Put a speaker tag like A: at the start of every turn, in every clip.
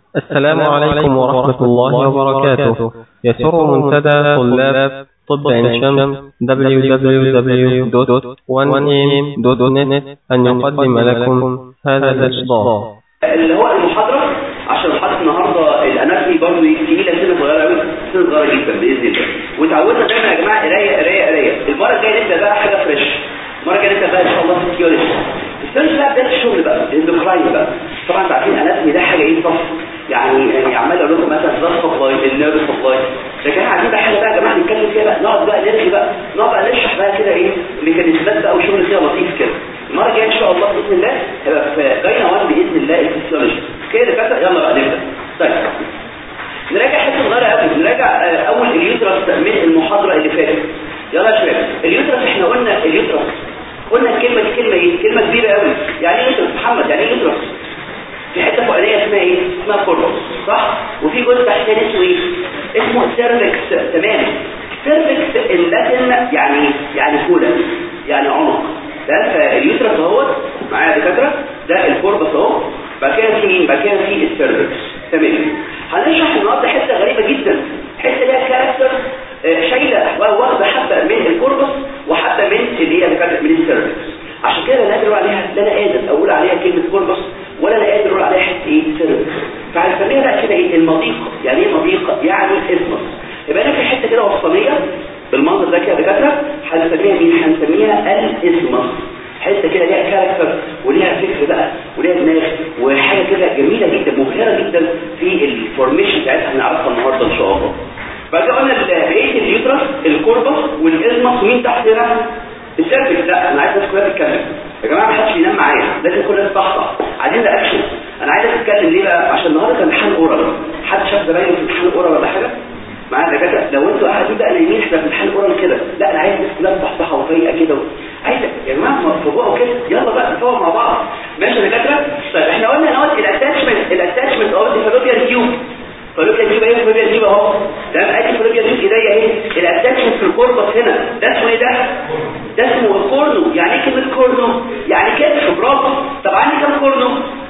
A: السلام عليكم ورحمة الله وبركاته يسر منتدى طلاب طب عين شمس www.1am.net أن يقدم لكم هذا الإصدار
B: اللي هو المحاضرة عشان محاضرة النهاردة الأناتومي برضه تقيلة سنة صغيرة قوي سنة صغيرة جدا بإذن الله وتعودنا دايما يا جماعة قراية قراية قراية المرة الجاية نبدأ بقى حاجة فريش المرة الجاية نبدأ بقى إن شاء الله فيسيولوجي الفيرست بقى بداية الشغل بقى الاندوكراين بقى طبعا انتوا عارفين الاناتومي ده حاجة ايه صف يعني يعني عمال اقول لكم مثلا بلاد سبلاي النيرف سبلاي لكن احنا عايزين بقى حاجه بقى يا جماعه نتكلم فيها بقى نقعد بقى نرغي بقى نقعد بقى نشرح بقى كده ايه ميكانيزمات بقى وشغل كده لطيف كده المره الجايه ان شاء الله باذن الله هيبقى في جاينا وان باذن الله الفسيولوجي كده فاتت يلا بقى نبدا طيب نراجع حته صغيره قوي نراجع اول اليوترس من المحاضره اللي فاتت يلا يا شباب اليوترس احنا قلنا اليوترس قلنا الكلمه دي كلمه ايه كلمه كبيره قوي يعني ايه يوترس محمد يعني ايه يوترس في حته فوقانيه اسمها ايه اسمها كوربس صح وفي جزء تحتاني اسمه ايه اسمه سيرفكس تمام سيرفكس اللاتن يعني يعني كولا يعني عنق ده فاليوترس اهوت معايا دكاتره ده الكوربس اهو بعد كده في مين بعد كده في السيرفكس تمام هنشرح النهارده حته غريبه جدا حته ليها كاركتر شايله واخده حبه من الكوربس وحبه من اللي هي من السيرفكس عشان كده لا قادر عليها لا انا قادر اقول عليها كلمه كوربس ولا انا قادر اقول عليها حته ايه سيرفكس فهنسميها بقى كده ايه المضيقه يعني ايه مضيقه يعني اسمس يبقى انا في حته كده وسطانيه بالمنظر ده كده دكاتره هنسميها مين هنسميها الاسمس حته كده ليها كاركتر وليها فكر بقى وليها دماغ وحاجه كده جميله جدا مبهره جدا في الفورميشن بتاعتها هنعرفها النهارده ان شاء الله بعد كده قلنا بقيه اليوترس الكوربس والازمس ومين تحت هنا السيرفكس لا انا عايز الناس كلها تتكلم يا جماعه ما حدش ينام معايا لازم كل الناس تصحصح عايزين اكشن انا عايزك تتكلم ليه بقى عشان النهارده كان امتحان اورال حد شاف زمايله في امتحان اورال ولا حاجه معايا دكاتره لو انتوا قاعدين بقى نايمين احنا في امتحان اورال كده لا انا عايز الناس كلها تصحصح وفايقه كده عايز يا جماعه ما تفوقوا كده يلا بقى نفوق مع بعض ماشي يا دكاتره طيب احنا قلنا نوت الاتاتشمنت الاتاتشمنت اوف ذا فالوبيان تيوب فالوبيان تيوب ايه فالوبيان تيوب اهو ده ادي فالوبيان تيوب ايديا اهي الاتاتشمنت في الكوربس هنا ده اسمه ايه ده ده اسمه الكورنو يعني ايه كلمه كورنو يعني كتف برافو طب عندي كام كورنو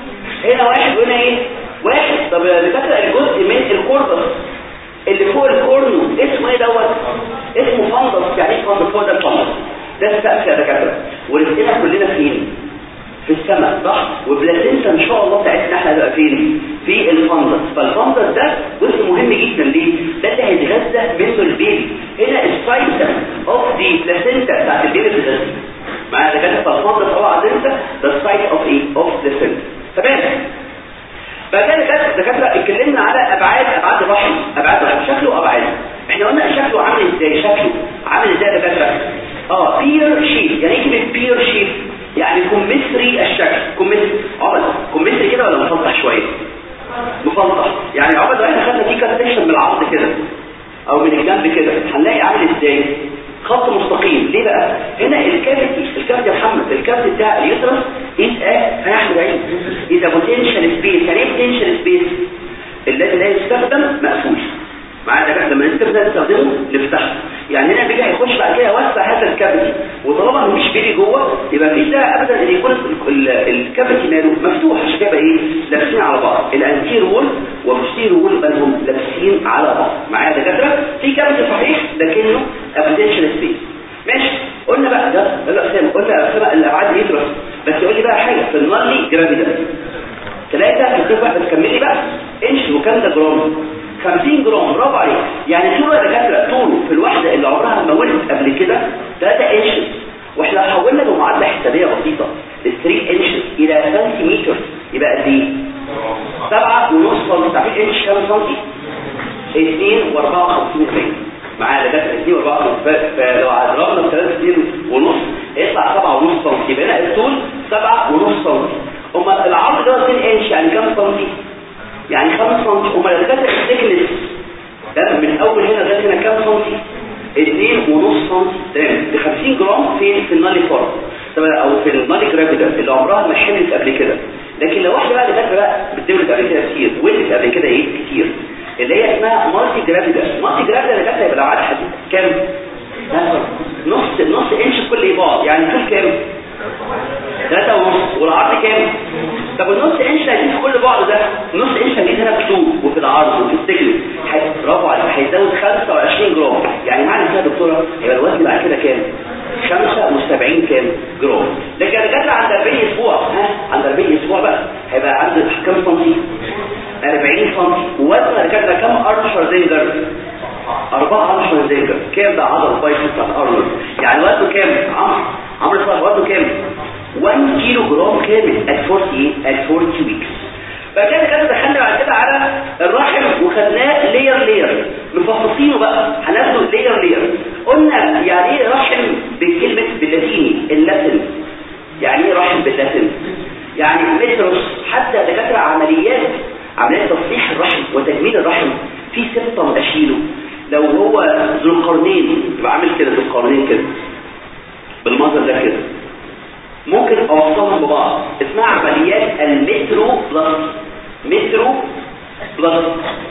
B: هنا واحد وهنا ايه واحد طب يا دكاتره الجزء من الكوربس اللي فوق الكورنو اسمه ايه دوت اسمه فندس يعني ايه فندس هو ده الفندس ده السقف يا دكاتره ورزقنا كلنا فين في السماء صح وبلاتنسا ان شاء الله بتاعتنا احنا هنبقى فين في الفندس فالفندس ده جزء مهم جدا ليه ده اللي هيتغذى منه البيبي هنا السايت اوف دي بلاتنسا بتاعت البيبي بتغذى مع دكاتره فالفندس اوعى تنسى ده السايت اوف ايه اوف بلاتنسا تمام بعد كده دكاتره اتكلمنا على ابعاد ابعاد الرحم ابعاد الرحم شكله ابعاد احنا قلنا شكله عامل ازاي شكله عامل ازاي يا دكاتره اه بير شيب يعني ايه كلمه بير شيب يعني كوميسري الشكل كوميسري عبد كوميسري كده ولا مفلطح شويه مفلطح يعني عبد احنا خدنا فيه كات سيكشن من العرض كده او من الجنب كده هنلاقي عامل ازاي خط مستقيم ليه بقى هنا الكافيتي الكافيتي يا محمد الكافيتي بتاع اليوترس از ا هنحمد عين اذا بوتنشال سبيس يعني ايه بوتنشال سبيس الذي لا يستخدم مقفول معايا ده لما انت تبدا تستخدمه نفتحه يعني هنا بيجي هيخش بعد كده يوسع هذا الكافيتي وطالما مش بيجي جوه يبقى مفيش داعي ابدا ان يكون الكافيتي ماله مفتوح عشان كده ايه لابسين على بعض الانتير وول والبوستير وول بالهم لابسين على بعض معايا دكاتره في كافيتي صحيح لكنه ابوتنشال سبيس ماشي قلنا بقى ده لا سام قلنا اسماء الابعاد يدرس بس يقول لي بقى حاجه في النارلي جرافيدا ثلاثه في الطفل بس كملي بقى انش وكام ده جرام 50 جرام برافو عليك يعني طوله يا دكاتره طوله في الواحده اللي عمرها ما ولدت قبل كده 3 انش واحنا لو حولنا بمعادله حسابيه بسيطه ال 3 انش الى سنتيمتر يبقى قد ايه 7 ونص سم تعرفين انش كام سم 2 و54 سم معايا دكاتره 2 و54 فلو ضربنا ب 3 2 ونص يطلع 7 ونص سم يبقى هنا الطول 7 ونص سم امال العرض ده 2 انش يعني كام سم يعني 5 سم امال الدكاتره الثيكنس ده من اول هنا لغايه هنا كام سم 2 ونص سم تمام ب 50 جرام فين في النالي فورم او في النالي جرافيدا اللي عمرها ما حملت قبل كده لكن لو واحده بقى دكاتره بقى بتولد قبل كده كتير ولدت قبل كده ايه كتير اللي هي اسمها مالتي جرافيدا مالتي جرافيدا دكاتره يبقى لو عدد حديد كام نص نص انش كل بعض يعني طول كام ثلاثة ونص والعرض كام طب النص انش هيجي في كل بعض ده نص انش هيجي هنا بطول 40 سم ووزن الكتله كام ارشر زنجر 4 ارشر زنجر كام ده عضل البايسبس بتاع ارنولد يعني وزنه كام عمرو عمرو صاحب وزنه كام 1 كيلو جرام كامل at 40 at 40 weeks فكده كده دخلنا بعد كده على الرحم وخدناه لير لير مفصصينه بقى هناخده لير لير قلنا يعني ايه رحم بالكلمه باللاتيني اللاتين يعني ايه رحم باللاتين يعني مترس حتى دكاتره عمليات عمليات تصليح الرحم وتجميل الرحم في سبطه اشيله لو هو ذو القرنين يبقى عامل كده ذو القرنين كده بالمنظر ده كده ممكن اوصلهم ببعض اسمها عمليات المترو بلس مترو بلس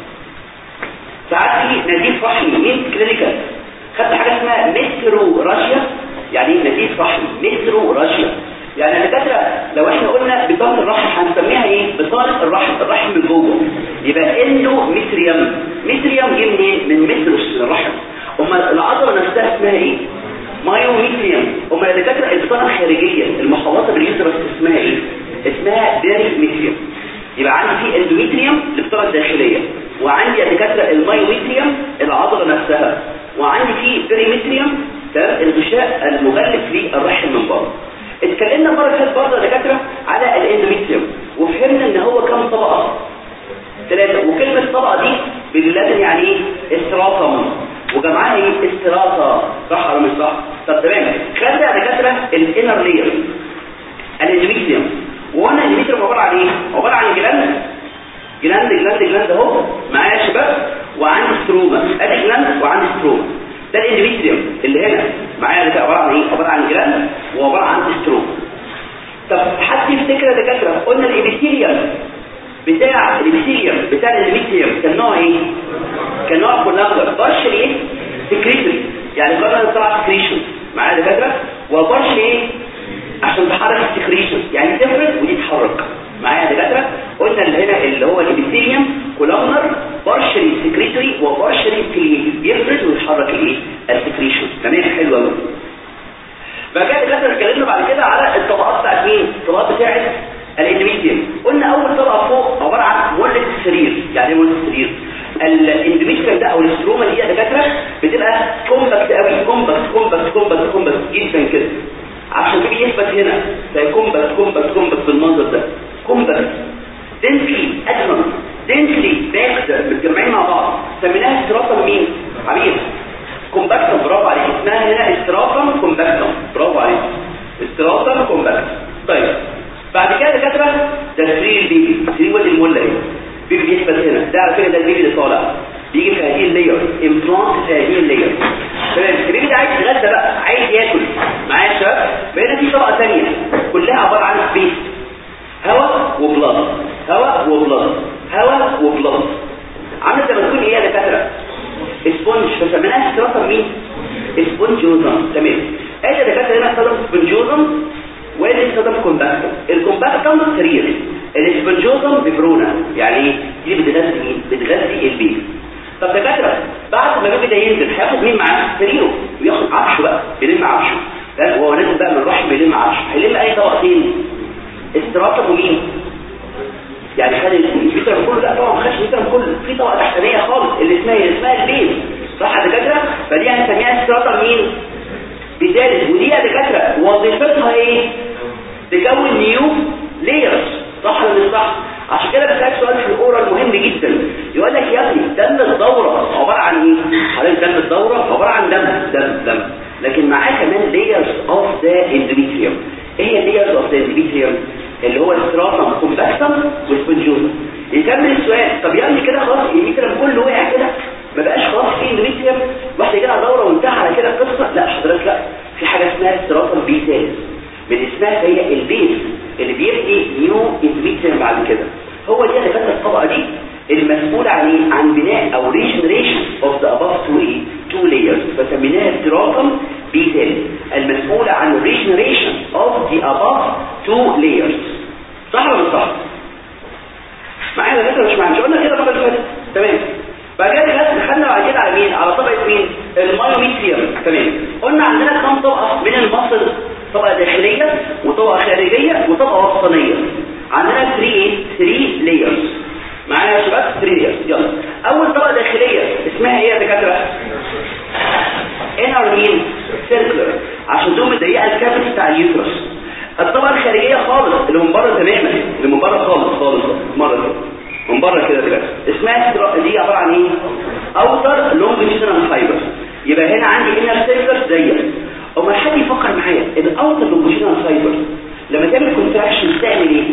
B: ساعات في نزيف رحمي مين كلينيكال خدت حاجه اسمها مترو راشيا يعني ايه نزيف رحمي مترو راشيا يعني الدكاتره لو احنا قلنا بطانه الرحم هنسميها ايه بطانه الرحم الرحم من جوه يبقى اندو متريم متريم جه منين من متروس من الرحم امال العضله نفسها اسمها ايه مايوميتريم امال الدكاتره البطانه الخارجيه المحوطه باليوترس اسمها ايه اسمها بيريميتريم يبقى عندي في اندوميتريوم البطانه الداخليه وعندي دكاتره المايوميتريوم العضله نفسها وعندي في بيريميتريوم تمام الغشاء المغلف للرحم من بره اتكلمنا المره اللي فاتت برضه يا دكاتره على الاندوميتريوم وفهمنا ان هو كم طبقه ثلاثه وكلمه الطبقه دي باللاتين يعني ايه استراتم وجمعها ايه استراتا صح ولا مش صح طب تمام خدنا يا دكاتره الانر لير الاندوميتريوم وقلنا الاندوميتريوم عباره عن ايه عباره عن جلاند جلاند جلاند جلاند اهو معايا يا شباب وعندي ستروما ادي جلاند وعندي ستروما ده الاندوميتريوم اللي هنا معايا ده عباره عن ايه عباره عن جلاند وعباره عن ستروما طب حد يفتكر يا دكاتره قلنا الابيثيليوم بتاع الابيثيليوم بتاع الاندوميتريوم كان نوع ايه كان نوع كولابر بارشل ايه سكريتري يعني قلنا طلع سكريشن معايا يا دكاتره وبارشل ايه عشان تحرك السكريشن يعني تفرد ودي تتحرك معايا يا دكاتره قلنا اللي هنا اللي هو الابيثيليوم كولامنر بارشلي سكريتوري وبارشلي كليتيف بيفرد ويتحرك الايه السكريشن تمام حلو قوي بقى كده دكاتره اتكلمنا بعد كده على الطبقات بتاعت مين الطبقات بتاعت الاندوميتريوم قلنا اول طبقه فوق عباره عن مولد السرير يعني ايه مولد السرير الاندوميتريوم ده او الاستروما دي يا دكاتره بتبقى كومباكت قوي كومباكت كومباكت كومباكت كومباكت جدا كده عشان تيجي يثبت هنا زي كومباكت كومباكت كومباكت بالمنظر ده كومباكت دنسلي ادرن دنسلي باكد متجمعين مع بعض سميناها استراتم مين حبيبي كومباكتم برافو عليك اسمها هنا استراتم كومباكتم برافو عليك استراتم كومباكتم طيب بعد كده دكاتره ده سرير البيبي سرير وادي المله اهي بيبي بيثبت هنا ده على فكره ده البيبي اللي طالع بيجي في هذه اللاير امبلانت في هذه اللاير تمام البيبي ده عايز يتغدى بقى عايز ياكل معايا يا شباب بقينا في طبقه ثانيه كلها عباره عن سبيس هواء وبلاد هواء وبلاد هواء وبلاد عامل زي ما تكون ايه يا دكاتره اسبونج فسميناها استراتم مين اسبونجوزم تمام ادي دكاتره هنا استخدم اسبونجوزم وادي استخدم كومباكتم الكومباكتم سرير الاسبونجوزم ببرونا يعني دي بتغذي مين بتغذي البيبي طب دكاتره بعد ما البيبي ده ينزل هياخد مين معاه سريره وياخد عفشه بقى يلم عفشه وهو نازل بقى من الرحم يلم عفشه هيلم اي طبقتين استراتب ومين يعني خد الفيتر كله لا طبعا ما خدش الفيتر كله في طبقه تحتانيه خالص اللي اسمها اللي اسمها البيز صح يا دكاتره فدي هنسميها استراتب مين بذلك ودي يا دكاتره وظيفتها ايه تكون نيو ليرز صح ولا مش صح عشان كده بسالك سؤال في الاورال مهم جدا يقول لك يا ابني دم الدوره عباره عن ايه حضرتك دم الدوره عباره عن دم دم دم لكن معاه كمان layers of the endometrium ايه هي layers of the endometrium اللي هو الستراتم كومباكتم والسبنجوزم يكمل السؤال طب يا ابني كده خلاص الانdometrium كله وقع كده ما بقاش خلاص في endometrium واحد يجي على دوره وانتهى على كده القصه لا حضرتك لا في حاجه اسمها ستراتم بيتال من اسمها هي البيز اللي بيبني نيو endometrium بعد كده هو دي اللي فاتت الطبقه دي المسؤولة عن ايه؟ عن بناء او regeneration of the above two, ايه؟ two layers فسميناها استراكم بيتال المسؤولة عن regeneration of the above two layers صح ولا مش صح؟ معايا ولا مش معايا مش قلنا كده قبل كده تمام بعد كده دخلنا بعد كده على مين على طبقه مين المايوميتريوم تمام قلنا عندنا كم طبقه من المصل طبقه داخليه وطبقه خارجيه وطبقه وسطانيه عندنا 3 3 layers معايا يا اللي من بره تماما اللي من بره خالص خالص مره كده من بره كده دلوقتي اسمها سترا- دي عباره عن ايه اوتر لونجيتودينال فايبر يبقى هنا عندي انر سيركل زيك امال حد يفكر معايا الاوتر لونجيتودينال فايبر لما تعمل كونتراكشن تعمل ايه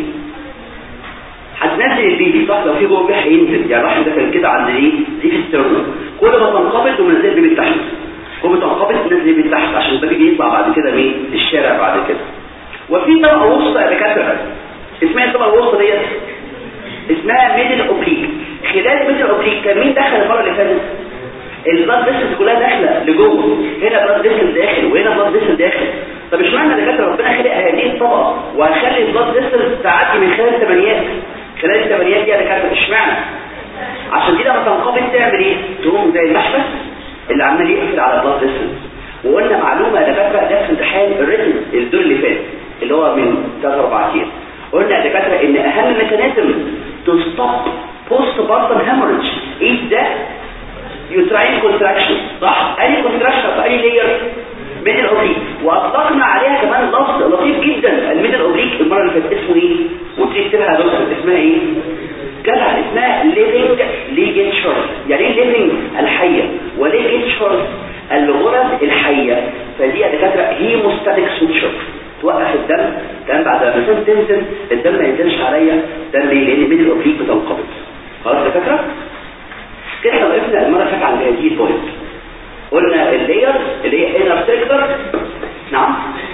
B: هتنزل البيبي صح لو في جوه بيه هينزل يعني الرحم ده كان كده عند ايه دي في السيرنر كل ما تنقبض ومنزل البيبي تحت كل ما تنقبض تنزل البيبي تحت عشان البيبي يطلع بعد كده مين للشارع بعد كده وفي طبقه وسطى يا دكاتره اسمها الطبقه الوسطى ديت اسمها ميدل اوبليك خلال الميدل اوبليك كان مين دخل المره اللي فاتت البلاد فيسلز كلها داخله لجوه هنا بلاد فيسل داخل وهنا بلاد فيسل داخل طب اشمعنى يا دكاتره ربنا خلق هذه الطبقه وهخلي البلاد فيسل تعدي من خلال الثمانيات خلال الثمانيات دي يا دكاتره اشمعنى عشان دي لما تنقبض تعمل ايه تقوم زي المحبس اللي عمال يقفل على البلاد فيسل وقلنا معلومه يا دكاتره ده في امتحان الريتم الدور اللي فات اللي هو من 3 4 ايام قلنا يا دكاتره ان اهم ميكانيزم تو ستوب بوست بارتم هيموريدج ايه ده يوتراين كونتراكشن صح اي كونتراكشن في اي لير من الاوبليك واطلقنا عليها كمان لفظ لطيف جدا الميدل اوبليك المره اللي فاتت اسمه ايه وتكتبها يا دكتور اسمها ايه جدع اسمها ليفنج ليجنشر يعني ايه ليفنج الحيه وليجنشر الغرز الحيه فدي يا دكاتره هيموستاتيك سوتشر توقف الدم تمام بعد ما الانسان تنزل الدم ما ينزلش عليا ده ليه لان الميدل اوبليك بتنقبض خلاص يا دكاتره كده احنا وقفنا المره اللي فاتت عند هذه البوينت قلنا اللاير اللي هي انر سيكتور نعم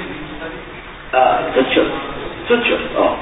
B: اه سوتشر سوتشر اه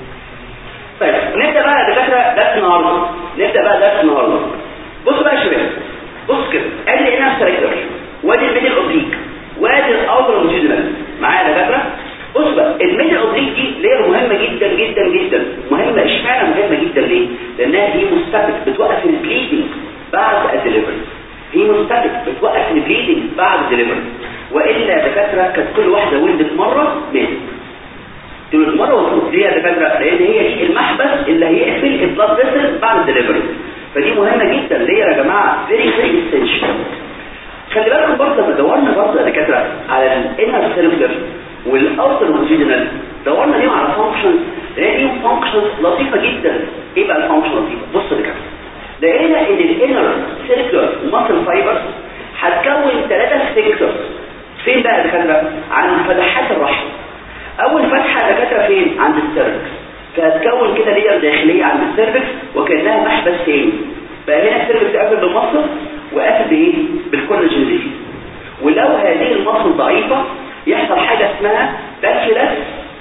B: طيب نبدا بقى يا دكاتره درس النهارده نبدا بقى درس النهارده بصوا بقى يا شباب بص كده ادي الانر سيكتور وادي الميدل اوبليك وادي الاوتر لونجيتودينال معايا يا دكاتره بص بقى الميدل اوبليك دي لير مهمه جدا جدا جدا مهمه اشمعنى مهمه جدا ليه لانها دي مستفد بتوقف البليدنج بعد الدليفري هيموستاتيك بتوقف البليدنج بعد الدليفري والا يا دكاتره كانت كل واحده ولدت مره ماتت تولد مره وتموت ليه يا دكاتره لان هي دي المحبس اللي هيقفل البلاد فيسل بعد الدليفري فدي مهمه جدا ليه يا جماعه فيري فيري اسينشال خلي بالكم برضه لما دورنا برضه يا دكاتره على الانر سيركلر والاوتر لونجيتودينال دورنا ليهم على فانكشنز لقينا فانكشنز لطيفه جدا ايه بقى الفانكشن لطيفه بص يا دكاتره لقينا ان الانر سيركلر ماسل فايبرز هتكون ثلاثه سفنكترز فين بقى يا دكاتره عند فتحات الرحم اول فتحه يا دكاتره فين عند السيركس فهتكون كده لير داخليه عند السيركس وكانها محبس تاني بقى هنا السيركس قافل بالمصل وقافل بايه بالكولاجين دي ولو هذه المصل ضعيفه يحصل حاجه اسمها باتشلس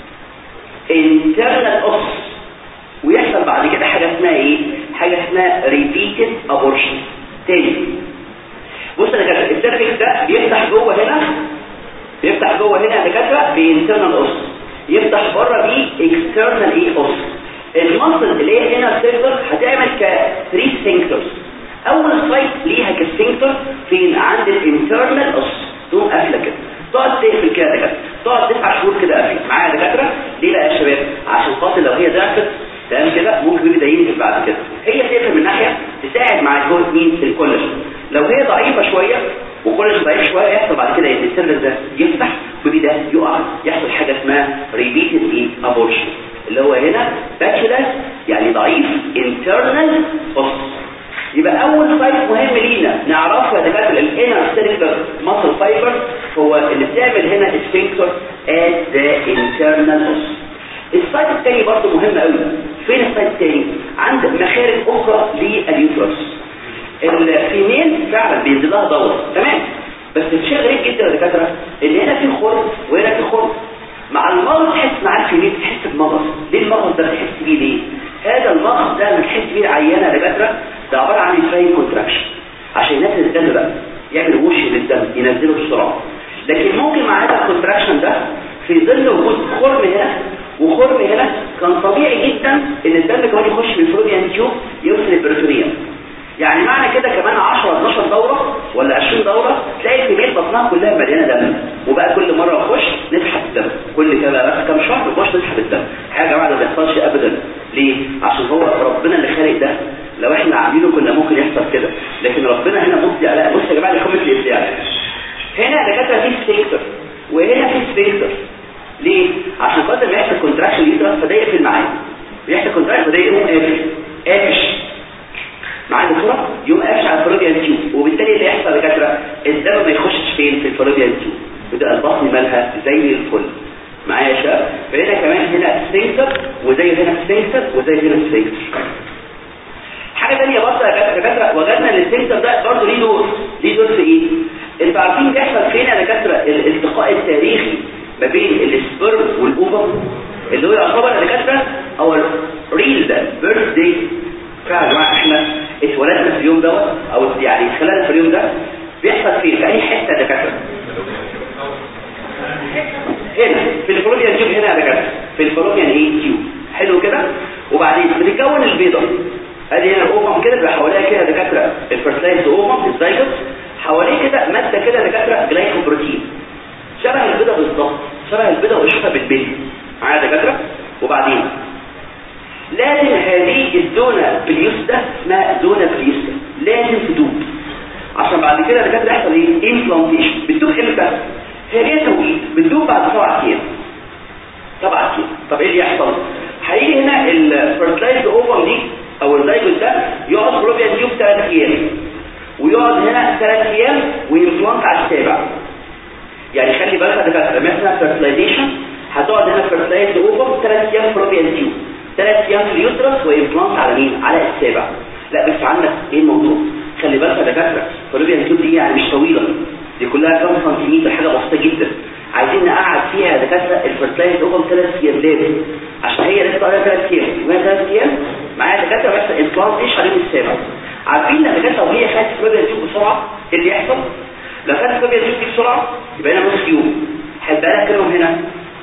B: internal اوس ويحصل بعد كده حاجه اسمها ايه حاجه اسمها repeated abortion تاني بص يا دكاتره السيرفكس ده بيفتح جوه هنا بيفتح جوه هنا يا دكاتره بانترنال اوس يفتح بره بيه اكسترنال ايه اوس المصل اللي هي هنا السيرفر هتعمل ك 3 سفنكترز اول سايت ليها كسفنكتر فين عند الانترنال اوس تقوم قافله كده تقعد تقفل كده يا دكاتره تقعد تسع شهور كده قافله معايا يا دكاتره ليه بقى يا شباب عشان خاطر لو هي ضعفت تمام كده ممكن يبدا ينزل بعد كده هي تقفل من ناحيه تساعد مع الجهد مين الكولاجين لو هي ضعيفه شويه وكولاجين ضعيف شويه يحصل بعد كده ان السيرفر ده يفتح وبدا يقع يحصل حاجه اسمها ريبيتد ايه ابورشن اللي هو هنا باتشلس يعني ضعيف انترنال اوس يبقى اول سايت مهم لينا نعرفه يا دكاتره الانر سيركلر ماسل فايبر هو اللي بتعمل هنا السفنكتر ات ذا انترنال اوس السايت الثاني برضه مهم قوي فين السايت الثاني عند مخارج اخرى لليوترس الفيميل فعلا بينزل لها دوره تمام بس الشيء غريب جدا يا دكاتره ان هنا في خرم وهنا في خرم مع المرض تحس مع الفيميل تحس بمغص ليه المغص ده بتحس بيه ليه هذا المغص ده اللي بتحس بيه العيانه يا دكاتره ده عباره عن يوتراين كونتراكشن عشان ينزل الدم بقى يعمل وش للدم ينزله بسرعه لكن ممكن مع هذا الكونتراكشن ده في ظل وجود خرم هنا وخرم هنا كان طبيعي جدا ان الدم كمان يخش من الفلوبيان تيوب يوصل البروتونيوم يعني معنى كده كمان 10 12 دوره ولا 20 دوره تلاقي الكميه بطنها كلها مليانه دم وبقى كل مره نخش نسحب الدم كل كده بقى كام شهر نخش نسحب الدم حاجه يا جماعه ما بيحصلش ابدا ليه عشان هو ربنا اللي خالق ده لو احنا عاملينه كنا ممكن يحصل كده لكن ربنا هنا مبدع لا بص يا جماعه دي قمه الابداع هنا يا دكاتره في سفنكتر وهنا في سفنكتر ليه عشان خاطر ما يحصل كونتراكشن يوترس فده يقفل معاه بيحصل كونتراكشن فده يقوم قافل قافش معاه دكتوره يقوم قافش على الفلوبيان تيوب وبالتالي اللي يحصل دكاتره الدم ما يخشش فين في الفلوبيان تيوب وده البطن مالها زي الفل معايا يا شباب فهنا كمان هنا سفنكتر وزي هنا سفنكتر وزي هنا سفنكتر حاجه ثانيه برضه يا دكاتره وجدنا ان السفنكتر ده برضه ليه دور ليه دور في ايه انتوا عارفين بيحصل فين يا دكاتره الالتقاء التاريخي ما بين السبرم والاوفر اللي هو يعتبر يا دكاتره او ريل ده بيرث داي فعلا يا جماعه احنا اتولدنا في اليوم دوت او يعني خلال في اليوم ده بيحصل فين في اي حته يا دكاتره هنا في الفلوبيان تيوب هنا يا دكاتره في الفلوبيان ايه تيوب حلو كده وبعدين بتتكون البيضه ادي هنا الاوفم كده بيبقى حواليها كده دكاتره الفرتلايز اوفم الزيجوت حواليه كده ماده كده دكاتره جلايكوبروتين شبه البيضه بالظبط شبه البيضه واشوفها بالبيض معايا دكاتره وبعدين لازم هذه الزونه بليوس ده اسمها زونه بليوس لازم تدوب عشان بعد كده دكاتره يحصل ايه امبلانتيشن بتدوب امتى هي ليها توقيت بتدوب بعد سبع ايام سبع ايام طب ايه اللي يحصل هيجي هنا الفرتلايز اوفم دي او الزيجوت ده يقعد فلوبيان تيوب 3 ايام ويقعد هنا 3 ايام ويمبلانت على السابع يعني خلي بالك يا دكاتره مثلا فيرتلايزيشن هتقعد هنا فيرتلايز اوفر 3 ايام فلوبيان تيوب 3 ايام في اليوترس ويمبلانت على مين على السابع لا بس عندك ايه الموضوع خلي بالك يا دكاتره فلوبيان تيوب دي يعني مش طويله دي كلها كام سنتيمتر حاجه بسيطه جدا عايزين نقعد فيها يا دكاتره الفيرتلايز اوفر 3 ايام لازم عشان هي لسه قاعده 3 ايام وهي 3 ايام معايا دكاتره بس امبلانت ايش عليه السابع عارفين ان دكاتره وهي خدت فلوبيان تيوب بسرعه ايه اللي يحصل لو خدت فلوبيان تيوب بسرعه يبقى هنا نص يوم هيبقى لك كلهم هنا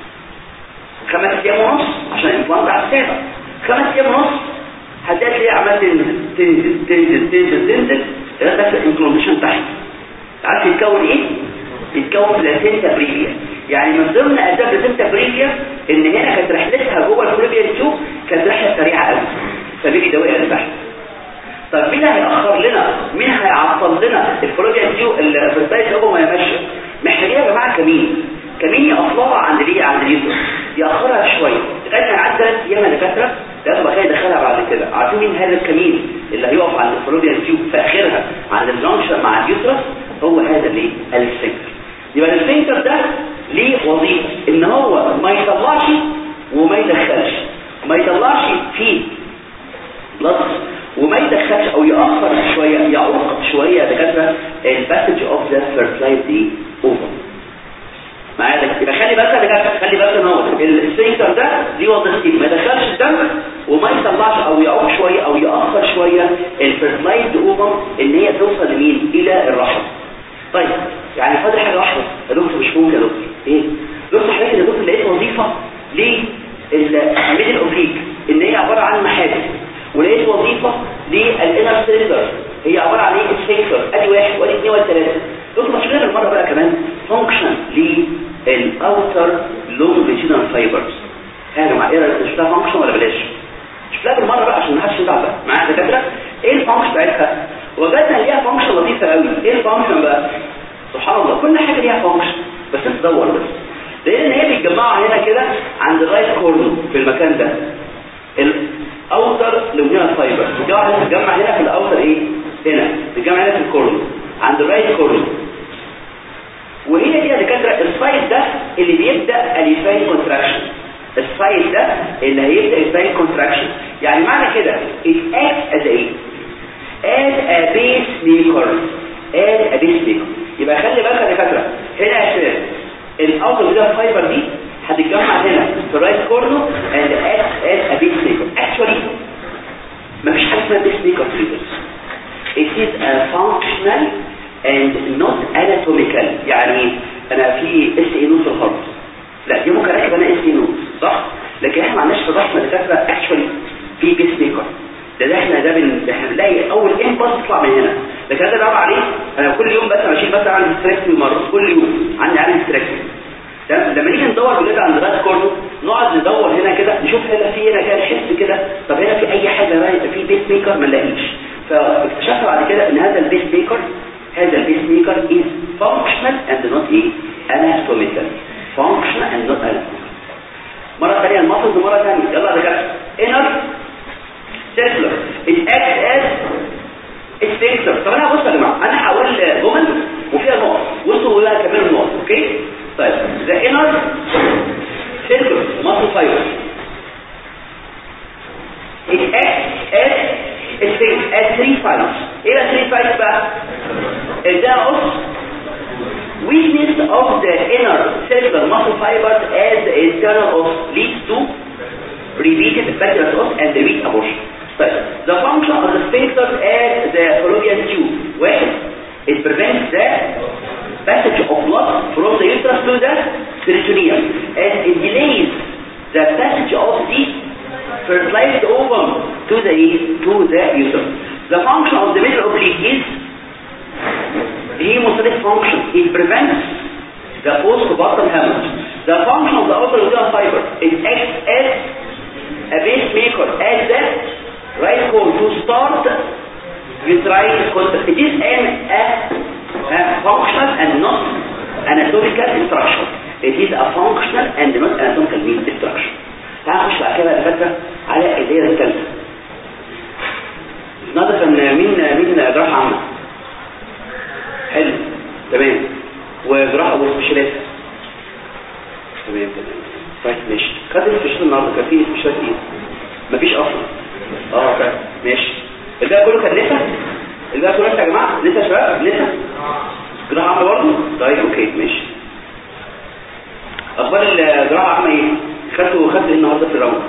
B: خمس ايام ونص عشان الامبلانت على السابع خمس ايام ونص هتلاقي ليه عمال تنزل تنزل تنزل تنزل تنزل لغايه بس الامبلانتيشن تحت عارف يتكون ايه يتكون بلاسينتا بريفيا يعني من ضمن اسباب بلاسينتا بريفيا ان هنا كانت رحلتها جوه الفلوبيان تيوب كانت رحله سريعه قوي فبيجي ده وقع لتحت طب مين هيأخر لنا مين هيعطل لنا الفلوبيان تيوب الفلوبيان تيوب وهي ماشيه محتاجين يا جماعه كمين كمين يقفلها عند ليه عند اليوتر يأخرها شويه لغايه ما يعدي ثلاث ايام يا دكاتره لازم بقى يدخلها بعد كده عارفين مين هذا الكمين اللي هيقف عند الفلوبيان تيوب في اخرها عند الجنكشن مع اليوترس هو هذا الايه السفنكتر يبقى السفنكتر ده ليه وظيفه ان هو ما يطلعش وما يدخلش ما يطلعش فيه بلس وما يدخلش او يأخر شوية يعوق شوية دكاتره الباسج اوف ذا فيرتلايز دي اوفر معايا ده يبقى خلي بالك دكاتره خلي بالك ان هو السفنكتر ده ليه وظيفتين ما يدخلش الدم وما يطلعش او يعوق شوية او يأخر شوية الفيرتلايز اوفر ان هي توصل لمين الى الرحم طيب يعني فاضل حاجه واحده يا دكتور مش ممكن يا دكتور ايه دكتور حضرتك يا دكتور لقيت وظيفه للميدل اوبليك ان هي عباره عن محابس ولقيت وظيفه للانر سيلندر هي عباره عن ايه السفنكتر ادي واحد وادي اثنين وادي ثلاثه دكتور مش كده المره بقى كمان فانكشن للاوتر لونجيتودينال فايبرز ها يا جماعه ايه رايك نشوفها فانكشن ولا بلاش شوفها بالمره بقى عشان ما حدش يزعل بقى معايا دكاتره ايه الفانكشن بتاعتها وجدنا ليها فانكشن لطيفه قوي ايه الفانكشن بقى سبحان الله كل حاجه ليها فانكشن بس انت دور بس لان هي بيتجمعوا هنا كده عند الرايت كورنر في المكان ده الاوتر لونجيتودينال فايبر بتتجمع هنا في الاوتر ايه هنا بتتجمع هنا في الكورنر عند الرايت كورنر وهي دي يا دكاتره السايد ده اللي بيبدا اليفاين كونتراكشن السايد ده اللي هيبدا اليفاين كونتراكشن يعني معنى كده it acts as a as a pacemaker as a pacemaker يبقى خلي بالك يا دكاتره هنا يا شباب الاوتر ده الفايبر دي هتتجمع هنا في الرايت كورنر and acts as a pacemaker actually مفيش حاجه اسمها pacemaker figures it is a functional and not anatomical يعني انا في اس اي نوت في الهارت لا دي ممكن اركب انا اس اي نوت صح لكن احنا ما عندناش في الرحمه دكاتره اكشولي في بيس ميكر ده ده احنا ده بن... احنا بنلاقي اول امبلس تطلع من هنا لكن هذا بقى عليه انا كل يوم بس بشيل مثلا عندي ستريكتومي مره كل يوم عندي عندي ستريكتومي تمام لما نيجي ندور بجد عند راس كورنو نقعد ندور هنا كده نشوف هنا في هنا كده نحس كده طب هنا في اي حاجه رايحه في بيس ميكر ما نلاقيش فاكتشفنا بعد كده ان هذا البيس ميكر هذا البيس ميكر is functional and not ايه anatomical functional and not anatomical مره ثانيه الماسلز مره ثانيه يلا يا دكاتره انر سيركلر it acts as sphincter طب انا بص يا جماعه انا هقول جمل وفيها نقط بصوا بقى كملوا النقط اوكي طيب the inner circular muscle fiber it acts as sphincter as three sides ايه بقى three sides بقى ده قص weakness of the inner circular muscle fibers as the internal os leads to repeated bacterial os and repeat abortion. طيب, the function of the sphincter as the fallopian tube. واحد, it prevents the passage of blood from the uterus to the peritoneum and it delays the passage of the fertilized ovum to the to the uterus. The function of the middle oblique is hemostatic function. It prevents the postpartum hemorrhage. The function of the outer uterine fiber, it acts as a pacemaker, as the right core to start uterine contract. It is an a, a functional and not anatomical structure. It is a functional and not anatomical means structure. تعال نخش بعد كده الفكره على اللي هي الثالثه. نظرا مين مين جراحه عامه؟ حلو تمام وجراحه وسبيشالات تمام تمام طيب ماشي خد السبيشال النهارده كان في سبيشالات ايه مفيش اصلا اه فاهم ماشي الباقي كله كان لسه الباقي كله لسه يا جماعه لسه يا شباب لسه جراحه عامه برضه طيب اوكي ماشي اخبار الجراحه عامه ايه خدتوا خدتوا ايه النهارده في الراوند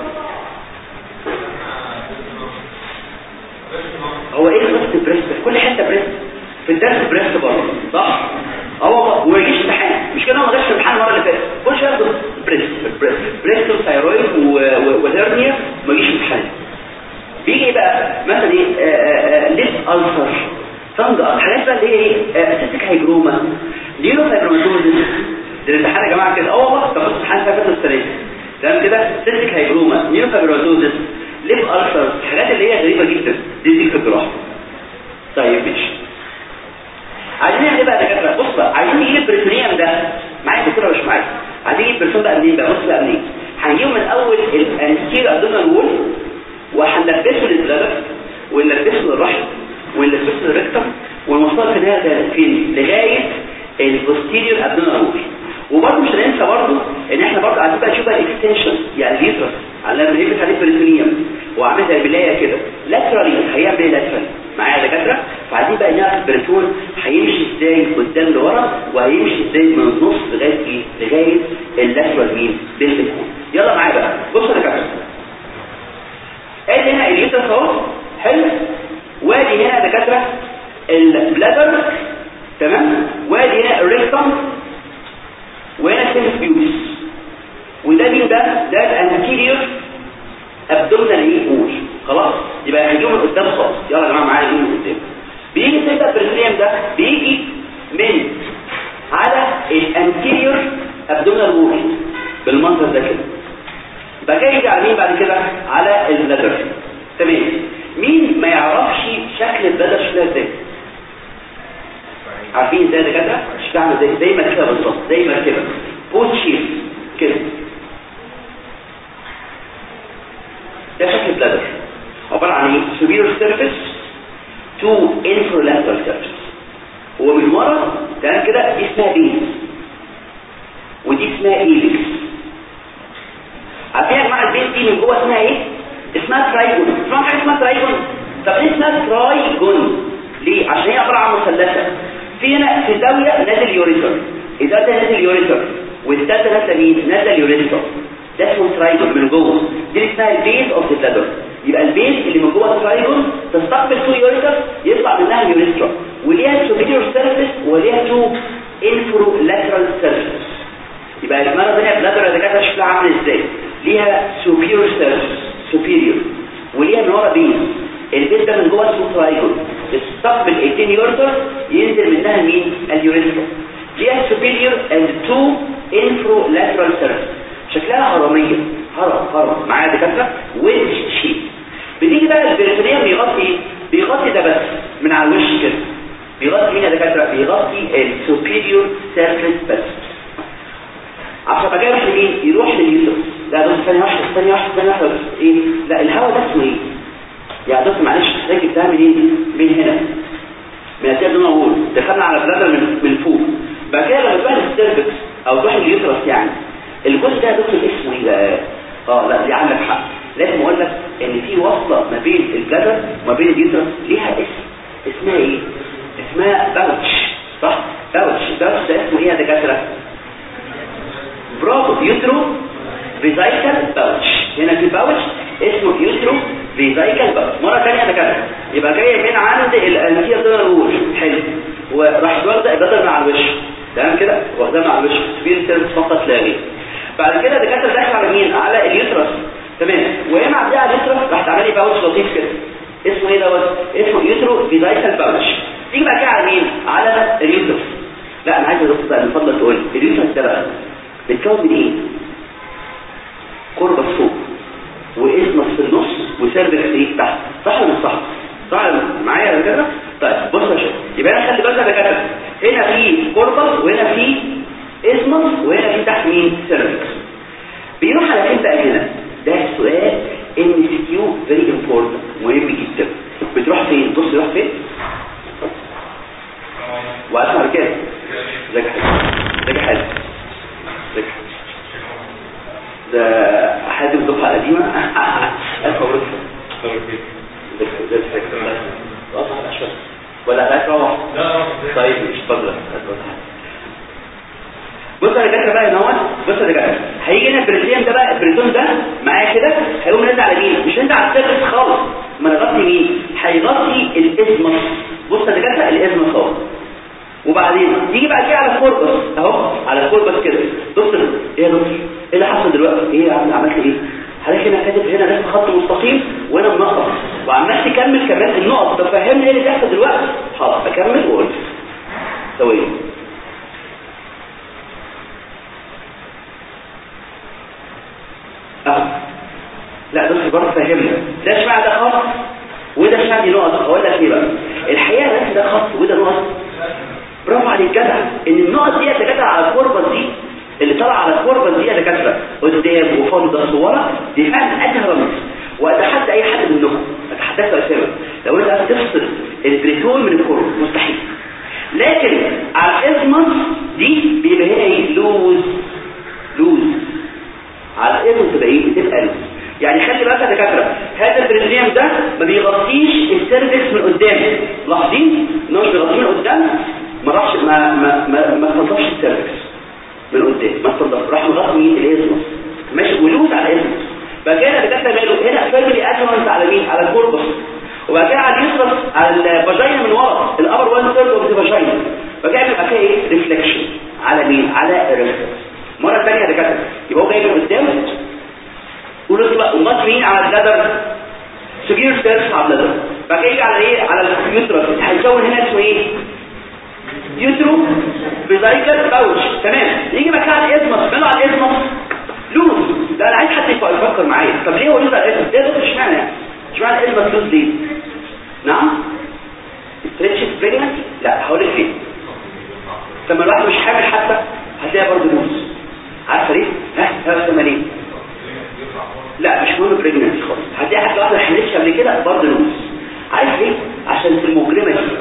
B: هو ايه خط بريست في كل حته بريست في الدرس بريست برضه صح هو وما يجيش امتحان مش كده ما جاش امتحان المره اللي فاتت كل شويه ياخد بريست بريست وثايرويد وهيرنيا ما يجيش امتحان بيجي ايه بقى مثلا ايه ليف السر فنج حاجات بقى اللي هي ايه سيستيك هايجروما نيرو فايبروماتوزيس ده الامتحان يا جماعه كده اه والله طب الامتحان فات السنه دي تمام كده سيستيك هايجروما نيرو فايبروماتوزيس ليف السر الحاجات اللي هي غريبه جدا دي دي في الجراحه طيب ماشي عايزين نعمل ايه بقى يا دكاتره بص بقى عايزين نجيب البريتونيوم ده معايا دكتوره مش معايا عايزين نجيب البريتون بقى منين بقى بص بقى منين هنجيبه من اول الانتير ابدومينال وول وهنلبسه للبلادر ونلبسه للرحم ونلبسه للريكتم ونوصله في النهايه فين لغايه البوستيريور ابدومينال وول وبرضه مش هننسى برضه ان احنا برضه عايزين بقى نشوف بقى الاكستنشن يعني اليوترس على لما نلبس عليه بريتونيوم وعامل زي البلايه كده لاترالي هيعمل ايه لاترالي معايا يا دكاتره فعايزين بقى نعرف البريتون هيمشي ازاي قدام لورا وهيمشي ازاي من النص لغايه ايه لغايه اللاترال مين بالبريتون يلا معايا بقى بصوا يا دكاتره ادي هنا اليوترس اهو حلو وادي هنا يا دكاتره البلادر تمام وادي هنا الريكتم وهنا سيلف بيوتس وده مين ده ده الانتيريور ابدومينال ايه قول خلاص يبقى هنجيبه من قدام خالص يلا يا جماعه معايا من قدام بيجي سيلف بريزيوم ده بيجي من على الانتيريور ابدومينال وول بالمنظر ده كده يبقى جاي يجي على مين بعد كده على البلادر تمام مين ما يعرفش شكل البلادر شكلها ازاي عارفين ازاي ده كده شكلها زي زي ما كده بالظبط زي ما كده بوت شيب كده ده شكل البلادر عباره عن ايه superior surface to infralateral surface هو من ورا تمام كده دي اسمها بيز ودي اسمها ايلكس عارفين يا جماعه البيز دي من جوه اسمها ايه اسمها ترايجون اسمها حاجه اسمها ترايجون طب ليه اسمها ترايجون ليه عشان هي عباره عن مثلثه في هنا في زاويه نازل يوريتر اذا ده نازل يوريتر والثالثه نازله مين نازله يوريتر ده اسمه ترايجون من جوه دي اسمها البيز اوف ذا بلادر يبقى البيز اللي من جوه الترايجون تستقبل تو يوريتر يطلع منها اليوريترا وليها سوبيريور سيرفيس وليها تو انفرو لاترال سيرفيس يبقى المره الثانيه بلادر يا دكاتره شكلها عامل ازاي ليها سوبيريور سيرفيس سوبيريور وليها من ورا بيز البيز ده من جوه اسمه ترايجون تستقبل 18 يوريتر ينزل منها مين اليوريترا ليها سوبيريور اند تو انفرو لاترال سيرفيس شكلها هرمية هرم هرم معايا دكاتره ويدج شيب بتيجي بقى البريتونيوم بيغطي ايه بيغطي ده بس من على الوش كده بيغطي مين يا دكاتره بيغطي السوبيريور سيرفيس بس عشان ما جابش لمين يروح لليوترس لا بص ثانيه واحده ثانيه واحده ثانيه واحده ايه لا الهواء ده اسمه ايه يعني دكتور معلش تلاقي بتاع منين من هنا من السيد دون اقول دخلنا على بلادر من من فوق بعد كده لما تروح للسيرفكس او تروح اليوترس يعني الجزء ده يا دكتور اسمه ايه بقى اه لا دي عندك حق لازم اقول لك ان في وصله ما بين البلادر وما بين اليوترس ليها اسم اسمها ايه اسمها باوتش صح باوتش باوتش ده اسمه ايه يا دكاتره برافو يوترو فيزايكال باوتش هنا في باوتش اسمه يوترو فيزايكال باوتش مره ثانيه يا دكاتره يبقى جايه من عند الانتير دول حلو وراح واخده البدل مع الوش تمام كده واخدها مع الوش في السيرفس فقط لا غير بعد كده الدكاتره داخل على مين على اليوترس تمام وهي معديه على اليوترس راح تعمل لي باوتش لطيف كده اسمه ايه دوت اسمه يوترو فيزايكال باوتش تيجي بقى كده على مين على اليوترس لا انا عايز ادخل بقى من فضلك تقول لي اليوترس ده بقى بيتكون من ايه كوربس فوق واسمس في النص وسيرفكس ايه تحت صح ولا مش صح صح معايا يا كده طيب بص يا شباب يبقى انا خلي بالك يا دكاتره هنا في كوربس وهنا في اسمس وهنا في تحت مين سيرفكس بيروح على فين بقى هنا ده السؤال ام سي كيو فيري امبورتنت مهم جدا بتروح فين بص يروح فين واسمع كده ازيك يا حاج ازيك يا حاج ازيك ده حد من الدفعه القديمه الف مبروك ولا هلاك روح طيب مش اتفضل بص يا دكاتره بقى هنا بص يا دكاتره هيجي هنا البريتيوم ده بقى البريتون ده معايا كده هيقوم نازل على مين مش نازل على السيرفس خالص ما نغطي مين هيغطي الازمس بص يا دكاتره الازمس اهو وبعدين يجي بقى كده على الكوربس اهو على الكوربس كده دكتور ايه يا دكتور ايه اللي حصل دلوقتي ايه يا عم عملت ايه حضرتك هنا كاتب هنا رسم خط مستقيم وهنا منقط وعمال تكمل كمان النقط طب فهمني ايه اللي بيحصل دلوقتي حاضر اكمل واقول ثواني اهو لا دكتور برضه فهمنا ده اشمعنى ده خط وده اشمعنى دي نقط اقول لك ايه بقى الحقيقه الرسم ده خط وده نقط برافو عليك جدع ان النقط دي دكاتره على الكوربس دي اللي طالعه على الكوربس دي يا دكاتره قدام وفوق ده صوره دي فعلا ادهى رمز واتحدى اي حد منكم اتحداك اسامه لو انت عايز تفصل البريتون من الكوربس مستحيل لكن على الازمس دي بيبقى هنا ايه لوز لوز على الازمس تبقى ايه بتبقى لوز يعني خلي بالك يا دكاتره هذا البريتونيوم ده ما بيغطيش السيرفكس من قدام لاحظين ان هو مش بيغطيه من قدام ما راحش ما ما ما, ما استنضفش السيرفكس من قدام ما استنضف راح مغطي مين الازمس ماشي ولوز على الازمس بعد كده دكاتره ماله هنا فاميلي ادفانس على مين على الكوربس وبعد كده على اليوترس على الفاجينا من ورا الابر وان ثيرد اوف ذا فاجينا بعد كده بيبقى فيها ايه ريفلكشن على مين على الريفلكس مره ثانيه يا دكاتره يبقى هو جاي من قدام ونطلع ونغطي مين على الجدر سجير سيرفس على الجدر بعد كده يجي على ايه على اليوترس هيكون هنا اسمه ايه يوترو بيزايكل باوتش تمام يجي مكان على الازمس ماله على الازمس لوز ده انا عايز حد يفكر معايا طب ليه هو لوز على الازمس ده ده اشمعنى يعني اشمعنى الازمس لوز ليه نعم ستريتش بريجننت لا هقول لك ليه لما الواحد مش حامل حتى هتلاقيها برضه لوز عارفه ليه ها ها ليه لا مش مهم بريجننت خالص هتلاقي حتى واحده ما حملتش قبل كده برضه لوز عارف ليه عشان في المجرمه دي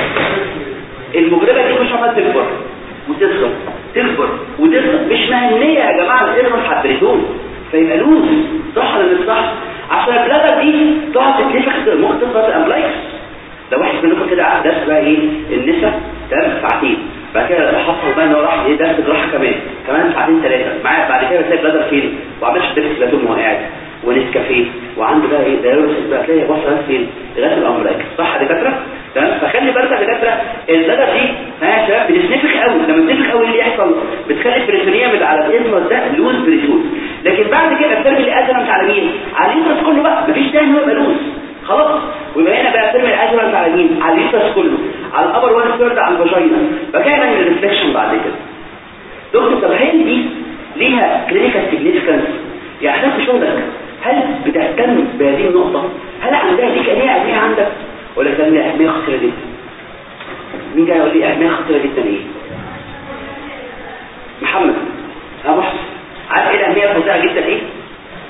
B: المجرمه دي مش عمال تكبر وتصغر تكبر وتصغر مش مهنيه يا جماعه الارمس حبريتون فيبقى لوز صح ولا مش صح عشان البلادر دي تقعد تتنفخ ممكن تظهر الامبلايكس لو واحد منكم كده قاعد درس بقى ايه النساء تمام ساعتين بعد كده حصل بقى ان هو راح ايه درس الراحه كمان كمان ساعتين ثلاثه معايا بعد كده تلاقي بلادر فين وعملش درس بلاتون وهو قاعد ونسكافيه وعنده بقى ايه دايوريسيس بقى تلاقي وصل فين لغايه الامبلايكس صح يا دكاتره تمام فخلي بالك يا دكاتره البلدر دي ها يا شباب بتتنفخ قوي لما بتنفخ قوي اللي يحصل بتخلي البريتونيوم اللي على الازمس ده لوز بريتون لكن بعد كده الفرق اللي ازمت على مين على اليوترس كله بقى مفيش تاني هو يبقى لوز خلاص ويبقى هنا بقى الفرق الازمت على مين على اليوترس كله على الابر وان ثيرد على الفاجينا فكده نعمل ريفليكشن بعد كده دكتور طب هل دي ليها كلينيكال سيجنيفيكانس يعني حضرتك في شغلك هل بتهتم بهذه النقطة هل عندها دي كان اهمية عندك ولا كان لها اهمية خطيرة جدا مين جاي يقول لي اهمية خطيرة جدا ايه محمد اه محسن عارف ايه الاهمية الفظيعة جدا ايه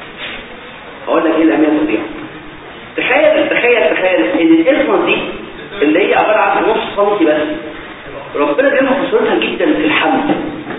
B: هقول لك ايه الاهميه الفظيعه تخيل تخيل تخيل ان الاسمس دي اللي هي عباره عن نص سنتي بس ربنا بيعمل خصوصيتها جدا في الحمل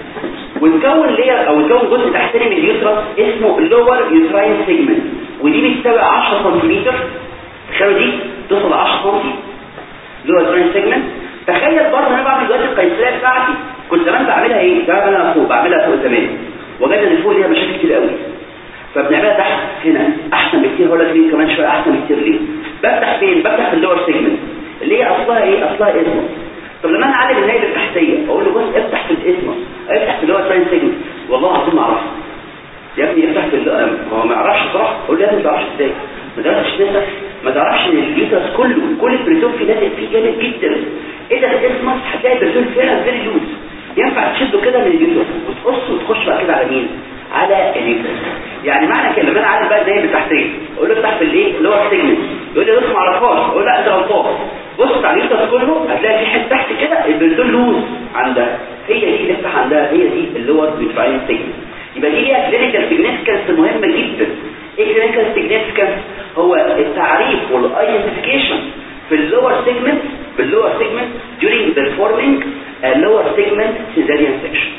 B: وتكون لير او تكون جزء تحتاني من اليوترس اسمه اللور يوتراين سيجمنت ودي بتساوي 10 سم تخيلوا دي توصل ل 10 سم لور يوتراين سيجمنت تخيل برضه انا بعمل دلوقتي القيصريه بتاعتي كنت زمان بعملها ايه بعملها فوق بعملها فوق زمان وجدت ان فوق ليها مشاكل كتير قوي فبنعملها تحت هنا احسن بكتير هقول لك ليه كمان شويه احسن بكتير ليه بفتح فين بفتح في اللور سيجمنت اللي هي اصلها ايه اصلها اسمه طب لما انا اعلم النايب التحتيه اقول له بص افتح في الاسم افتح في اللي هو تراين سيجمنت والله العظيم ما اعرفش يا ابني افتح في ال- هو ما يعرفش صراحه اقول له يا ابني ما تعرفش ازاي ما تعرفش تنسى ما تعرفش ان اليوترس كله كل البريتون فيه لازق فيه جامد جدا ايه ده الاسم هتلاقي البريتون فعلا فيري لوز ينفع تشده كده من اليوترس وتقصه وتخش بقى كده على مين على اليوترس يعني معنى كده لما انا عارف بقى النايب التحتيه اقول له افتح في الايه اللي هو السيجمنت يقول لي بص ما اعرفهاش اقول لا انت غلطان بص على اليوترس كله هتلاقي في حته تحت كده البريتون لوز عندها هي دي اللي افتح عندها هي دي اللي هو الفاين سيجمنت يبقى دي ليها كلينيكال سيجنيفيكانس مهمه جدا ايه كلينيكال سيجنيفيكانس هو التعريف والايدنتيفيكيشن في اللور سيجمنت في اللور سيجمنت during performing a lower segment cesarean section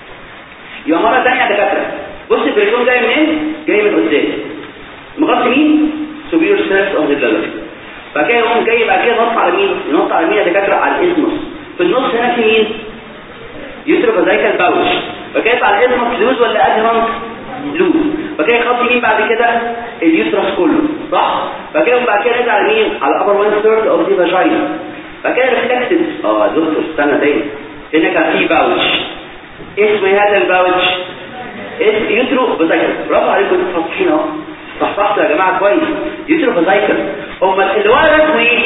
B: يبقى مره ثانيه يا دكاتره بص البريتون جاي منين جاي من قدام مغطي مين superior surface of the bladder بعد كده يقوم جاي بعد كده نط على مين ينط على مين يا دكاتره على الاسموس في النص هنا في مين يوتروفازايكال باوش بعد كده يطلع الاسموس لوز ولا ادهرنت لوز بعد كده يخطي مين بعد كده اليوترس كله صح بعد كده بعد كده نرجع على مين على upper one third of the vagina بعد كده ريفلكتد اه دكتور استنى تاني هنا كان في باوش اسم هذا الباوش اسم يوترو فازايكل برافو عليكم انتوا فاصحين اهو صحصحتوا يا جماعه كويس يوترو فازايكل هم اللي ورا اسمه ايه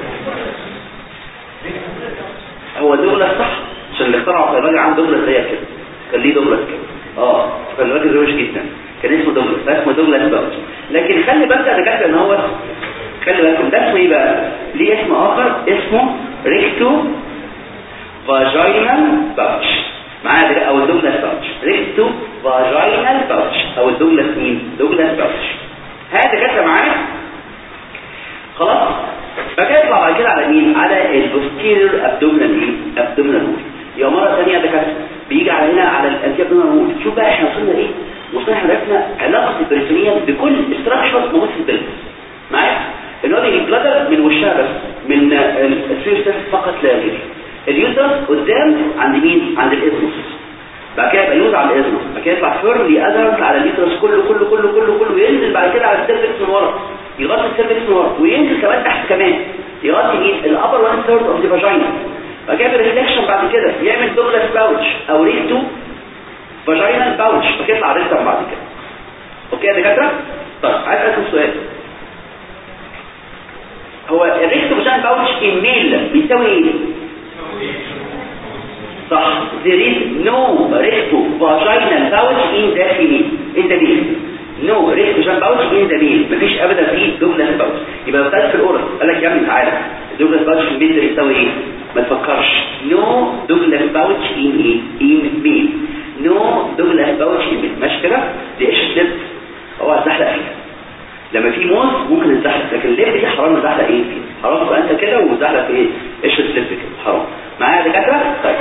B: هو دوغلاس صح عشان اللي اخترعه الراجل عنده دوغلاس زي كده كان ليه دوغلاس كده اه كان راجل روش جدا كان اسمه دوغلاس فاسمه دوغلاس باوش لكن خلي بالك يا دكاتره ان هو خلي بالكم ده اسمه ايه بقى ليه اسم اخر اسمه ريكتو فاجينال باوتش معايا ده او الدوغلاس باوتش ريكتو فاجينال باوتش او الدوغلاس مين دوغلاس باوتش هذا كده معايا خلاص فكده يطلع بعد كده على مين على البوستيريور ابدومينال ايه ابدومينال وول يبقى مره ثانيه ده كده بيجي على هنا على الانتي ابدومينال وول شوف بقى احنا وصلنا ايه وصلنا احنا عرفنا علاقه البريتونيوم بكل استراكشر موجود في البلد معايا ان هو بيجي بلادر من وشها بس من السيرفس فقط لا غير اليوترس قدام عند مين عند الاسمس بعد كده يبقى يوز على الاسمس بعد كده يطلع فيرلي ادرنت على اليوترس كله كله كله كله كله وينزل بعد كده على السيرفكس من ورا يغطي السيرفكس من ورا وينزل كمان تحت كمان يغطي مين الابر وان ثيرد اوف ذا فاجينا بعد كده ريفلكشن بعد كده يعمل دوغلاس باوتش او ريكتو فاجينال باوتش بعد كده يطلع ريكتم بعد كده اوكي يا دكاتره طيب عايز اسال سؤال هو الريكتو فاجينال باوتش الميل بيساوي ايه صح there is no recto vaginal pouch in the female in the male no recto vaginal pouch in the male مفيش ابدا فيه دوغلاس باوتش يبقى بتاعت في الاورال قال لك يا ابني تعالى الدوغلاس باوتش في الميل ده يساوي ايه ما تفكرش no دوغلاس باوتش in ايه in male no دوغلاس باوتش in male ماشي كده دي ايش سليب هو هتزحلق فيها لما في موز ممكن نزحلق لكن الليب دي حرام نزحلق ايه فيه حرام تبقى انت كده وزحلق في ايه ايش سليب كده حرام معايا يا دكاتره طيب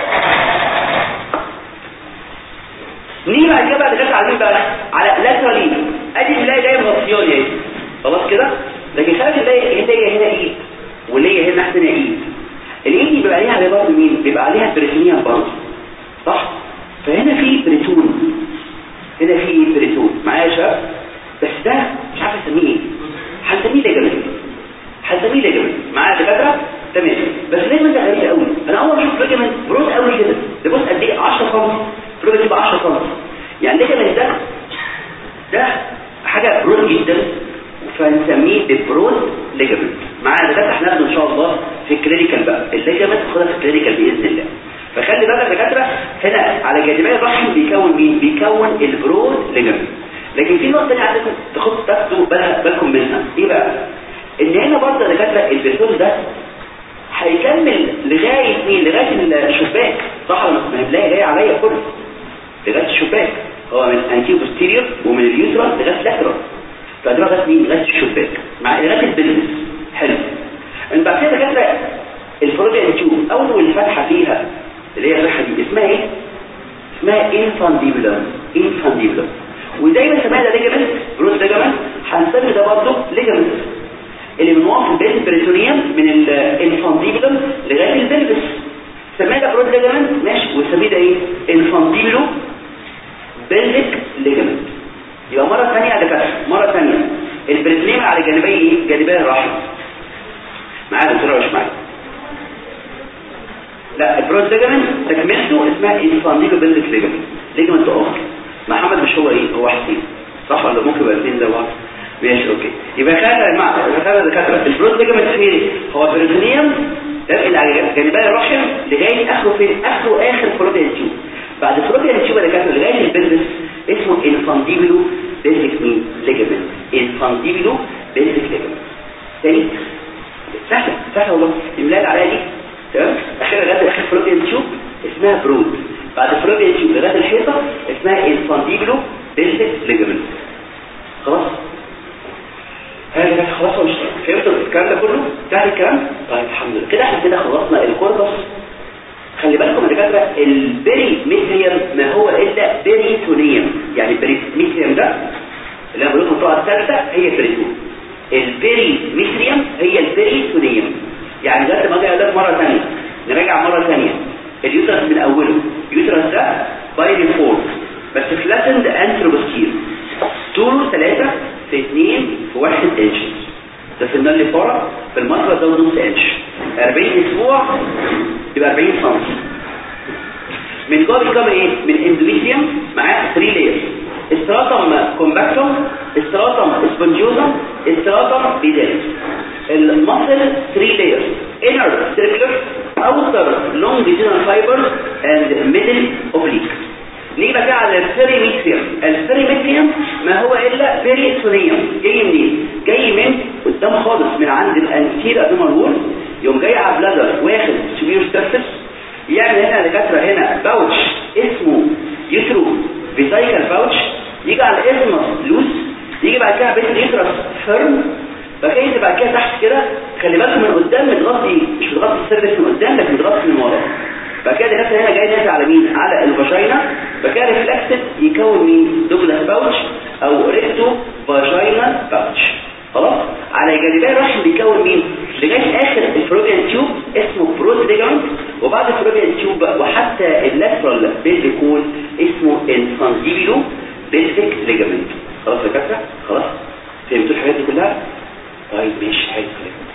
B: نيجي بعد كده بعد كده على مين بقى على لاترالي ادي نلاقي جايه مغطيان اهي خلاص كده لكن خلي نلاقي هي هنا ايد واللي هنا تحت هنا ايد الايد دي بيبقى عليها على برضه مين بيبقى عليها بريتونيوم برضه صح فهنا في بريتون هنا في بريتون معايا يا شباب بس ده مش عارف اسميه ايه هنسميه ليجمنت هنسميه ليجمنت معايا يا دكاتره تمام بس ليجمنت ده غريب قوي انا اول ما اشوف ليجمنت برود قوي كده ده بص قد ايه 10 سم برود تبقى 10 سم يعني ليجمنت ده ده حاجه برود جدا فنسميه البرود ليجمنت معايا ده احنا هناخده ان شاء الله في الكلينيكال بقى الليجمنت خدها في الكلينيكال باذن الله فخلي بالك يا دكاتره هنا على جانبي الرحم بيكون مين بيكون البرود ليجمنت لكن في نقطه ثانيه عايزكم تاخدوا تاخدوا بالكم منها ايه بقى ان هنا برضه يا دكاتره البرتون ده هيكمل لغايه مين لغايه الشباك صح ولا ما هتلاقي جاي عليا كله لغايه الشباك هو من انتيو بوستيريور ومن اليوترس لغايه لاترال فهتروح لغايه مين لغايه الشباك مع لغايه البلبس حلو من بعد كده كده الفلوبيان تيوب اول فتحه فيها اللي هي الفتحه دي اسمها ايه اسمها انفانديبولم انفانديبولم ودايما سميها ده ليجامنت بروز ليجامنت هنسمي ده برضه ليجامنت اللي من وسط بيت البريتونيوم من الانفانديبولم لغايه البلبس سميها ده بروز ليجامنت ماشي وسميه ده ايه انفانديبولو بلفيك ليجامنت يبقى مره ثانيه يا دكاتره مره ثانيه البريتونيوم على جانبي ايه جانبي الرحم معايا دكتور مش معايا لا البروز ليجامنت تكملته اسمها انفانديبولو بلفيك ليجامنت ليجامنت اخر محمد مش هو ايه هو حسين صح ولا ممكن يبقى الاثنين زي بعض ماشي اوكي يبقى خلينا يا جماعه خلينا دكاتره البروز ليجامنت فين هو بريتونيوم ده اللي على جانبي الرحم لغايه اخره فين اخره اخر فلوبيان تيوب بعد فلوبيان تيوب ده كان لغايه البلبس اسمه انفانديبولو بيزك مين ليجامنت انفانديبولو بيزك ليجامنت تاني سهله سهله والله الملايه عليها دي تمام اخيرا لغايه اخر فلوبيان تيوب اسمها برود بعد فلوبيان تيوب لغايه الحيطه اسمها انفانديبولو بيزك ليجامنت خلاص هذا كده خلاص مش فهمتوا الكلام ده كله سهل الكلام طيب الحمد لله كده احنا كده خلصنا الكوربس خلي بالكم يا دكاتره البري ميتريوم ما هو الا بريتونيوم يعني البري ميتريوم ده اللي انا بقول لكم الطبقه الثالثه هي البريتون البري ميتريوم هي البريتونيوم يعني دلوقتي ما اجي اقول لك مره ثانيه نراجع مره ثانيه اليوترس من اوله اليوترس ده بايري فور بس فلاتند انتروبوستير طوله 3 في 2 في 1 انش ده في النال فورا في المنطقه ده نص انش 40 اسبوع يبقى 40 سم من جوه بيكون ايه من اندوميتريوم معاه 3 لايرز استراتم كومباكتوم استراتم سبونجيوزم استراتم بيدالس المصل 3 لايرز inner circular outer longitudinal fibers and middle oblique نيجي بقى على البيريميتريوم البيريميتريوم ما هو الا بيريتونيوم جاي منين جاي من قدام خالص من عند الانتير ادومال وول يوم جاي على بلادر واخد سوبير سيرفيس يعمل هنا دكاتره هنا باوتش اسمه يوترو فيزايكال باوتش يجي على الاسمس لوس يجي بعد كده بيت اليوترس فيرم بعد كده بعد كده تحت كده خلي بالكم من قدام متغطي مش متغطي السيرفيس من قدام لكن متغطي من ورا بعد كده دكاتره هنا جاي نازل على مين على الفاجينا بعد كده ريفلكسد يكون مين دوجلاس باوتش او ريكتو فاجينا باوتش خلاص على جانبي الرحم بيكون مين لغايه اخر الفروبيان تيوب اسمه بروز ليجامنت وبعد الفروبيان تيوب وحتى اللاترال بيزيكول اسمه انفانزيبيلو بيزيك ليجامنت خلاص يا دكاتره خلاص فهمتوا الحاجات دي كلها طيب ماشي حلو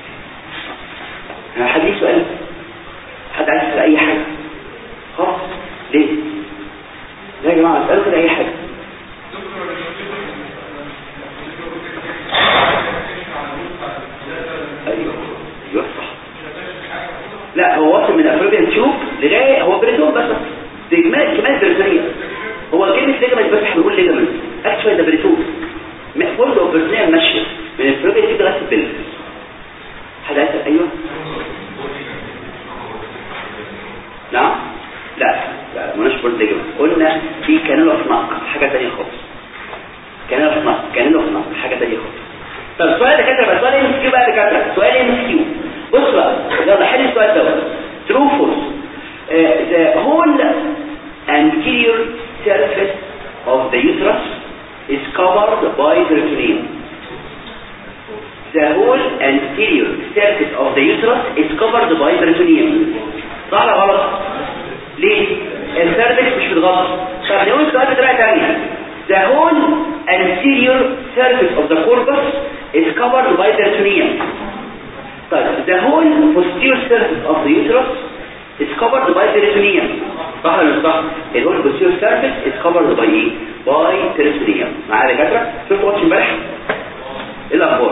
B: كلام حد ليه سؤال حد عايز يسال اي حاجه خلاص ليه لا يا جماعه اسالوا كده اي حاجه ايوه ايوه صح لا هو واصل من افريقيا تشوف لغايه هو بريتون بس دي كمان كمان بريتونيه هو كلمه ليجمنت بس احنا بنقول ليجمنت اكشوال ده بريتون كل اوبرتونيه ماشيه من افريقيا تيجي لغايه البلد حد عايز ايوه نعم لا لا مالناش بول ليجمنت قلنا في كانيلا فنق حاجه ثانيه خالص كانيلا فنق كانيلا فنق حاجه ثانيه خالص طب سؤال دكاتره بقى سؤال ام كيو بقى دكاتره سؤال ام كيو بص بقى يلا حل السؤال دوت true false uh, the whole anterior surface of the uterus is covered by peritoneum the whole anterior surface of the uterus is covered by peritoneum صح ولا غلط ليه السيرفكس مش متغطى طب نقول السؤال بطريقه ثانيه the whole anterior surface of the corpus is covered by peritoneum طيب the whole posterior surface of the uterus is covered by peritoneum صح ولا مش صح the whole posterior surface is covered by ايه by peritoneum معايا يا دكاتره شفتوا ماتش امبارح ايه الاخبار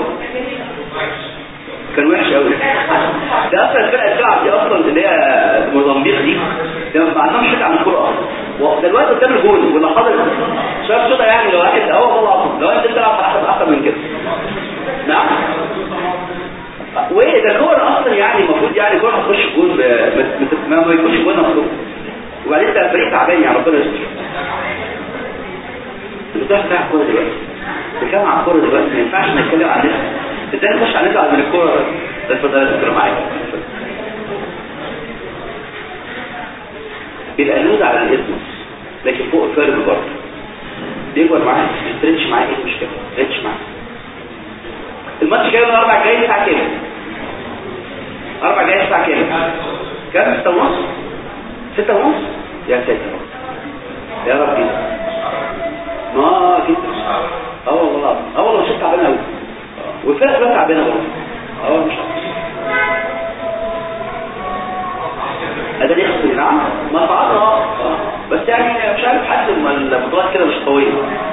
B: كان وحش قوي ده اصلا الفرقه الشعب دي اصلا اللي هي موزمبيق دي ده ما عندهمش حاجه عن الكوره اصلا دلوقتي قدام الجول ولا حاضر شايف شوطه يعني لو واحد اه والله العظيم لو انت بتلعب احسن اكتر من كده نعم وايه ده الكوره اصلا يعني المفروض يعني الكوره هتخش الجول ب... ما ما يكونش جول مفتوح وبعدين انت الفريق تعبان يعني ربنا يستر انت بتعرف تلعب كوره دلوقتي بكام على الكوره دلوقتي ما ينفعش نتكلم عن نفسي ازاي نخش على نزعل من الكوره ده اتفضل يا دكتور معايا بيبقى لود على الاسم لكن فوق الفرد برضه بيكبر معاه يستريتش معاه ايه المشكله يستريتش معاه الماتش جاي الاربع جاي الساعه كام اربع جاي الساعه كام كام ستة ونص ستة ونص يا ساتر يا رب جدا ما جدا اه والله العظيم اه والله مش تعبان قوي والفرق كلها تعبانه برضه اه والله مش اداني يخسر نعم ما فعلنا اه بس يعني مش عارف حاسس ان البطولات كده مش قويه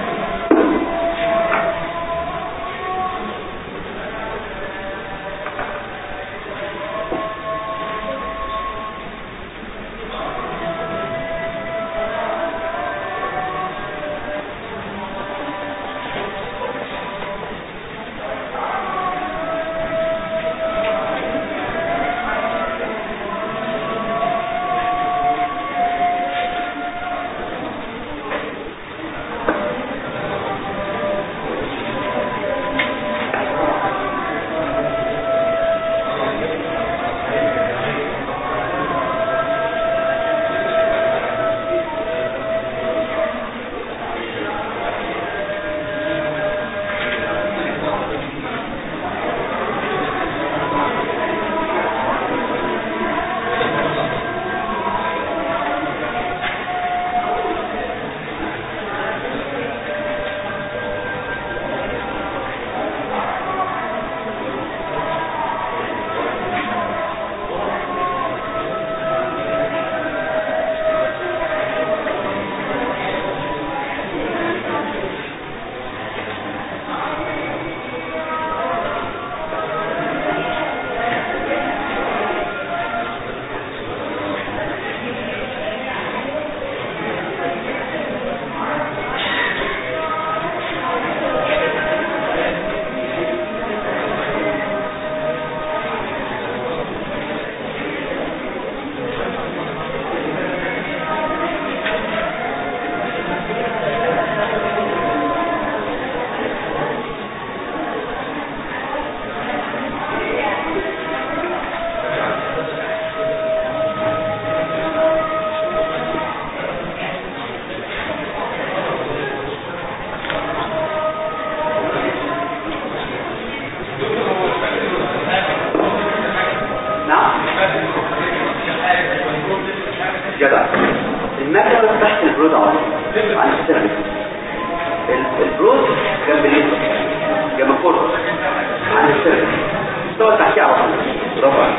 B: جدع المكنه تحت البرود على طول عن السيرفيس البرود جنب اليسر جنب الكورة عن السيرفيس مستوى تحتيه على طول برافو عليك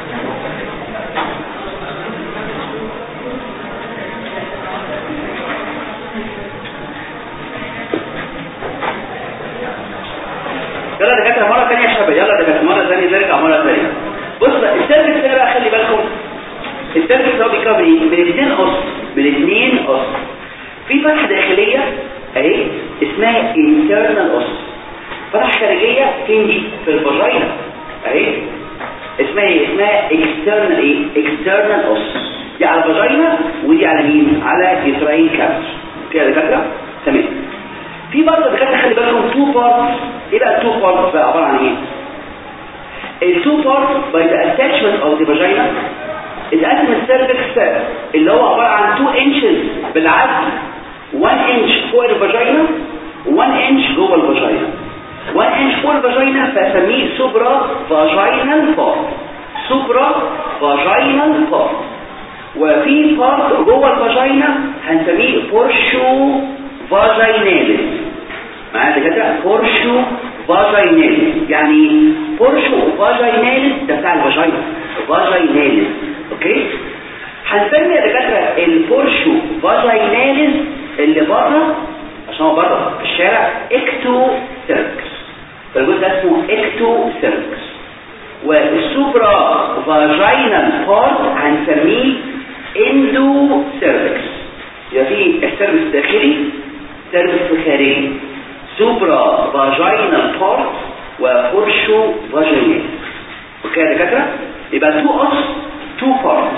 B: يلا دكاتره مره ثانيه يا شباب يلا دكاتره مره ثانيه نرجع مره ثانيه بص بقى السيرفيس هنا بقى خلي بالكم السيرفيس هو بيكفر ايه من اثنين قص من اثنين قص في فتحه داخليه اهي اسمها internal قص فتحه خارجيه فين دي في الفاجينا اهي اسمها ايه اسمها external ايه external قص دي على الفاجينا ودي على مين على يوتراين كابس كده يا دكاتره تمام في برضه دكاتره خلي بالكم تو بارتس ايه بقى التو بارتس بقى عباره عن ايه التو بارتس باي ذا اتاتشمنت اوف ذا فاجينا اتقسم السيرفكس اللي هو عباره عن 2 انشز بالعدل 1 انش فوق الفاجينا 1 انش جوه الفاجينا 1 انش فوق الفاجينا فسميه سوبرا فاجينال بارت سوبرا فاجينال بارت وفي بارت جوه الفاجينا هنسميه بورشو فاجيناليس معايا كده بورشو فاجيناليس يعني بورشو فاجيناليس ده بتاع الفاجينا فاجيناليس اوكي هنسمي يا دكاتره البورشو فاجيناليس اللي بره عشان هو بره في الشارع اكتو سيركس فالجزء ده اسمه اكتو سيركس والسوبرا فاجينال بارت هنسميه اندو سيركس يبقى في السيرفس داخلي سيرفس خارجي سوبرا فاجينال بارت وبورشو فاجينال اوكي يا دكاتره يبقى تو اس تو بارتس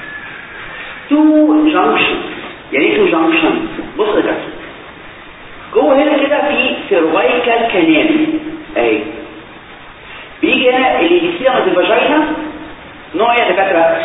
B: تو جانكشن يعني ايه تو جانكشن بص يا دكاتره جوه هنا كده في سيرفايكال كانال اهي بيجي هنا الابيثيليوم الفاجينا نوع ايه يا دكاتره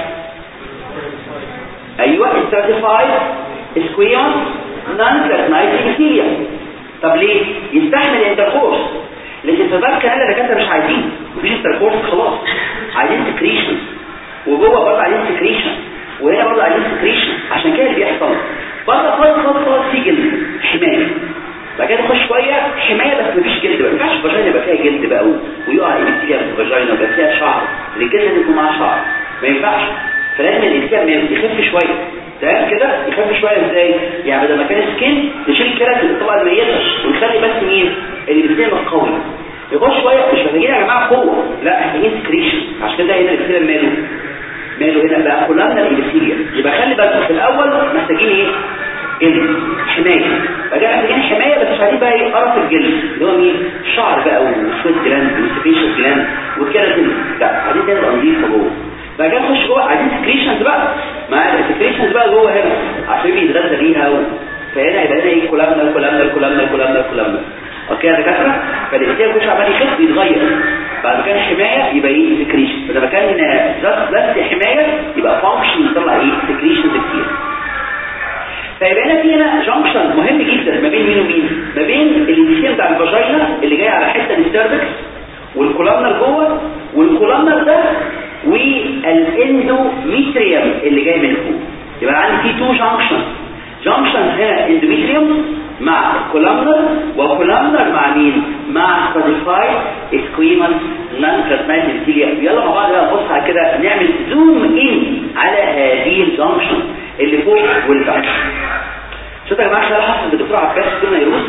B: ايوه الستراتيفايد سكويون نان بلازمايد ابيثيليوم طب ليه يستحمل الانتركورس لكن السيرفايكال كانال اللي دكاتره مش عايزين مفيش انتركورس خلاص عايزين سكريشن وجوه برضه عايزين سكريشن وهنا برضه عايزين سكريشن عشان كده اللي بيحصل بره خالص خالص خالص في جلد حمايه بعد كده تخش شويه حمايه بس مفيش جلد بقى ما ينفعش الفاجينا يبقى فيها جلد بقى ويقع الابتلاء في الفاجينا ويبقى فيها شعر الجلد لازم يكون معاه شعر ما ينفعش فلازم الابتلاء يخف شويه تمام كده يخف شويه ازاي يعني بدل ما كان سكين نشيل الكرات الطبقه الميته ونخلي بس مين الابتلاء القوي يخش شويه مش محتاجين يا جماعه قوه لا محتاجين سكريشن عشان كده هنا الابتلاء ماله ماله هنا بقى كلامنا الابتلاء يبقى خلي بالكم في الاول محتاجين ايه جلد حماية بقى محتاجين حماية بس مش عايزين بقى ايه قرف الجلد اللي هو مين شعر بقى وشوية جلاند وسبيشال جلاند والكيراتين لا عايزين تبقى نضيفة جوه بقى كده نخش جوه عايزين سكريشنز بقى مع السكريشنز بقى جوه هنا عشان بيتغذى بيها و... فهنا يبقى هنا ايه كلامنا كلامنا كلامنا كلامنا كلامنا اوكي يا دكاتره فالانسان كل عمال يخف يتغير بعد ما كان حمايه يبقى ايه سكريشن فلما كان بس بس حمايه يبقى فانكشن يطلع ايه سكريشنز كتير فيبقى هنا في هنا جانكشن مهم جدا ما بين مين ومين ما بين الانسيام بتاع الفاجينا اللي جاي على حته من السيرفكس والكولامنر جوه والكولامنر ده والاندوميتريوم اللي جاي من فوق يبقى عندي في تو جانكشن جانكشن هنا اندوميتريوم مع كولامنر وكولامنر مع مين مع ستراتيفايد سكويمس نان بلازماتيك ابيثيليوم يلا مع بعض بقى نبص على كده نعمل زوم ان على هذه الجانكشن اللي فوق واللي تحت شوف يا جماعه احنا حصل الدكتور عباس دكتور نيروز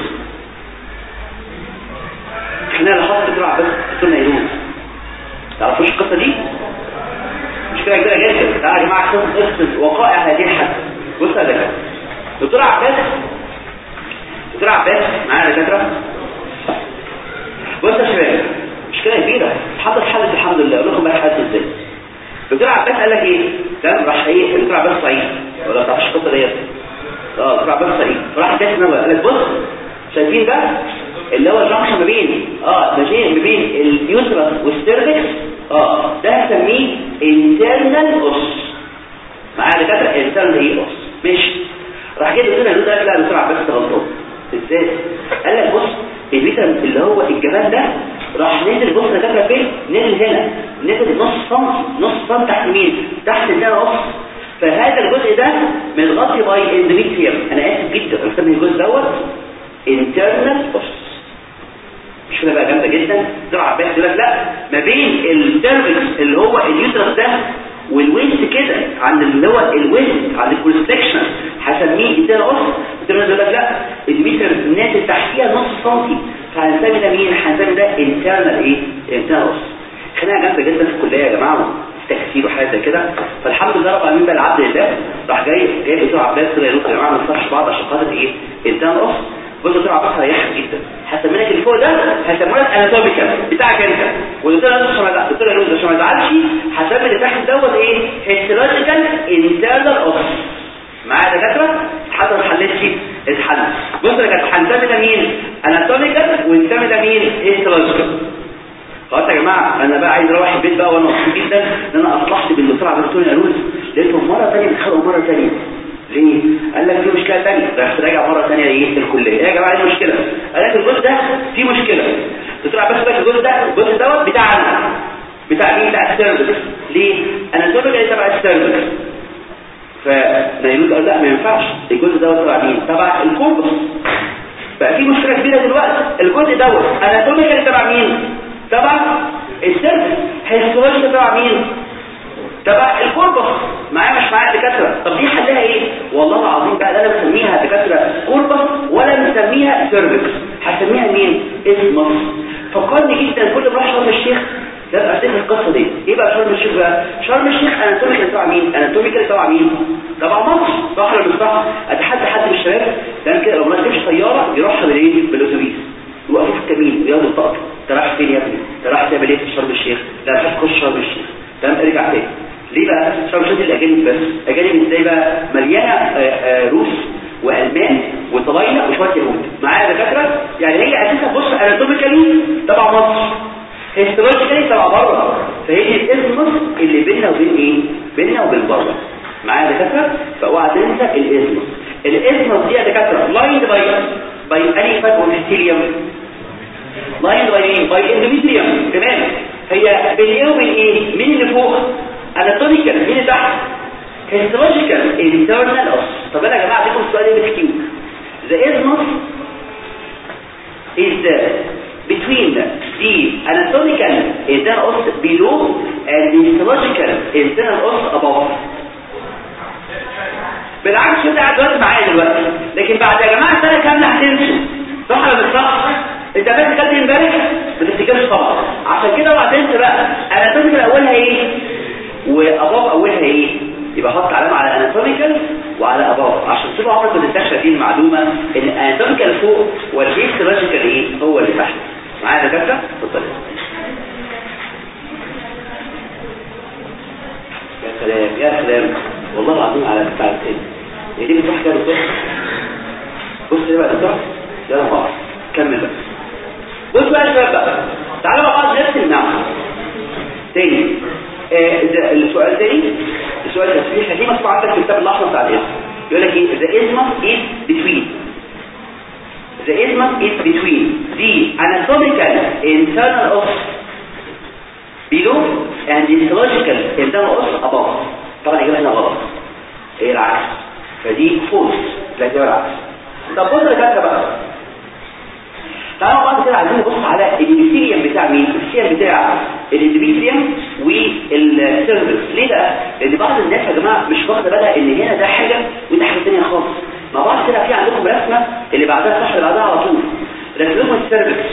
B: احنا اللي حصل الدكتور عباس دكتور نيروز تعرفوش القصه دي مشكله كبيره جدا تعالوا يا جماعه قصه قصه وقائع هذه الحادثه بص يا دكتور دكتور عباس دكتور عباس معانا دكاتره بص يا شباب مشكله كبيره حصل حدث الحمد لله اقول لكم بقى حدث ازاي دكتور عباس قال لك ايه تمام راح ايه دكتور عباس صعيد ولا تعرفش القصه ديت اه دكتور عباس صعيد فراح جاي نوى قال لك بص شايفين ده اللي هو الجنكشن ما بين اه ما بين ما بين اليوترس والسيرفكس اه ده هسميه انترنال اوس معايا دكاتره انترنال ايه اوس ماشي راح جاي دكتور قال له لا دكتور عباس انت غلطان ازاي قال لك بص الفيتامين اللي هو الجبان ده راح نزل بص دكاتره فين نزل هنا نزل نص سم نص سم تحت مين تحت الدار اوس فهذا الجزء ده متغطي باي اندوميتريوم انا اسف جدا بسمي الجزء دوت انترنال اوس مش كده بقى جامده جدا دكتور عباس يقول لك لا ما بين السيرفكس اللي هو اليوترس ده والويست كده عند اللي هو الويست عند الكونستكشن هسميه انترنال اوس يقول لك لا الميتر نازل تحتيها نص سنتي فهنسمي ده مين هنسمي ده انترنال ايه انترنال اوس خناقه جامده جدا في الكليه يا جماعه تكسير وحاجات زي كده فالحمد لله رب العالمين بقى العبد لله راح جاي جاي دكتور عباس كده يقول يا جماعه ما نصحش بعض عشان خاطر ايه انترنال اوس بص دكتور عباس هيحكي جدا هسمي لك اللي فوق ده هسمي لك اناتوميكال بتاعك انت والدكتور قال عشان ما دكتور يقول عشان ما يزعلش هسمي اللي تحت دوت ايه هيستولوجيكال انترنال اوس معايا دكاتره حتى ما حلتش اتحل بص يا كانت هنسمي ده مين اناتوميكال ونسمي ده مين هيستولوجيكال خلاص يا جماعه انا بقى عايز اروح البيت بقى وانا مبسوط جدا ان انا اصلحت بالدكتور عبد الدكتور يالوز لقيتهم مره ثانيه بيتخانقوا مره ثانيه ليه؟ قال لك في مشكله ثانيه رحت راجع مره ثانيه ايه الكليه ايه يا جماعه ايه المشكله؟ قال لك الجزء ده فيه مشكله الدكتور عباس قال لك الجزء ده الجزء دوت بتاعنا بتاع مين بتاع السيرفكس ليه؟ انا الجزء ده تبع السيرفكس فنيروز قال لا ما ينفعش الجزء دوت تبع مين؟ تبع الكوربس بقى في مشكله كبيره دلوقتي الجزء دوت اناتوميكال تبع مين؟ تبع السيرفس هيستولوجي تبع مين تبع الكوربس معايا مش معايا دكاتره طب دي حلها ايه والله العظيم بقى لا انا مسميها دكاتره كوربس ولا مسميها سيرفكس هسميها مين اسمس فكرني جدا كل ما اروح شرم الشيخ لازم افتكر القصه دي ايه بقى شرم الشيخ بقى شرم الشيخ اناتوميكال تبع مين اناتوميكال تبع مين تبع مصر صح ولا مش صح اتحدى حد من الشباب ده كده لو ما ركبش طياره يروحها بالايه بالاتوبيس يوقفوا في الكمين وياخدوا الطاقه انت رايح فين يا ابني انت رايح تعمل ايه في شرم الشيخ لا مش هتخش شرم الشيخ تمام ارجع تاني ليه بقى شرم الشيخ الاجانب بس اجانب ازاي بقى مليانه آآ آآ روس والمان وطلاينة وشويه يهود معايا يا دكاتره يعني هي اساسا بص اناتوميكالي تبع مصر هيستولوجيكالي تبع بره فهي الاسمس اللي بيننا وبين ايه بيننا وبين بره معايا يا دكاتره فاوعى تنسى الاسمس الاسمس دي يا دكاتره لايند باي باي اني فات والهيستيريوم لايند باي ايه باي اندوميتريوم تمام هي بين ايه وبين ايه مين اللي فوق اناتوميكال مين اللي تحت histological internal os طب انا يا جماعه اديكم السؤال ده بتكيو the isthmus is the between the anatomical internal os below and the histological internal os above بالعكس انت قاعد دلوقتي معايا دلوقتي لكن بعد يا جماعه سنه كامله هتنسوا صح ولا مش صح انت بس كلت امبارح ما تفتكرش طبعا عشان كده اوعى تنسى بقى اناتوميكال اولها ايه واباف اولها ايه يبقى حط علامه على اناتوميكال وعلى اباف عشان تبقى عمرك ما تنساش هذه المعلومه ان الاناتوميكال فوق والهيستولوجيكال ايه هو اللي تحت معايا يا دكاتره اتفضل يا سلام يا سلام والله العظيم على بتاع التاني هي دي بتروح كده دكتور بص كده بقى دكتور يلا مع بعض كمل بقى بص بقى يا شباب بقى تعالوا مع بعض نرسم نعم تاني آه السؤال تاني السؤال التسبيح دي مكتوب عندك في الكتاب الاحمر بتاع الاسم يقول لك ايه the isthmus is between the isthmus is between the anatomical internal os below and the histological internal os above طبعا الاجابه هنا غلط ايه العكس فدي فولس لا الاجابه العكس طب بص يا دكاتره بقى تعالوا بعد كده عايزين نبص على الابيثيليوم بتاع مين الابيثيليوم بتاع الابيثيليوم والسيرفكس ليه بقى لان بعض الناس يا جماعه مش واخده بالها ان هنا ده حاجه وده حاجه ثانيه خالص مع بعض كده في عندكم رسمه اللي بعدها صح اللي بعدها على طول رسمهم السيرفكس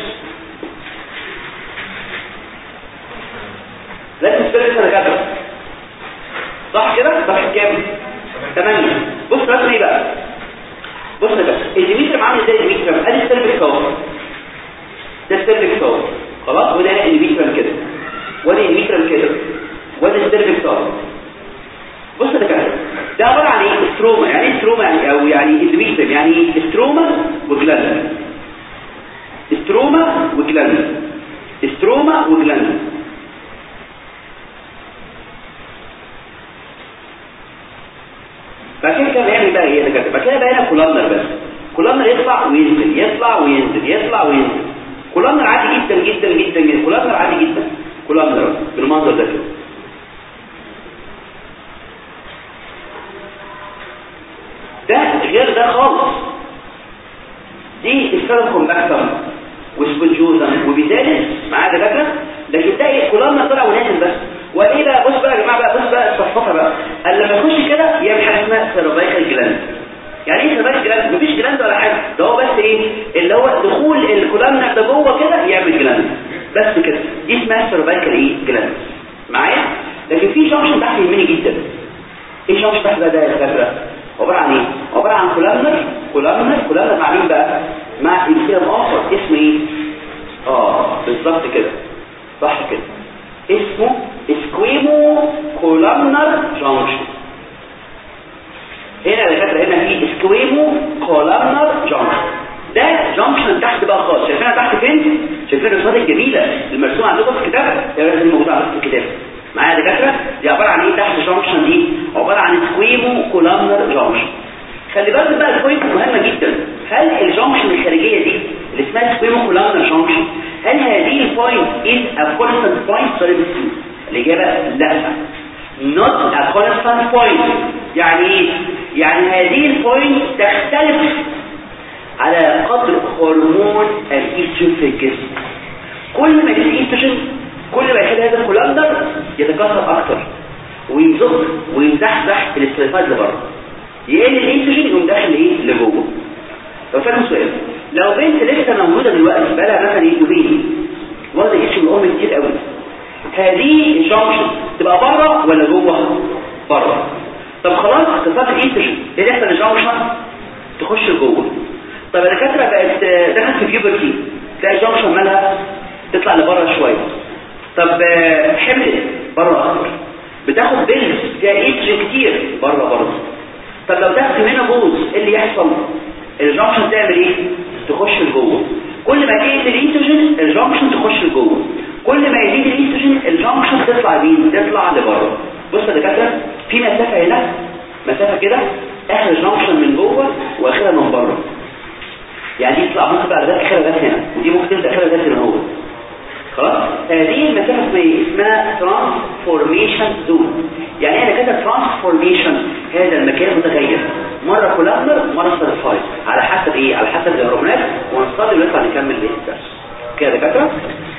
B: رسم السيرفكس انا كاتب صح كده صح كام 8 بص رسم ايه بقى بص يا باشا الديميتر عامل ازاي الديميتر ادي السيرفكس اهو ده السيرفكس اهو خلاص وده الديميتر كده وده الديميتر كده وده السيرفكس اهو بص يا دكاتره ده عباره عن ايه ستروما يعني ايه ستروما يعني او يعني اندوميتريم يعني ستروما وجلاند ستروما وجلاند ستروما وجلاند فكده كده بيعمل بقى ايه يا دكاتره فكده بقى هنا كولامنر بس كولامنر يطلع وينزل يطلع وينزل يطلع وينزل كولامنر عادي جدا جدا جدا جدا كولامنر عادي جدا كولامنر بالمنظر ده كده ده غير ده خالص دي السيرم كومباكتم وسبنجوزم وبالتالي معاه دكاتره لكن ده ايه كولامنر طلع ونازل بس وايه بقى بص بقى يا جماعه بقى بص بقى الصفصفه بقى قال لما يخش كده يعمل حاجه اسمها سيرفايكال جلاند يعني ايه سيرفايكال جلاند مفيش جلاند ولا حاجه ده هو بس ايه اللي هو دخول الكولامنر ده جوه كده يعمل جلاند بس كده دي اسمها سيرفايكال ايه جلاند معايا لكن في جنكشن تحت يهمني جدا ايه جنكشن تحت ده يا دكاتره عباره عن ايه عباره عن كولامنر كولامنر كولامنر مع مين بقى مع انسان اخر اسمه ايه اه بالظبط كده صح كده اسمه اسكويمو كولامنر جانكشن هنا يا دكاتره هنا في اسكويمو كولامنر جانكشن ده جانكشن تحت بقى خالص شايفينها تحت فين شايفين الرسومات الجميله المرسومه عندكم في الكتاب هي اللي موجوده عندكم في الكتاب معايا يا دكاتره دي عباره عن ايه تحت جانكشن دي عباره عن اسكويمو كولامنر جانكشن خلي بالك بقى البوينت مهمه جدا هل الجانكشن الخارجيه دي اللي اسمها سكويمو كولامنر جانكشن هل هذه البوينت is a constant point sorry الاجابه لا not a constant point يعني ايه يعني هذه البوينت تختلف على قدر هرمون الايستروجين في الجسم كل ما يزيد الايستروجين كل ما يخلي هذا الكولامنر يتكاثر اكتر ويزق ويزحزح الاستريفات لبره يقل الايستروجين يقوم داخل ايه لجوه لو فاهم سؤال لو بنت لسه موجوده دلوقتي بقى مثلا يومين واخده ايش من الام كتير قوي هذه الجنكشن تبقى بره ولا جوه بره طب خلاص كسرت الايستروجين ايه يحصل الجنكشن تخش لجوه طب الدكاتره بقت دخلت في بيوبرتي تلاقي الجنكشن مالها تطلع لبره شويه طب حملت بره اكتر بتاخد بيلز فيها ايستروجين كتير بره برضه طب لو دخلت هنا بوز ايه اللي يحصل الجنكشن تعمل ايه تخش لجوه كل ما يقل الايستروجين الجنكشن تخش لجوه كل ما يزيد الايستروجين الجنكشن تطلع مين تطلع لبره بص يا دكاتره في مسافه هنا مسافه كده اخر الجنكشن من جوه واخرها من بره يعني دي تطلع ممكن بقى لغايه اخرها لغايه هنا ودي ممكن تبدا اخرها لغايه هنا هو خلاص هذه المسافه اسمها ايه اسمها ترانسفورميشن زون يعني ايه كده ترانسفورميشن هذا المكان متغير مره كولابنر مره سيرفايد على حسب ايه على حسب الهرمونات ونصلي ونطلع نكمل بيه الدرس كده يا دكاتره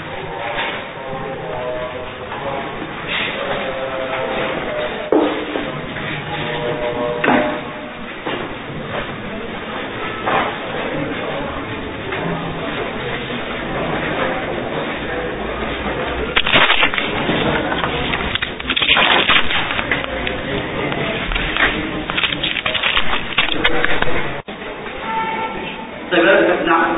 B: طيب لا- نعم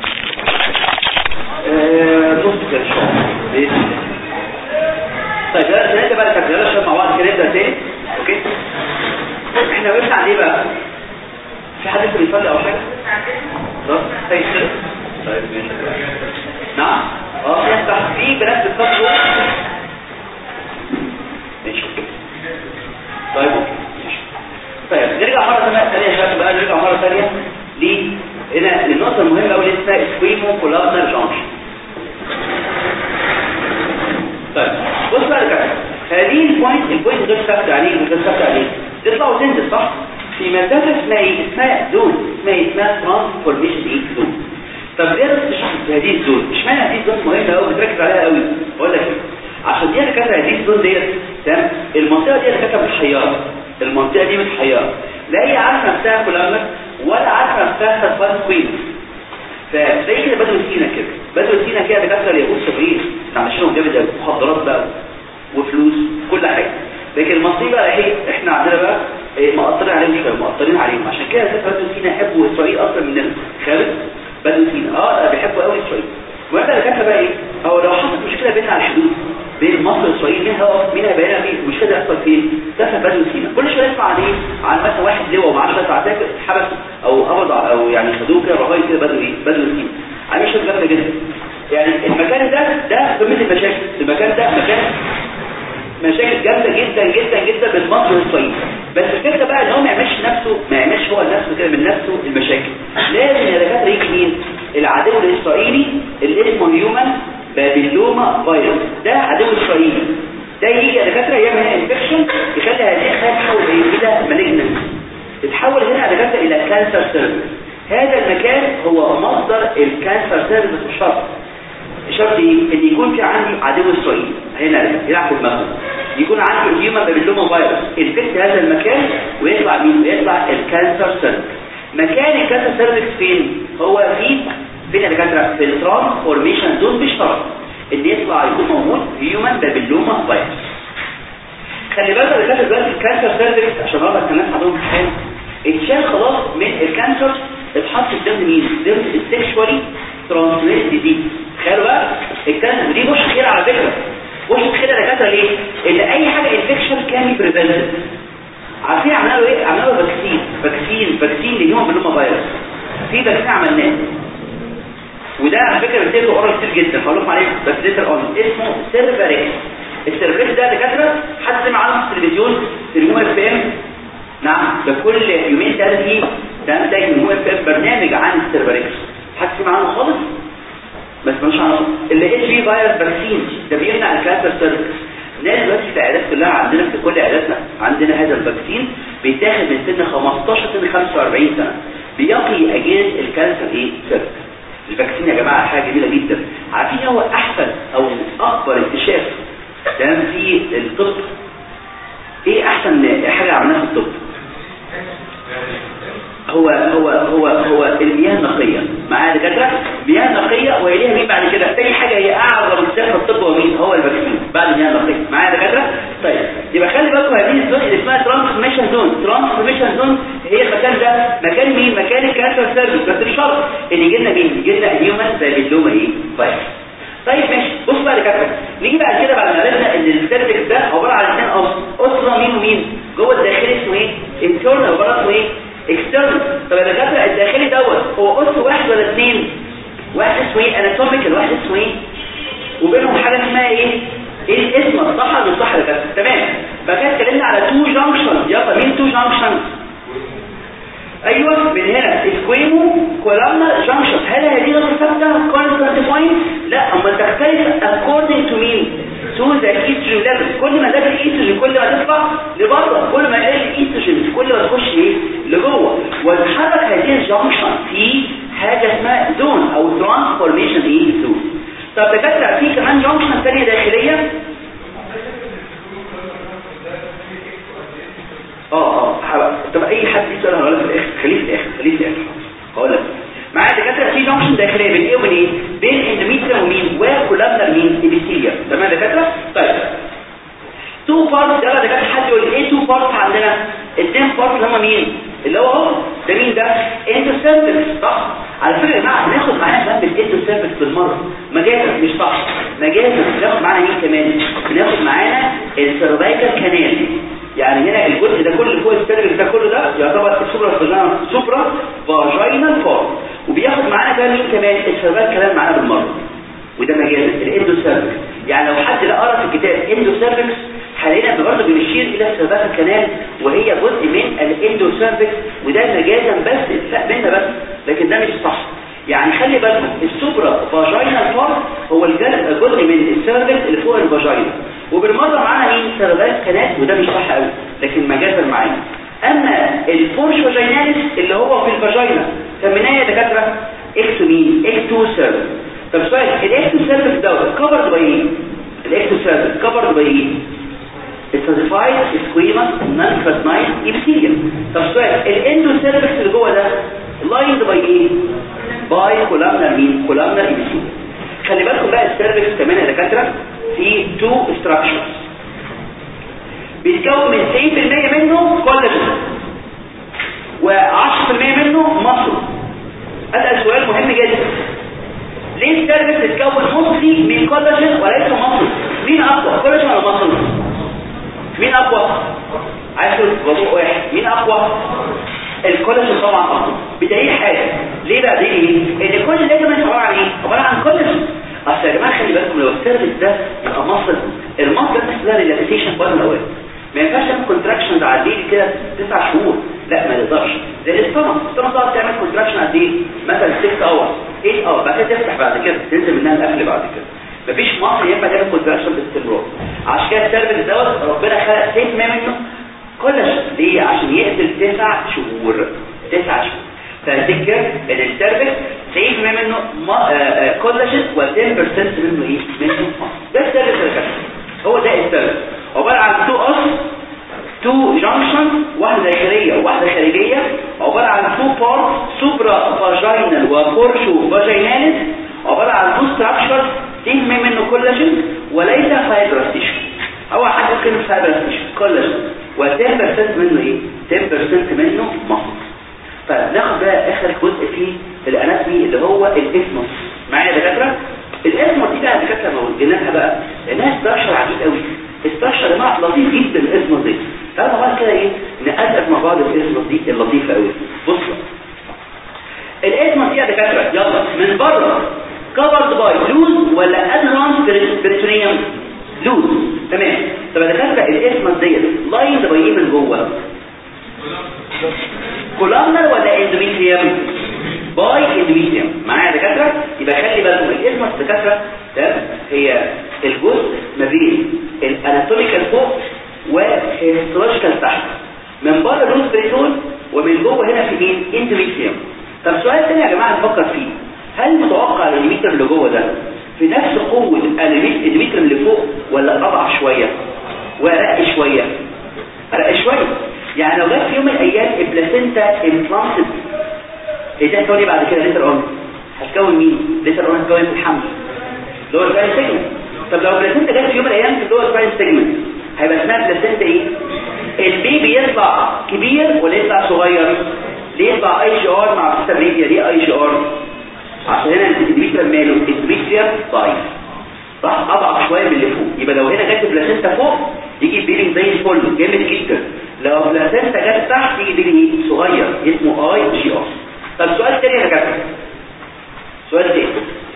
B: آه، نص كده ان شاء الله بإذن الله. طيب يلا نبدا بقى الكلام يلا شباب مع بعض كده نبدا تاني اوكي احنا وقفنا على ايه بقى في حد لسه بيصلي او حاجه خلاص طيب كده طيب ماشي نعم اه في ناس تحت في بنات بتصلي جوه. ماشي اوكي طيب اوكي ماشي طيب نرجع مرة ثانية ثانية يا شباب بقى نرجع مرة ثانية ليه؟ هنا للنقطة المهمة أوي اللي اسمها سكويمو كولابنر جانكشن طيب بص بقى يا كابتن هذه البوينت البوينت غير ثابتة عليه غير ثابتة عليه تطلع وتنزل صح؟ في مسافة اسمها ايه؟ اسمها زون اسمها ايه؟ اسمها ترانسفورميشن ايه؟ زون طب ليه بس تشرح هذه الزون؟ اشمعنى هذه الزون مهمة قوي بتركز عليها قوي؟ اقول لك ايه؟ عشان دي كانت هذه الزون ديت تمام؟ المنطقة دي اللي كانت متحيرة المنطقة دي متحيرة لا هي عارفة نفسها كولامنر ولا عارفة نفسها سبان كوين فزي كده بدو سينا كده بدو سينا كده دكاتره اليهود صغير عشانهم جامد قوي مخدرات بقى وفلوس كل حاجه لكن المصري بقى ايه احنا عندنا بقى إيه مقطرين عليهم شويه مقطرين عليهم عشان كده اساس بدو سينا يحبوا اسرائيل اكتر مننا خالد بدو سينا اه بيحبوا قوي اسرائيل وانت دكاتره بقى ايه او لو حصلت مشكله بيننا على الحدود بين مصر واسرائيل مين هو مين هيبقى لنا فيه المشكله دي هتحصل فين ده في بدو سينا كل شويه نسمع عن ايه عن مثلا واحد لواء ومعاه شويه عساكر اتحبس او قبض او يعني خدوه كده رهاين كده بدو ايه بدو سينا عامل شغل جامده جدا يعني المكان ده ده قمه المشاكل المكان ده مكان مشاكل جامده جدا جدا جدا بين مصر واسرائيل بس الفكره بقى ان هو ما يعملش نفسه ما يعملش هو نفسه كده من نفسه المشاكل لازم يا دكاتره يجي مين العدو الاسرائيلي اللي اسمه هيومن بابيلوما فيروس ده عدو اسرائيلي ده يجي يا دكاتره يعمل هنا انفكشن يخلي هذه الخلايا تتحول ايه الى مالجنس تتحول هنا يا دكاتره الى كانسر سيرفيس هذا المكان هو مصدر الكانسر سيرفيس الشرط الشرط ايه ان يكون في عندي عدو اسرائيلي هنا يلعب في المغرب يكون عندي هيومن بابيلوما فيروس انفكت هذا المكان ويطلع مين ويطلع الكانسر سيرفيس مكان الكانسر سيرفيس فين هو في فين يا دكاتره في الترانسفورميشن زون بيشترط ان يطلع يكون موجود هيومن بابيلوما فيروس خلي بالك يا دكاتره دلوقتي الكانسر سيرفيس عشان اعرف الناس عندهم امتحان اتشال خلاص من الكانسر اتحط ضمن مين ضمن السكشوالي ترانسميت ديزيز تخيلوا بقى الكانسر ودي مش خير على فكره مش خير يا دكاتره ليه ان اي حاجه انفكشن كان بريفنتد عارفين عملنا له ايه عملنا له فاكسين فاكسين فاكسين لليوم باللوما فيروس في فاكسين عملناه وده على فكره بيتاخد اورال كتير جدا هقول لكم عليه بس لسه اون اسمه سيرفريكس السيرفريكس ده دكاتره حد سمع عنه في التلفزيون في اليوم اف ام نعم ده كل يومين ثلاثه فيه ده ده اليوم اف ام برنامج عن السيرفريكس حد سمع عنه خالص بس مش عنه اللي اتش بي فيروس فاكسين ده بيمنع الكانسر سيرفكس الناس دلوقتي في العيادات كلها عندنا في كل عياداتنا عندنا هذا الفاكسين بيتاخد من سن 15 سن 45 سنه بيقي اجهزه الكانسر ايه سيرفكس الفاكسين يا جماعه حاجه جميله جدا عارفين هو احسن او اكبر اكتشاف تمام في الطب ايه احسن حاجه عملناها في الطب هو هو هو هو المياه النقية معايا دكاتره مياه نقية ويليها مين بعد كده تاني حاجة هي اعظم اكتشاف الطب هو مين هو الفاكسين بعد المياه النقية معايا دكاتره طيب يبقى خلي بالكم هذه الزون اللي اسمها ترانسفورميشن زون ترانسفورميشن زون هي المكان ده مكان مين مكان الكانسر سيرفيس بس الشرط ان يجي لنا مين يجي لنا هيومن زي اللومه ايه فايروس طيب ماشي بص بقى يا دكاتره نيجي بعد كده بعد ما عرفنا ان السيرفكس ده عباره عن اثنين اصل اصلا مين ومين جوه الداخلي اسمه ايه انترنال عباره اسمه ايه اكسترنال طب يا دكاتره الداخلي دوت هو اس واحد ولا اثنين واحد اسمه ايه اناتوميكال واحد اسمه ايه وبينهم حاجه اسمها ايه ايه الاسم الصح ولا الصح ده تمام بقى كده اتكلمنا على تو جانكشن يلا مين تو جانكشن ايوه من هنا اسكويمو كولامنا جانكشن هل هذه نقطه ثابته كونستانت بوينت لا اما تختلف according to مين to the estrogen level كل ما زاد الايستروجين كل ما تطلع لبره كل ما قل الايستروجين كل ما تخش ايه لجوه وتتحرك هذه الجانكشن في حاجه اسمها زون او ترانسفورميشن ايه زون طب دكاتره في كمان جانكشن ثانيه داخليه اه اه طب اي حد يسال هقول لك في الاخر خليه في الاخر خليه في الاخر هقول لك معايا دكاتره في جانكشن داخليه بين ايه وبين ايه بين اندوميتريوم ومين وكولابنر مين ابيثيليا تمام يا دكاتره طيب تو بارتس يلا دكاتره حد يقول لي ايه تو بارتس عندنا التين بارتس اللي هم مين اللي هو اهو ده مين ده اندوسيرفكس صح على فكره يا جماعه ناخد معانا جنب الاندوسيرفكس بالمره مجازا مش صح مجازا ناخد معانا مين كمان بناخد معانا السيرفايكال كانال يعني هنا الجزء ده كله فوق السيرفكس ده كله ده يعتبر سوبرا فاجينال سوبرا فاجينال فور وبياخد معانا كمان مين كمان السيرفايكال كانال معانا بالمره وده مجاز الاندوسيرفكس يعني لو حد لا قرا في الكتاب اندوسيرفكس حاليا برضه بنشير الى السيرفايكال كانال وهي جزء من الاندوسيرفكس وده مجازا بس لا منا بس لكن ده مش صح يعني خلي بالكم السوبرا فاجينال بارت هو الجزء جزء من السيرفكس اللي فوق الفاجينا وبالمره معانا مين سيرفايكال كانال وده مش صح قوي لكن مجازا معانا اما الفورش فاجيناليس اللي هو في الفاجينا سميناه يا دكاتره اكتو مين اكتو سيرفكس طب سؤال الاكتو سيرفكس دوت كفرد باي ايه الاكتو سيرفكس كفرد باي ايه السيرفايد سكويمس نان كراتناين ابيثيليوم طب سؤال الاندو سيرفكس اللي جوه ده لايند باي ايه باي كولامنر مين كولامنر ابيثيليوم خلي بالكم بقى السيرفكس كمان يا دكاتره في تو ستراكشرز بيتكون من 90% منه كولاجين و10% منه مصل اسال سؤال مهم جدا ليه السيرفكس بتتكون مصلي من كولاجين وليس مصل مين اقوى كولاجين ولا مصل مين اقوى عايز موضوع واحد مين اقوى الكولاجين طبعا اقوى بدليل حاجه ليه بقى دي ايه ان كل لازم عباره عن ايه عباره عن كولاجين اصل يا جماعه خلي بالكم لو السيرفيس ده يبقى مصل المصل ده ده ريلاكسيشن في الاول ما ينفعش تعمل كونتراكشن على الليل كده تسع شهور لا ما يقدرش زي الاستمر الاستمر تقعد تعمل كونتراكشن قد ايه مثلا 6 اور 8 اور بعد كده تفتح بعد كده تنزل منها الاكل بعد كده مفيش مصر ينفع تعمل كونتراكشن باستمرار عشان كده السيرفيس دوت ربنا خلق سيف ما منه كولاجين ليه عشان يقتل تسع شهور تسع شهور فتذكر ان السيرفيس 90% منه كولاجين و10% منه ايه منه ده السيرفيس اللي هو ده السيرفيس عباره عن تو اس تو جانكشن واحده داخليه وواحده خارجيه عباره عن تو بارت سوبرا فاجينال وبورشو فاجيناليس عباره عن تو ستراكشر 90% منه كولاجين وليس فايبرس تيشو هو حاجه كلمه فايبرس تيشو كولاجين و10% منه ايه 10% منه مصل فناخد بقى اخر جزء فيه الاناتومي اللي هو الاسموس معايا يا دكاتره الاسموس دي بقى دكاتره لو قلناها بقى لانها ستراكشر عجيب قوي ستراكشر يا جماعه لطيف جدا الاسموس دي تعالوا بقى كده ايه نقدم مع بعض الاسموس دي اللطيفه قوي بصوا الاسموس دي يا دكاتره يلا من بره كفرد باي لوز ولا ادرانس بريتونيوم لوز تمام طب يا دكاتره الاسموس ديت لايند باي ايه من جوه كولامنر ولا اندوميتريوم باي اندوميتريوم معايا يا دكاتره يبقى خلي بالكم الاسمس دكاتره تمام هي الجزء ما بين الاناتوميكال فوق والهيستولوجيكال تحت من بره لوز بريتون ومن جوه هنا في مين اندوميتريوم طب سؤال ثاني يا جماعه نفكر فيه هل متوقع الاندوميتريوم اللي جوه ده في نفس قوه الاندوميتريوم اللي فوق ولا اضعف شويه وارق شويه ارق شويه يعني لو جت في يوم من الايام البلاسينتا امبلانتد ايه ده هتكون بعد كده ليتر اون هتكون مين ليتر اون هتكون في الحمل اللي هو الفاين سيجمنت طب لو البلاسينتا جت في يوم من الايام في اللي هو الفاين سيجمنت هيبقى اسمها بلاسينتا ايه البيبي يطلع كبير ولا يطلع صغير ليه يطلع اي جي ار مع السبريديا ليه اي جي ار عشان هنا الديميتريم ماله الديميتريم ضعيف صح اضعف شويه من اللي فوق يبقى لو هنا جت البلاسينتا فوق يجي بيلينج زي الفل جامد جدا لو بلاسينتا جت تحت يجي بيلينج صغير اسمه اي جي ار طب سؤال تاني يا دكاتره سؤال تاني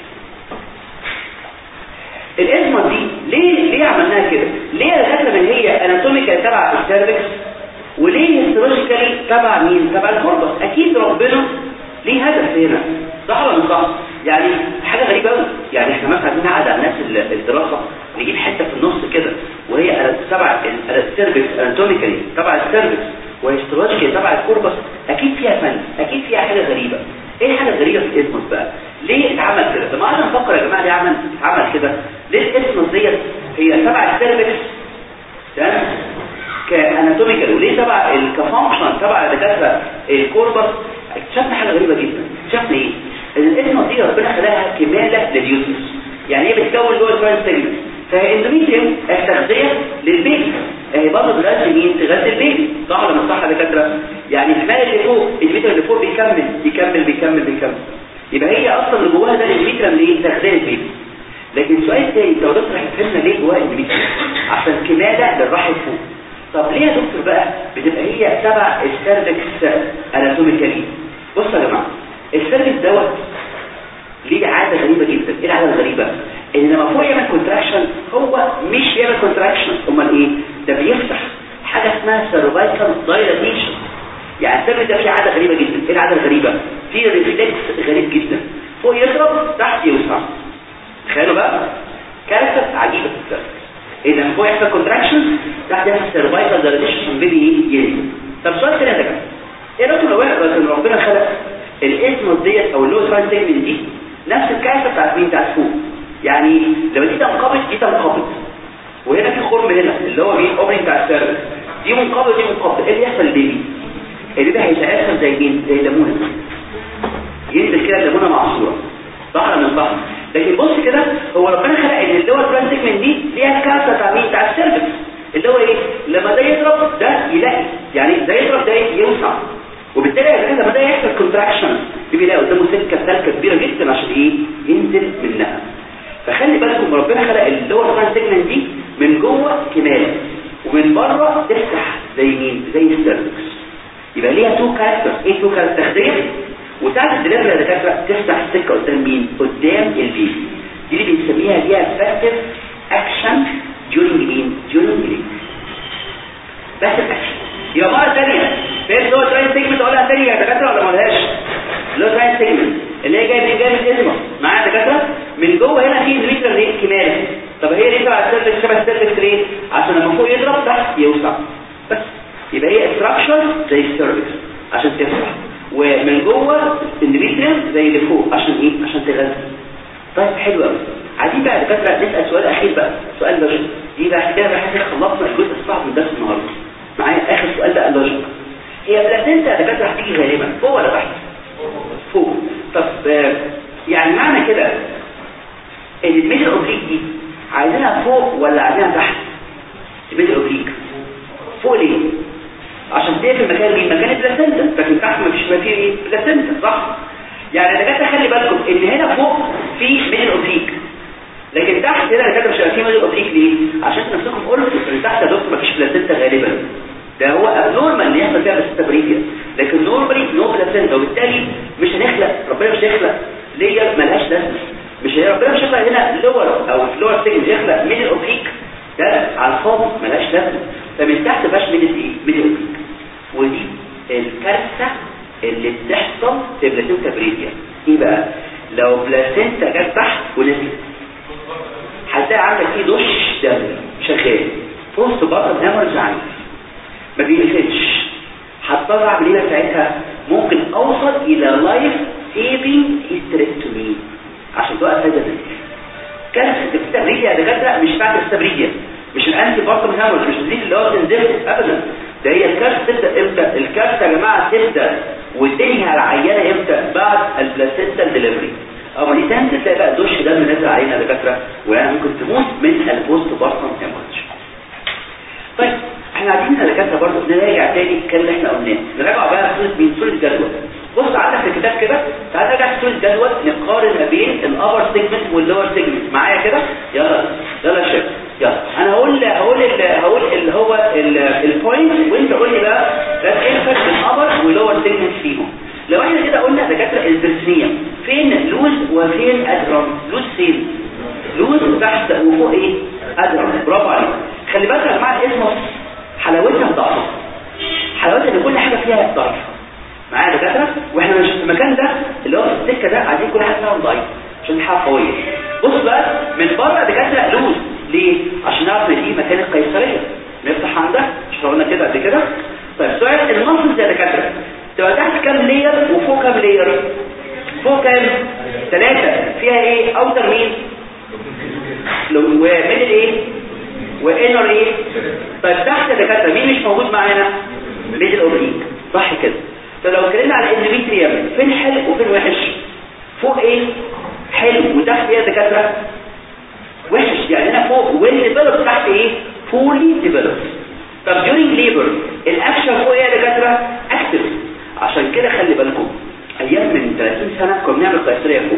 B: الازمه دي ليه ليه عملناها كده ليه يا دكاتره من هي اناتوميكال تبع السيرفكس وليه هيستولوجيكالي تبع مين تبع الكوربس اكيد ربنا ليه هدف هنا صح ولا مش صح يعني حاجه غريبه قوي يعني احنا مثلا عايزين نقعد على الناس الدراسه نجيب حته في النص كده وهي تبع السيرفكس اناتوميكالي تبع السيرفكس وهيستولوجيكالي تبع الكوربس اكيد فيها فن اكيد فيها حاجه غريبه ايه الحاجه الغريبه في الاسمس بقى ليه اتعمل كده طب ما انا نفكر يا جماعه ليه عمل اتعمل كده ليه الاسمس ديت هي تبع السيرفكس تمام كاناتوميكال وليه تبع كفانكشن تبع دكاتره الكوربس اكتشفنا حاجه غريبه جدا اكتشفنا ايه ان الاسمس دي ربنا خلاها كماله لليوسس يعني هي بتكون اللي هو الترانسفيرنس فهي اندوميتريوم تغذيه للبيبي هي برضه بتغذي مين تغذي البيبي صح ولا مش صح يا دكاتره يعني الحمايه اللي فوق الميتر اللي فوق بيكمل بيكمل بيكمل بيكمل يبقى هي اصلا اللي جواها ده الميتر ليه تغذيه البيبي لكن سؤال تاني لو دكتور هتفهمنا ليه جواها الميتر عشان كماله للرحم فوق طب ليه يا دكتور بقى بتبقى هي تبع السيرفكس اناتوميكالي بصوا يا جماعه السيرفكس دوت ليه عاده غريبه جدا ايه العاده الغريبه ان لما فوق يعمل كونتراكشن هو مش بيعمل كونتراكشن امال ايه ده بيفتح حاجه اسمها سيرفايكال دايلاتيشن يعني السيرفكس ده فيه عاده غريبه جدا ايه العاده الغريبه في ريفلكس غريب جدا فوق يضرب تحت يوسع تخيلوا بقى كارثه عجيبه في السيرفكس اذا فوق يحصل كونتراكشن تحت يحصل سيرفايكال دايلاتيشن بيبي ينزل طب سؤال ثاني يا جماعه ايه رايكم لو ان ربنا خلق الاسموس ديت او اللو تران سيجمنت دي نفس الكارثه بتاعت مين بتاعت فوق يعني لما دي تنقبض دي تنقبض وهنا في خرم هنا اللي هو مين اوبننج بتاع السيرفس دي منقبض دي منقبض ايه اللي يحصل للبيبي البيبي هيتاثر زي مين زي الليمونه ينزل كده الليمونه معصوره صح ولا مش صح لكن بص كده هو ربنا خلق ان اللي هو التران سيجمنت دي ليها الكارثه بتاع مين بتاع السيرفس اللي هو ايه لما ده يضرب ده يلاقي يعني ده يضرب ده يوسع وبالتالي لما ده يحصل كونتراكشن بيلاقي قدامه سكه سلكه كبيره جدا عشان ايه ينزل منها فخلي بالكم ربنا خلق اللور تران سيجمنت دي من جوه كماله ومن بره تفتح زي مين زي السيرفكس يبقى ليها تو كاركتر ايه تو كاركتر تخديه وساعه الدليفري يا دكاتره تفتح السكه قدام مين قدام البيبي دي اللي بنسميها ليها فاكتيف اكشن during مين during ليه بس الاكشن يبقى مرة ثانية فين اللي هو تراين سيجمنت اقولها ثانية يا دكاترة ولا مالهاش اللي هو تراين سيجمنت اللي هي جايه من جايه من الازمة معايا يا دكاترة من جوه هنا في اندوميتريال ريت كمالة طب هي ليه تبع السيرفكس شبه السيرفكس ليه؟ عشان لما فوق يضرب تحت يوسع بس يبقى هي استراكشر زي السيرفكس عشان تفتح ومن جوه اندوميتريال زي اللي فوق عشان ايه؟ عشان تغذي طيب حلو قوي عايزين بقى دكاتره نسال سؤال اخير بقى سؤال لوجيك دي بقى كده بقى احنا خلصنا الجزء الصعب من درس النهارده معايا اخر سؤال بقى لوجيك هي بلاسنتا يا دكاتره هتيجي غالبا فوق ولا تحت فوق طب آه، يعني معنى كده ان الميدل اوبليك دي عايزينها فوق ولا عايزينها تحت الميدل اوبليك فوق ليه عشان دي في المكان مين مكان البلاسنتا لكن تحت مفيش ما فيه ايه بلاسنتا صح يعني يا دكاتره خلي بالكم ان هنا فوق في ميدل اوبليك لكن تحت هنا الدكاتره مش هيبقى في ميدل اوبليك ليه عشان نفسكم قلتوا ان تحت يا دكتور مفيش بلاسنتا غالبا ده هو ابنورمال اللي يحصل فيها بس بريفيا لكن نورمالي نو بلاسنتا وبالتالي مش هنخلق ربنا مش هيخلق لير ملهاش لازمه مش هي ربنا مش هيخلق هنا لور او فلور سيجن يخلق ميدل اوبليك ده على الفاضي ملهاش لازمه فمن تحت مبقاش ميدل ايه ميدل اوبليك ودي الكارثه اللي بتحصل في بلاسنتا بريفيا ايه بقى لو بلاسنتا جت تحت ونزلت هتلاقي عندك فيه دش دم شغال بوست بطن هامرز عندي ما بينفذش هضطر اعمل ايه ساعتها ممكن اوصل الى لايف سيفنج هيستريكتومي عشان توقف هذا النزيف كانت التبريديا يا دكاتره مش بعد التبريديا مش الانتي بارتم هامرز مش النزيف اللي هو بتنزل ابدا ده هي الكارثه تبدا امتى الكارثه يا جماعه تبدا وتنهي على العيانه امتى بعد البلاسينتا ديليفري او دي تنزل تلاقي بقى دش دم نازل علينا يا دكاتره ويعني ممكن تموت من البوست بارتم هامرز طيب احنا عايزين دكاتره برضه نراجع تاني الكلام اللي احنا قلناه نراجع بقى صوره مين صوره جدول بص عندك في الكتاب كده تعال نرجع صوره جدول نقارن ما بين الابر سيجمنت واللور سيجمنت معايا كده يلا يلا يا شباب يلا انا هقول هقول ال هقول اللي هو البوينت وانت قول لي بقى ده ايه الفرق بين الابر واللور سيجمنت فيهم لو احنا كده قلنا ده البرسنية فين لوز وفين ادرم لوز فين لوز تحت وفوق ايه ادرم برافو عليك خلي بالك يا جماعه اسمه حلاوتها ضعف حلاوتها ان كل حاجه فيها ضعف معايا دكاتره واحنا مش في المكان ده اللي هو في السكه ده عايزين كل حاجه فيها ضعيف عشان حاجه قويه بص بقى من بره دكاتره لوز ليه عشان نعرف ان دي مكان القيصريه نفتح عندها مش قلنا كده قبل كده طيب سؤال المنصب زي دكاتره تبقى تحت كام لير وفوق كام لير فوق كام ثلاثة فيها ايه اوتر مين ومن الايه وانر ايه طيب تحت دكاتره مين مش موجود معانا ميدل اوبليك صح كده طب لو اتكلمنا على الاندوميتريوم فين حلو وفين وحش فوق ايه حلو وتحت ايه يا دكاتره وحش يعني هنا فوق ويل ديفلوب تحت ايه فولي ديفلوب طب during labor الاكشن فوق ايه يا دكاتره اكتف عشان كده خلي بالكم ايام من 30 سنه كنا بنعمل قيصريه فوق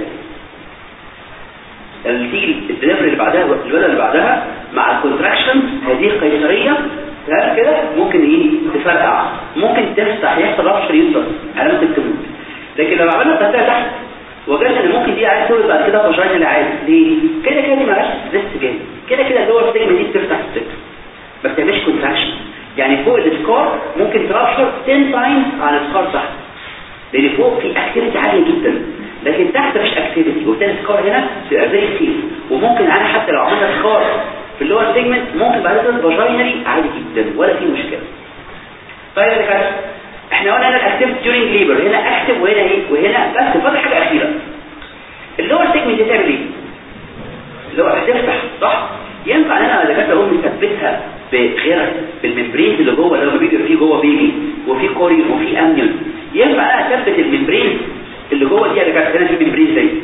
B: تيجي الدليفري اللي بعدها الولاده اللي بعدها مع الكونتراكشن هذه قيصريه تمام كده ممكن ايه تفرقع ممكن تفتح يحصل رابشر يوترس على ممكن تموت لكن لو عملنا قيصريه تحت وجدت ان ممكن دي عايز تولد بعد كده فاجينا العادي ليه كده كده دي مالهاش ستريس جامد كده كده اللي هو السجن دي بتفتح السجن ما بتعملش كونتراكشن يعني فوق السكار ممكن ترابشر 10 تايمز على السكار تحت لان فوق في اكتيفيتي عاليه جدا لكن تحت مفيش اكتيفيتي وبالتالي السكار هنا تبقى زي سيف وممكن انا حتى لو عملنا سكار في اللور سيجمنت ممكن بعد كده فاجينالي عادي جدا ولا في مشكله طيب يا دكاتره احنا قلنا هنا الاكتيفيتي ديورنج ليبر هنا اكتف وهنا ايه وهنا بس فاضل حاجه اخيره اللور سيجمنت دي تعمل ايه اللي هو هتفتح صح ينفع ان انا دكاتره اقوم مثبتها بغيرها بالممبرين اللي جوه اللي هو بيجي فيه جوه بيبي وفي كوري وفي امنيون ينفع انا اثبت الممبرين اللي جوه دي يا دكاتره هنا في ممبرين زي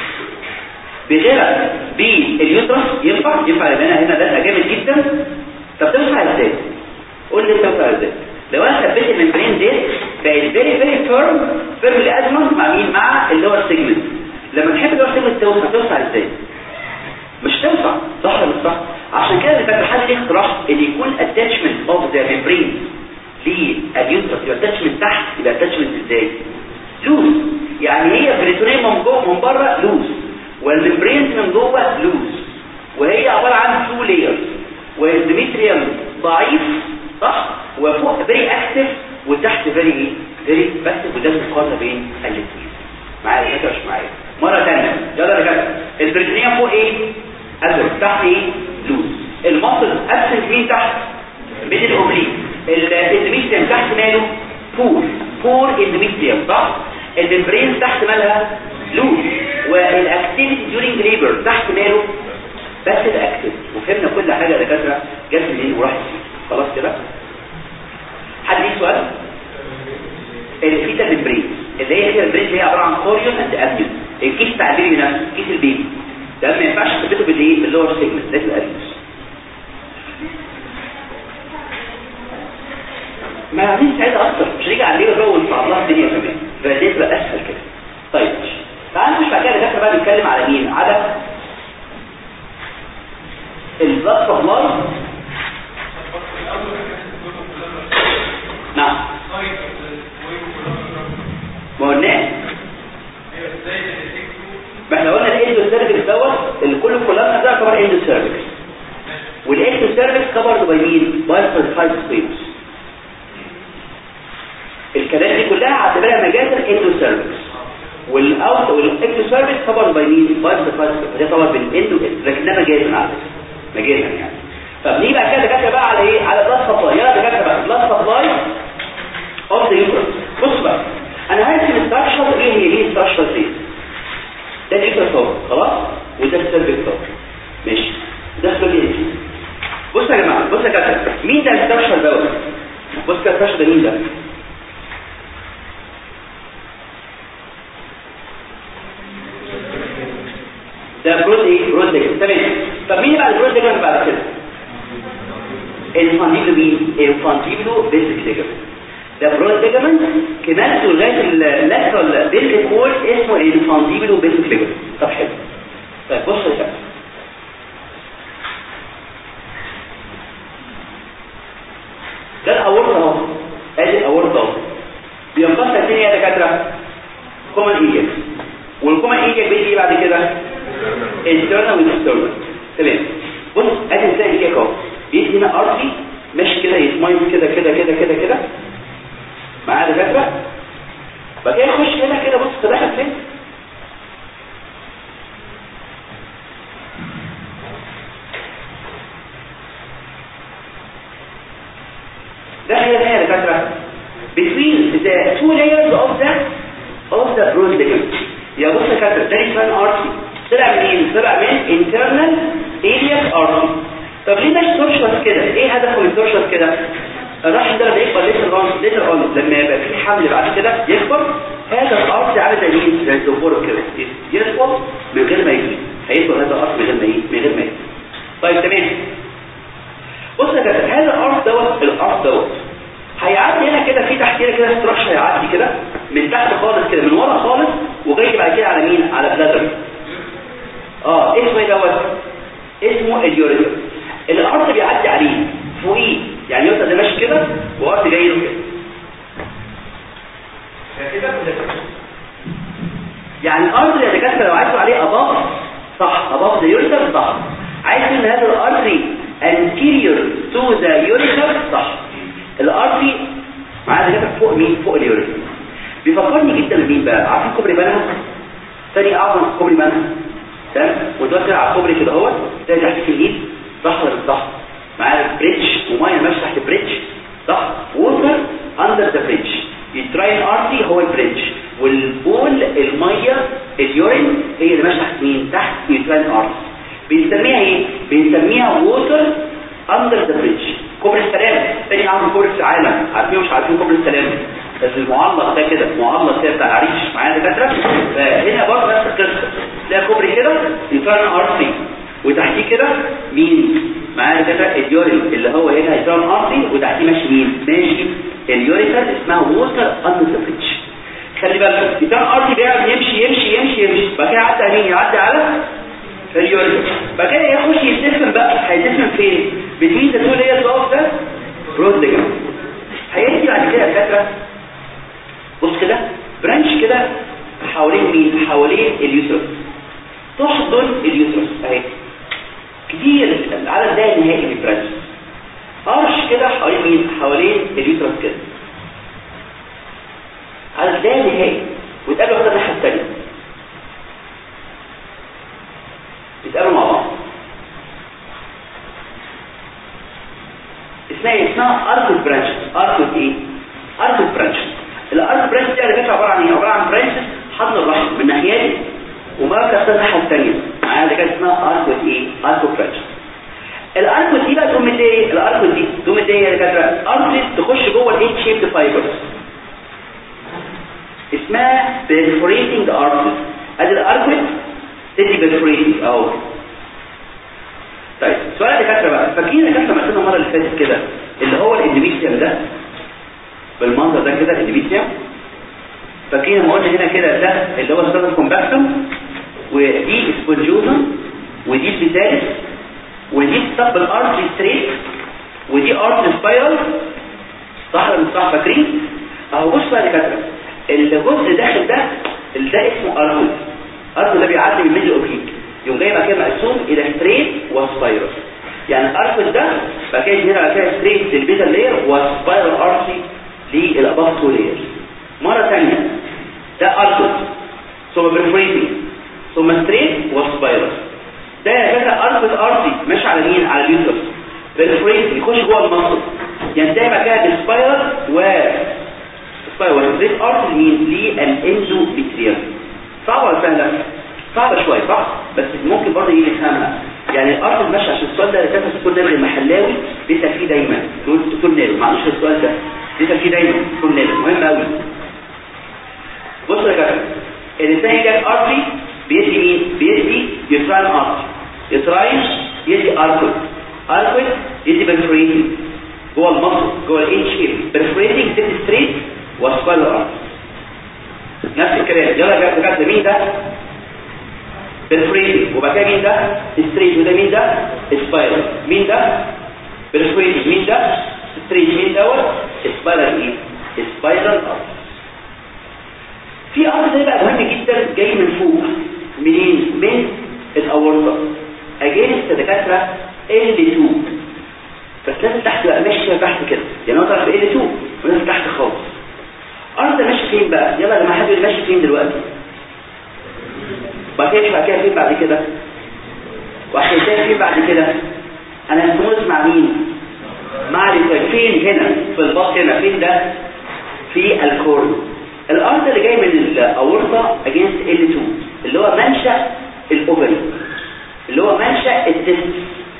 B: بغيرها باليوترس ينفع ينفع لان انا هنا ده جامد جدا طب تنفع ازاي قول لي تنفع ازاي لو انا ثبت الممبرين دي بقت فيري فيري فيرم فيرم لازمه مع مين مع اللي هو السيجمنت لما تحب اللي هو السيجمنت توسع توسع ازاي مش تنفع صح ولا مش صح عشان كده اللي فاكر حد ليه اقتراح ان يكون اتاتشمنت اوف ذا ميمبرين لليوترس يبقى اتاتشمنت تحت يبقى اتاتشمنت ازاي لوز يعني هي بريتونيم من جوه من بره لوز والممبرين من جوه لوز وهي عباره عن تو لايرز والديمتريوم ضعيف صح وفوق فيري اكتف وتحت فيري ايه فيري بس وده المقارنه بين الاثنين معايا فاكر مش معايا مره ثانيه يلا يا جماعه البريتونيوم فوق ايه ازرق تحت ايه لوز المصل ابسنت مين تحت بين الاوبليك الاندوميتريوم تحت ماله بور بور اندوميتريوم صح الممبرين تحت مالها لوز والاكتيفيتي ديورنج ليبر تحت ماله بس الاكتيف وفهمنا كل حاجه يا دكاتره جت منين وراحت فين خلاص كده حد ليه سؤال الفيتا ممبرين اللي هي هي البريد اللي هي عباره عن كوريون اند اميون الكيس بتاع البيبي نفسه كيس البيبي ده ما ينفعش تثبته بالايه باللور سيجمنت لازم الابيوس ما عاملين سعيدة اكتر مش هنيجي على الليبر بقى ونصعب لها الدنيا كمان فدي تبقى اسهل كده طيب تعال نخش بعد كده دكاتره بقى نتكلم على مين على البلاد سبلاي نعم ما قلناش ما احنا قلنا الاندو سيرفكس دوت الكل كلنا ده يعتبر اندو سيرفكس والاكتو سيرفكس كفرد باي مين باي سبيسيفايد سبيس الكلام دي كلها اعتبرها مجازا اندو سيرفكس والاوت والاكتو سيرفكس كفرد باي مين باي سبيسيفايد سبيس ده طبعا بالاندو لكن ده مجازا على فكره مجازا يعني طب نيجي بقى كده دكاتره بقى على ايه على بلاد سبلاي يلا دكاتره بقى بلاد سبلاي اوف ذا يوترس بص بقى انا هرسم الستراكشر ايه هي ايه الستراكشر دي ده اليوترس اهو خلاص وده السيرفكس اهو ماشي ده سلوجين بص يا جماعه بص يا كابتن مين ده الستراكشر دوت بص كده الستراكشر ده مين ده ده برود ايه برود ديجر تمام طب مين بقى البرود ديجر بعد كده الفانتيبلو مين الفانتيبلو بيسك ديجر ده برود ليجامنت كمالته لغايه اللاترال بيلك وول اسمه الفانديبلو بيسك ليجامنت طب حلو طيب بص يا شباب ده الاورطه اهو ادي الاورطه اهو بينقسم اتنين يا دكاتره كومن ايلياك والكومن ايلياك بيجي ايه بعد كده internal والاكسترنال تمام بص ادي ازاي ايلياك اهو بيجي هنا ارتي ماشي كده يتميز كده كده كده كده كده معايا دكاتره بعد كده يخش هنا كده بص دخل فين ده هي ده يا دكاتره between the two layers of the of the broad ligament يا بص يا دكاتره ده اسمه ارتي طلع منين طلع من internal iliac artery طب ليه مش ترشط كده ايه هدفه من ترشط كده الرحم ده لما يكبر ليتر اون ليتر اون لما يبقى في حمل بعد كده يكبر هذا الارض عامل زي مين زي الدبور كده يطول من غير ما يجي هيطول هذا الارض من غير ما يجي من غير ما يجي طيب تمام بص يا كابتن هذا الارض دوت الارض دوت هيعدي هنا كده في تحتيه كده ستراكشر هيعدي كده من تحت خالص كده من ورا خالص وجاي بعد كده على مين على بلادر اه اسمه ايه دوت اسمه اليوريثر الارض بيعدي عليه فوقيه يعني يوصل ده ماشي كده وارض جاي له كده يعني الارض يا دكاتره لو عايزوا عليه اضاف صح اضاف ده يوريثر صح عايز ان هذا الارض anterior to the urethra صح الارض معايا دكاتره فوق مين فوق اليوريثر بيفكرني جدا بمين بقى عارفين كوبري بنها ثاني اعظم كوبري بنها تمام ودلوقتي على الكوبري كده اهوت تلاقي تحت في النيل صح ولا مش صح معايا بريدج وميه ماشيه تحت بريدج صح ووتر اندر ذا بريدج التراين ارتي هو البريدج والبول الميه اليورين هي اللي ماشيه تحت مين تحت التراين ارتي بنسميها ايه بنسميها ووتر اندر ذا بريدج كوبري السلام تاني اعظم كوبري في العالم عارفين مش عارفين كوبري السلام بس المعلق ده كده معلق كده بتاع العريش معايا دكاتره فهنا برضه نفس القصه تلاقي كوبري كده التراين ارتي وتحتيه كده مين معانا كده اليورين اللي هو هنا هيتران ارتري وتحتيه ماشي مين ماشي اليوريتر اسمها ووتر اندر بريدج خلي بالك التران ارتري بيقعد يمشي يمشي يمشي يمشي بعد كده يعدي على مين يعدي على اليوريتر بعد كده يخش يتدفن بقى هيتدفن فين بتوين ذا تو لايرز اوف ذا برود ليجمنت هيجي بعد كده الفكره بص كده برانش كده حوالين مين حوالين اليوترس تحضن اليوترس اهي كتير العدد ده نهائي من البرانش ارش كده حوالين مين حوالين اليوترس كده عدد ده نهائي وتقابلوا كده الناحيه الثانيه يتقابلوا مع بعض اسمها ايه اسمها اركود برانش اركود ايه اركود برانش الاركود برانش دي على فكره عباره عن ايه عباره عن برانشز حضن الرحم من ناحيتين ومركز الناحيه الثانيه معايا ده كده اسمها اركود ايه اركود برانش الاركود دي بقى تقوم ايه الاركود دي تقوم ايه يا دكاتره اركود تخش جوه الايت شيبد فايبرز اسمها perforating artery ادي الاركود تدي perforating اهو طيب سؤال يا دكاتره بقى فاكرين يا دكاتره مثلا المره اللي فاتت كده اللي هو الاندوميتريوم ده بالمنظر ده كده الاندوميتريوم فاكرين لما قلنا هنا كده ده اللي هو ستاتس كومباكتوم ودي سبونجوزم ودي البيتاليس ودي ستاب الارتري ستريت ودي ارتري سبايرال صح ولا مش صح فاكرين اهو بص بقى يا دكاتره الجزء داخل ده اللي ده اسمه اركود اركود ده بيعدي من ميدل اوبليك يوم جاي بقى كده مقسوم الى ستريت وسبايرال يعني الاركود ده بقى كده هنا بقى كده ستريت للميدل لاير وسبايرال ارتري للاباف تو لايرز مره ثانيه ده اركود ثم بريفريتنج ثم ستريت وسبايرال ده يا باشا اركود ارتري ماشي على مين على اليوترس بريفريتنج يخش جوه المصل ينتهي بقى كده بالسبايرال و سبايرال وستريت ارتري مين للاندوميتريوم صعبه ولا سهله صعبة شوية صح؟ بس ممكن برضه يجي يفهمها يعني الارض ماشي عشان السؤال ده لازم تكون نابل المحلاوي بيسأل فيه دايما تقول دكتور نابل معلش السؤال ده بيسأل فيه دايما دكتور نابل مهم قوي بصوا يا جماعه الانسان يجي ارتري بيدي مين؟ بيدي يوتراين ارتري يوتراين يدي اركود اركود يدي برفوريتنج جوه المصل جوه الاتش شيب برفوريتنج تدي ستريت وسبايرال ارتري نفس الكلام يلا يا جماعه مين ده؟ برفريتنج وبعد كده مين ده ستريت وده مين ده سبايرال مين ده برفريتنج مين ده ستريت مين دوت سبايرال ايه سبايرال ارت في ارض ده بقى مهم جدا جاي من فوق منين من الاورطه اجينست دكاتره L2 بس لازم تحت بقى ماشيه تحت كده يعني هو طالع في L2 ولازم تحت خالص ارض ماشي فين بقى يلا لما حد يقول ماشي فين دلوقتي بعد كده بعد كده فين بعد كده وعشان كده فين بعد كده انا هستموز مع مين مع الفين فين هنا في الباص هنا فين ده في الكورن الارض اللي جاي من الاورطه اجينست L2 اللي هو منشأ الاوفري اللي هو منشأ الدست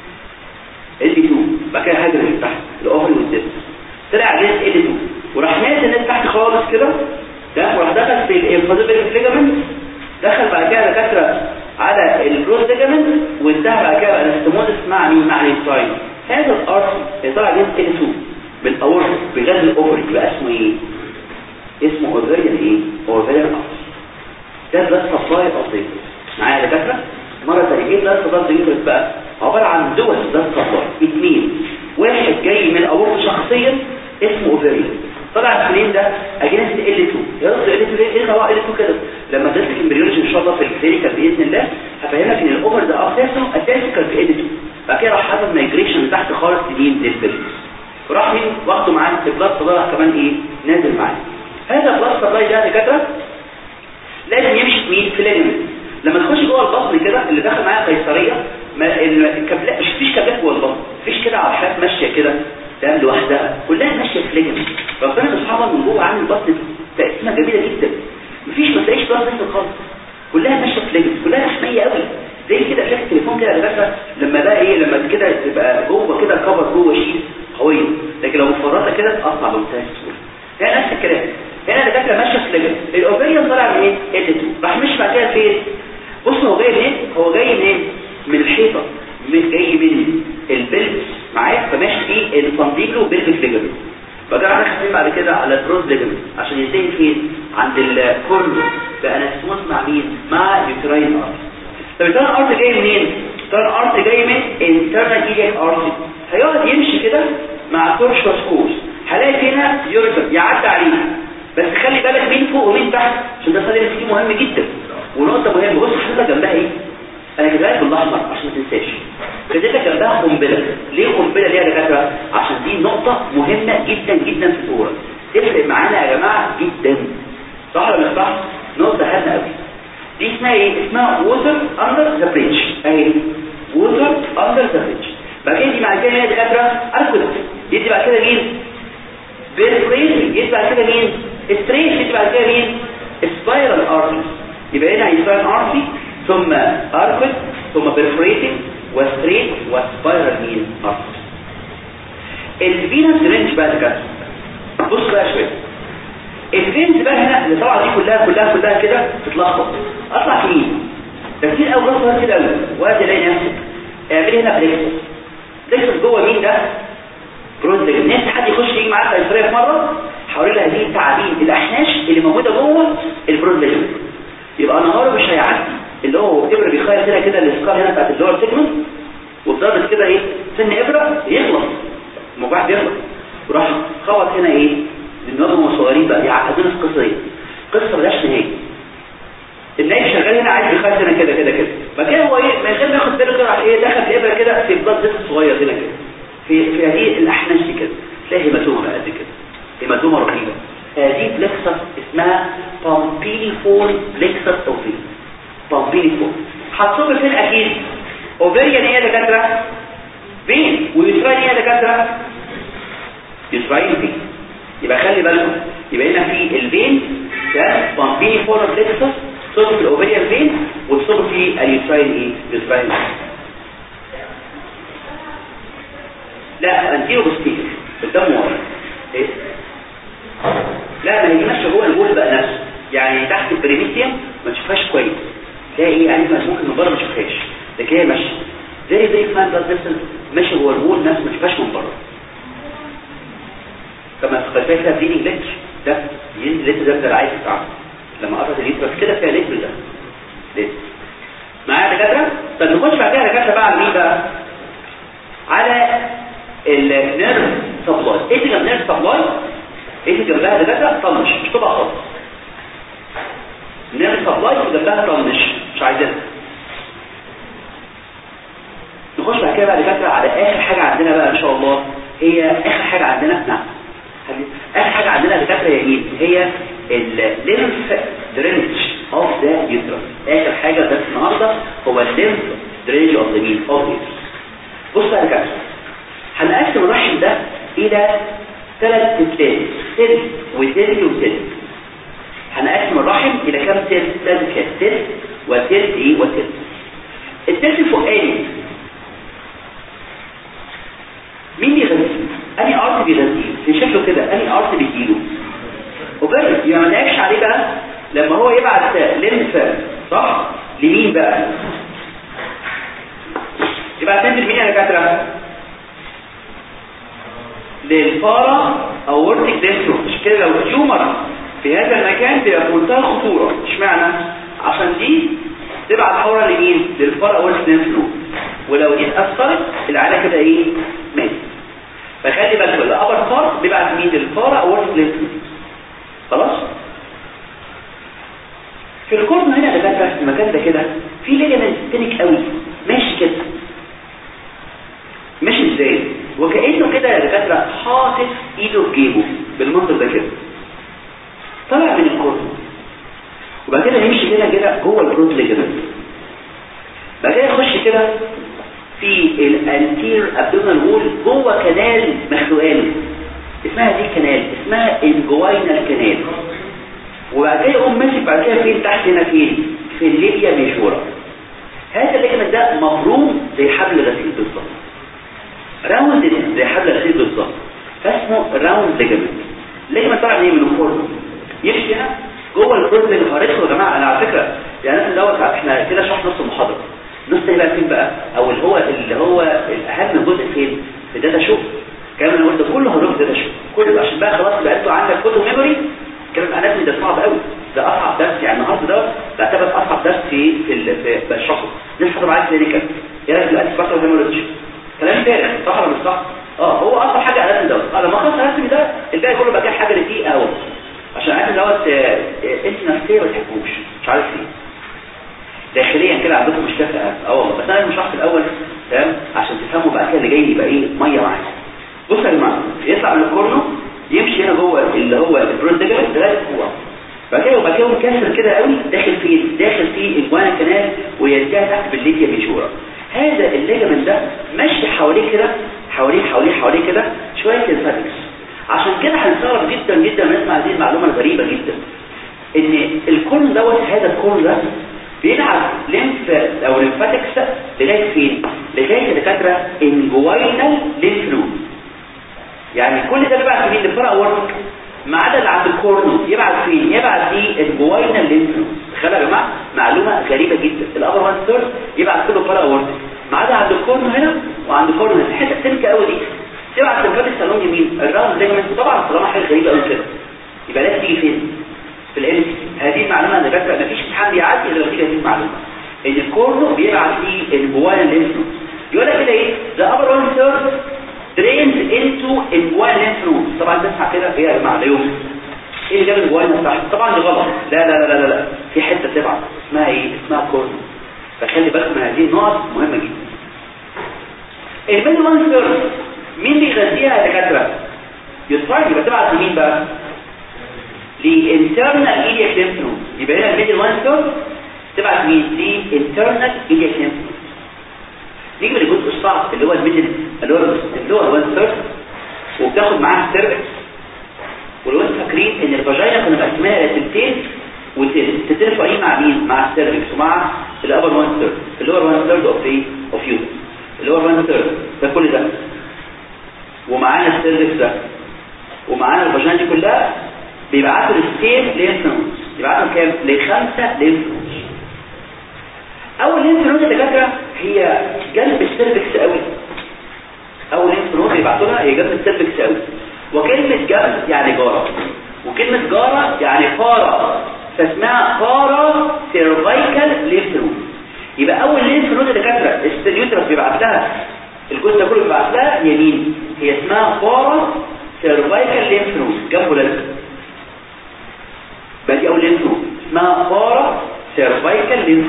B: L2 بعد كده هاجر من تحت الاوفري والدست طلع اجينست L2 وراح نازل تحت خالص كده ده وراح دخل في الانفازيبل ليجامنت دخل بعد كده دكاتره على البروز ليجامنت وانتهى بعد كده الاستمودس مع مين مع الانساين هذا الارت اللي طلع جنس L2 بالاورط بغاز الاوفري بقى اسمه ايه اسمه اوفريان ايه اوفريان ارت ده بلاد سبلاي اوف معايا يا دكاتره مره ثانيه ايه بلاد سبلاي بقى عباره عن دول بلاد سبلاي اثنين واحد جاي من اورط شخصيا اسمه اوفريان طلع السنين ده اجنست L2 يا رب L2 ليه ايه هو L2 كده لما تدرس الامبريولوجي ان شاء الله في الكلينيكال باذن الله هفهمك ان الاوفر ده اساسه اساسه كان في L2 بعد كده راح حصل مايجريشن تحت خالص لمين للبلس وراح مين واخده معاه البلاد سبلاي كمان ايه نازل معاه هذا البلاد سبلاي ده يا دكاتره لازم يمشي في مين في ليجمنت لما تخش جوه البطن كده اللي داخل معايا قيصريه ما الكابلات مش فيش كابلات جوه البطن مفيش كده عرشات ماشيه كده ده لوحدها كلها ماشيه في ليجمنت ربنا سبحانه من جوه عامل بطن تقسيمه جميله جدا مفيش ما تلاقيش بطن نفس خالص كلها ماشيه في ليجمنت كلها محميه قوي زي كده شكل التليفون كده يا لما ده ايه لما كده تبقى جوه كده كفر جوه شيء قويه لكن لو مفرطه كده تقطع بمنتهى السهوله هي نفس الكلام هنا الدكاتره ماشيه في ليجمنت الاوفريان طالع من ايه ال2 راح مش بعد كده فين بص هو جاي منين هو جاي منين من الحيطه من جاي من البلد معايا فماشي في الفانديكلو بيلفيك ليجمنت بقى احنا خاطين بعد كده على البروز ليجمنت عشان ينتهي فين عند الكورن بقى انستموس مع مين مع يوتراين ارت طب الترن ارت جاي منين الترن ارت جاي من انترنال ايليك ارت هيقعد يمشي كده مع تورشوس كورس هلاقي هنا يورتر يعدي عليه بس خلي بالك مين فوق ومين تحت عشان ده صدر فيه مهم جدا ونقطه مهمه بص حضرتك جنبها ايه انا كده بالاحمر عشان ما تنساش كده جنبها قنبله ليه قنبله ليه يا دكاتره عشان دي نقطه مهمه جدا جدا في الصوره تفرق معانا يا جماعه جدا صح ولا مش صح نقطه هامه قوي دي اسمها ايه اسمها ووتر اندر ذا بريدج اهي ووتر اندر ذا بريدج بعد كده دي بعد كده يا دكاتره اركود يدي بعد كده مين بيرفريت يدي بعد كده مين ستريت يدي بعد كده مين سبايرال ارتري يبقى هنا هيسبايرال ارتري ثم اركود ثم بيرفريتنج وستريت وسبايرال مين ارتري الفينس رينج بقى كده بص بقى شويه الفينز بقى هنا اللي طبعا دي كلها كلها كلها كده تتلخبط اطلع فين ده كتير قوي غلط كده قوي وقت تلاقي نفسك اعملي هنا بليكسس بليكسس جوه مين ده بروز نفس حد يخش يجي معاك قيصريه في مره حوالين هذه التعابين الاحناش اللي موجوده جوه البروز يبقى نهاره مش هيعدي اللي هو ابره بيخير هنا كده الاسكار هنا بتاعت اللور سيجمنت وضربت كده ايه سن ابره يخلص الموضوع بيخلص وراح خبط هنا ايه لان هم صغيرين بقى يعقدون القصه دي قصه ملهاش نهايه النايب شغال هنا عايز يخير هنا كده كده كده بعد كده هو ايه من غير ما ياخد باله كده راح ايه دخل الابره كده في البلاد زيت الصغير هنا كده في في هذه الاحناش دي كده تلاقي هيماتوما قد كده هيماتوما رهيبه هذه بلكسس اسمها بامبيني فول بلكسس اوفي بامبيني فول هتصب فين اكيد اوفيريان ايه يا دكاتره فين ويوتراين ايه يا دكاتره يوتراين فين يبقى خلي بالكم يبقى هنا في الفين ده بامبيني فول بلكسس تصب في الاوفيريان فين وتصب في اليوتراين ايه يوتراين لا انتيرو بوستيريور قدام ورا ايه لا ما هي ماشيه جوه البول بقى نفسه يعني تحت البريميتيوم ما تشوفهاش كويس تلاقي ايه يعني ممكن من بره ما تشوفهاش لكن هي ماشيه زي زي فان بلاد فيسل ماشيه جوه البول نفسه ما تشوفهاش من بره كما تخيل فيها بليدنج لتر ده ينزل لتر ده ده العادي بتاعه لما قطعت الليتر كده فيها لتر ده لتر معايا دكاتره طب نخش بعد كده دكاتره بقى على مين بقى على النيرف سبلاي ايه اللي جنب النيرف سبلاي ايه اللي جنبها دكاتره طنش مش طبعا خالص نيرف سبلاي وجنبها طنش مش عايزينها نخش بعد كده بعد كده على اخر حاجه عندنا بقى ان شاء الله هي اخر حاجه عندنا نعم اخر حاجه عندنا دكاتره يا مين هي الليمف درينج اوف ذا يوترس اخر حاجه ده النهارده هو الليمف درينج اوف ذا مين اوف بص يا دكاتره هنقسم الرحم ده الى ثلاث تلات سل وتل وتل هنقسم الرحم الى كام تل ثلاث كام تل وتل ايه وتل التلت الفوقاني مين بيغذيه اني ارت بيغذيه في شكله كده اني ارت بيجيله وبرد يبقى ما نعيش عليه بقى لما هو يبعت لينف صح لمين بقى يبقى تنزل مين يا دكاتره للفارة او ورتك دينترو مش كده لو تيومر في هذا المكان تبقى في منتهى الخطورة اشمعنى عشان دي تبعت فورا لمين للفارة او ورتك دينترو ولو دي اتأثرت العالة كده ايه مات فخلي بالك الابر فار بيبعت مين للفارة او ورتك دينترو خلاص في الكورن هنا ده بقى في المكان ده كده في ليجمنت تنك قوي ماشي كده ماشي ازاي وكأنه كده يا دكاتره حاطط ايده في جيبه بالمنظر ده كده طلع من الكورن وبعد كده يمشي كده كده جوه البروز كده بعد كده يخش كده في الانتير ابدومينال وول جوه كنال مخلوقان اسمها دي كنال اسمها الجوينال كنال وبعد كده يقوم ماشي بعد كده فين تحت هنا فين في الليبيا ميجورا هذا الليجمنت ده مفروم زي حبل غسيل بالظبط راوند زي حبل غسيل بالظبط فاسمه راوند ليجمنت ليجمنت طالع منين من الكورن يمشي هنا جوه الكورن اللي هوريكم يا جماعه انا على فكره يعني انا دوت احنا كده شرح نص المحاضره نص تاني بقى فين بقى او اللي هو اللي هو الاهم جزء فين في داتا شو الكلام اللي قلته كله هنروح داتا شو كله عشان بقى خلاص بقى انتوا عندك كتب ميموري الكلام الاناتومي ده صعب قوي ده اصعب درس يعني النهارده ده بعتبر اصعب درس في في في بشرحه ناس حضر معاك كلينيكال ايه رايك دلوقتي فاكر هيموريدج كلام فارغ صح ولا مش صح اه هو اصعب حاجه اناتومي دوت اه لما خلص الاناتومي ده الباقي كله بقى كان حاجه دقيقه قوي عشان عارف دوت انت نفسيه ما تحبوش مش عارف ليه داخليا كده عندكم مش كافه اه والله بس انا المشرح في الاول تمام عشان تفهموا بعد كده اللي جاي يبقى ايه ميه معاك بصوا يا جماعه يطلع من الكورنو يمشي هنا جوه اللي هو البروندجر لغايه جوه بعد كده وبعد كده مكسر كده قوي داخل فين داخل في الجوانا كانال وينتهي تحت بالليبيا ميجورا هذا الليجمنت ده ماشي حواليه كده حواليه حواليه حواليه كده شويه ليمفاتكس عشان كده هنستغرب جدا جدا لما نسمع هذه المعلومه الغريبه جدا ان الكورن دوت هذا الكورن ده بيلعب ليمف او ليمفاتكس لغايه فين لغايه دكاتره انجوينال ليمف نود يعني كل ده بيبعت مين للفرق ورك ما عدا اللي عند الكورنو يبعت فين يبعت دي الجوينال ليمف نود تخيلوا يا جماعه معلومه غريبه جدا الابر وان ثيرد يبعت كله فرق ورك ما عدا عند الكورنو هنا وعند الكورنو هنا الحته التنكه قوي دي تبعت للفاتكس سالون يمين الراوند ليجمنت طبعا طالما حاجه غريبه قوي كده يبقى لازم تيجي فين في الام هذه المعلومه انا بس مفيش امتحان بيعدي الا لو تيجي هذه المعلومه ان الكورنو بيبعت لي الجوينال ليمف نود يقول لك كده ايه ده ابر وان ثيرد drains into inguinal lymph nodes طبعا تسمع كده ايه يا جماعه لا يوم ايه اللي جاب الجوينال تحت طبعا دي غلط لا لا لا لا لا في حته تبعت اسمها ايه اسمها كورنو فخلي بالك من هذه النقط مهمه جدا الميدل وان ثيرد مين بيغذيها يا دكاتره يتفرج يبقى تبعت لمين بقى لانترنال ايلياك ليمف نود يبقى هنا الميدل وان ثيرد تبعت مين لانترنال ايلياك ليمف نود نيجي للجزء الصعب اللي هو الميدل اللي هو اللي هو الوان ثيرد وبتاخد معاها السيرفكس ولو انتوا فاكرين ان الفاجينا كنا مقسمينها الى تلتين وتلتين فوقين مع مين مع السيرفكس ومع الابر وان ثيرد اللي هو الوان ثيرد اوف ايه اوف يو اللي هو الوان ثيرد ده كل ده ومعانا السيرفكس ده ومعانا الفاجينا دي كلها بيبعتوا للسيم لينف نودز يبعتوا كام لخمسه لينف نودز اول لينف نود اللي دكاتره هي جنب السيرفكس قوي اول لينف نود بيبعتوا لها هي جنب السيرفكس قوي وكلمه جنب يعني جاره وكلمه جاره يعني فاره فاسمها فاره سيرفايكال لينف نود يبقى اول لينف نود اللي دكاتره السيريوترس بيبعت لها الجزء ده كله بيبعت لها يمين هي اسمها فاره سيرفايكال لينف نود جنبه لازم بقى دي اول لينف نود اسمها فاره سيرفايكال لينف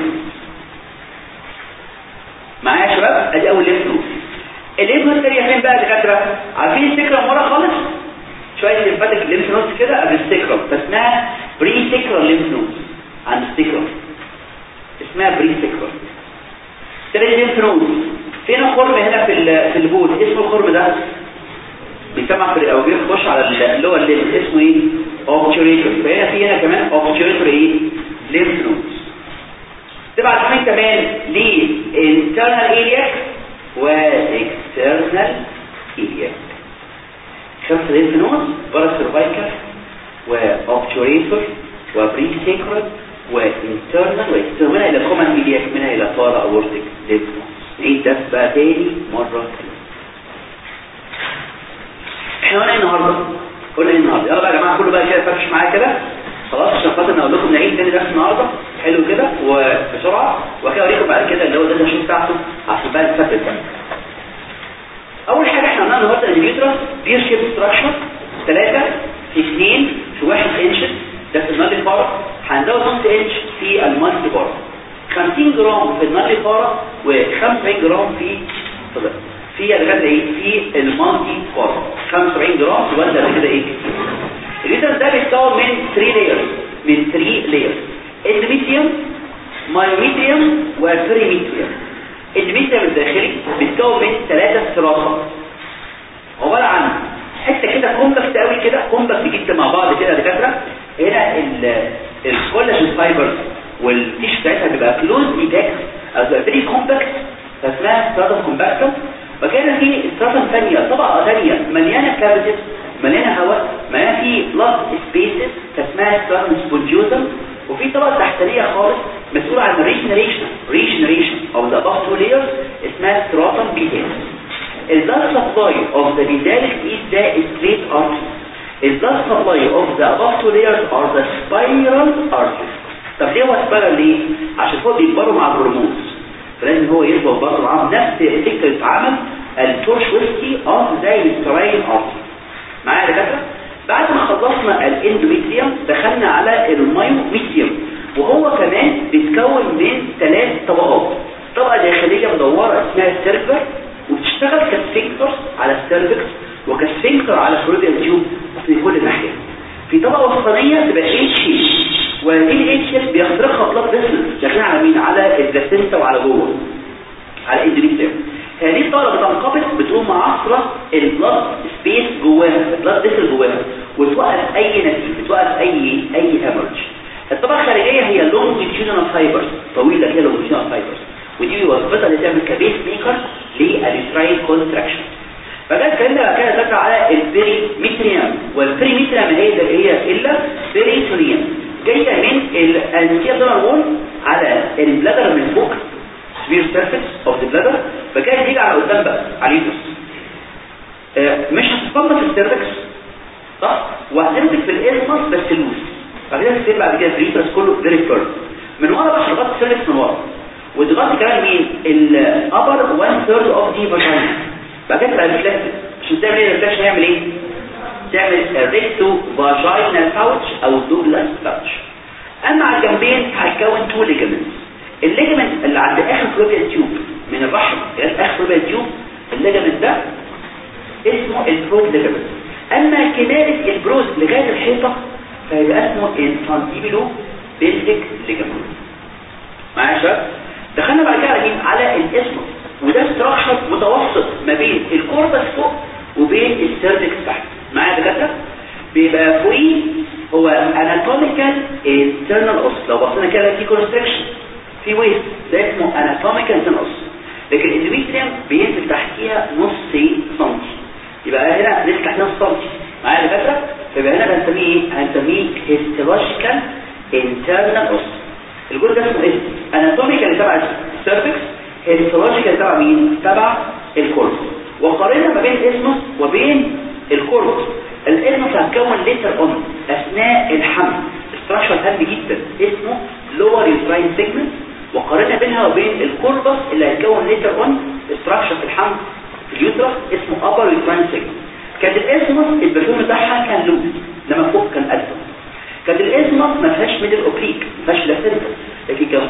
B: معايا يا شباب ادي اول لينف نود اللينف نود الثانيه فين بقى يا دكاتره عارفين السكرم ورا خالص شويه ليمفاتيك لينف نود كده قبل السكرم فاسمها بري سكرال لينف نود عند السكرم اسمها بري سكرال تاني لينف نود فين خرم هنا في في البول اسمه الخرم ده بيسمع في او بيخش على اللي هو الليمف اسمه ايه اوبتوريتور فهنا في هنا كمان اوبتوريتور ايه ليمف نود تبقى عارفين كمان ليه internal iliac و external iliac خمسة ليمف نود برا سيرفايكال و obturator و pre-sacral و internal و external منها الى common iliac منها الى para aortic lymph nodes نعيد ده بقى تاني مرة تانية احنا قلنا ايه النهارده قلنا ايه النهارده يلا بقى يا جماعه كله بقى كده فرش معايا كده خلاص عشان خاطر اقول لكم نعيد تاني درس النهارده حلو كده وبسرعه وكده اوريكم بعد كده اللي هو ده الشيء بتاعته عشان بقى نثبت ده اول حاجه احنا قلنا النهارده النيوترس بير شيب ستراكشر 3 في 2 في 1 انش ده في المالي بارا هنزود نص انش في المالتي بارا 50 جرام في المالتي بارا و75 جرام في في الغاز ايه في المالتي بارا 75 جرام تبقى ده كده ايه الريتم ده بيتكون من 3 لايرز من 3 لايرز اندوميتريوم مايوميتريوم وبريميتريوم الاندوميتريوم الداخلي بيتكون من ثلاثة ستراتا عبارة عن حته كده كومباكت قوي كده كومباكت جدا مع بعض كده يا دكاتره هنا الكولاجين فايبرز والتيش بتاعتها بيبقى كلوز ايباك او بيبقى فيري كومباكت فاسمها ستراتا كومباكتم وكان في ستراتا ثانيه طبقه ثانيه مليانه كافيتيز مليانه هواء مليانه في بلاد سبيسز فاسمها ستراتا سبونجيوزم وفي طبقه تحتانيه خالص مسؤوله عن الريجنريشن ريجنريشن او ذا above two layers اسمها ستراتا بيتالس The blood supply of the metallic is the straight artery. The blood supply of the above two layers are the spiral arteries. طب ليه هو spiral ليه؟ عشان هو بيكبروا مع الهرمونز فلازم هو يكبر برضه معاهم نفس فكرة عمل التورش ويسكي اوف زي الستراين ارتري. معايا يا دكاتره؟ بعد ما خلصنا الاندوميتريوم دخلنا على المايوميتريوم وهو كمان بيتكون من ثلاث طبقات. طبقة داخلية مدورة اسمها السيرفر وبتشتغل كسفنكتر على السيرفكس وكسفنكتر على الفلوبيال تيوب في كل ناحية في طبقة وسطانية تبقى اتش وهذه الاتش بيخترقها بلاد فيسل داخلين على مين على البلاسينتا وعلى جوه على الاندوميتريوم هذه الطبقة بتنقبض بتقوم معصرة البلاد سبيس جواها البلاد فيسل جواها وتوقف اي نتيجة بتوقف اي اي هامرج الطبقة الخارجية هي لونجيتيودنال فايبرز طويلة كده لونجيتيودنال فايبرز ودي وظيفتها اللي تعمل كبيس ميكر للسترايد كونتراكشن فده اتكلمنا بقى كده ذكر على البريميتريوم والبريميتريوم هي هي الا بريتونيوم جايه من الانتيابلر وول على البلادر من فوق سبير سيرفيس اوف ذا بلادر فكان تيجي على قدام بقى على اليوتس آه مش هتتفضل في السيرفكس صح وهتمسك في الاسمس بس لوس بعد كده تصير بعد كده الريترس كله فيري فيرم من ورا بقى شغلات السيرفكس من ورا وتغطي كمان مين الابر 1 ثيرد اوف دي فاجينا بعد كده تبقى ريفلكت عشان تعمل ايه ريفلكت هيعمل ايه تعمل ريكتو فاجينال باوتش او دوبلاس باوتش اما على الجنبين هيكون تو ليجمنتس الليجمنت اللي عند اخر فلوبيال تيوب من الرحم لغايه اخر فلوبيال تيوب الليجمنت ده اسمه البرود ليجمنت اما كمالة البروز لغايه الحيطه فيبقى اسمه الفانتيبيلو بيلفيك ليجمنت معايا يا شباب دخلنا بعد كده على مين على الاسم وده ستراكشر متوسط ما بين الكوربس فوق وبين السيرفكس تحت معايا دكاتره بيبقى فوقيه هو اناتوميكال انترنال اوس لو بصينا كده في كونستريكشن في ويست ده اسمه اناتوميكال انترنال اوس لكن الاندوميتريوم بينزل تحتيها نص سنتي يبقى هنا نزل تحتيها نص سنتي معايا دكاتره فيبقى هنا هنسميه ايه هنسميه هيستولوجيكال انترنال اوس الجزء ده اسمه ايه اناتوميكال تبع السيرفكس هيستولوجيكال تبع مين تبع الكورس وقارنا ما بين الاسمس وبين الكورس الاسمس هتكون ليتر اون اثناء الحمل استراكشر هام جدا اسمه لور يوتراين سيجمنت وقارنا بينها وبين الكوربس اللي هيكون ليتر اون استراكشر في الحمل في اليوترس اسمه ابر يوتراين سيجمنت كانت الاسمس البرفيوم بتاعها كان لوز لما فوق كان ألفا كانت الاسمس ما فيهاش ميدل اوبليك ما فيهاش لاسنتر لكن كان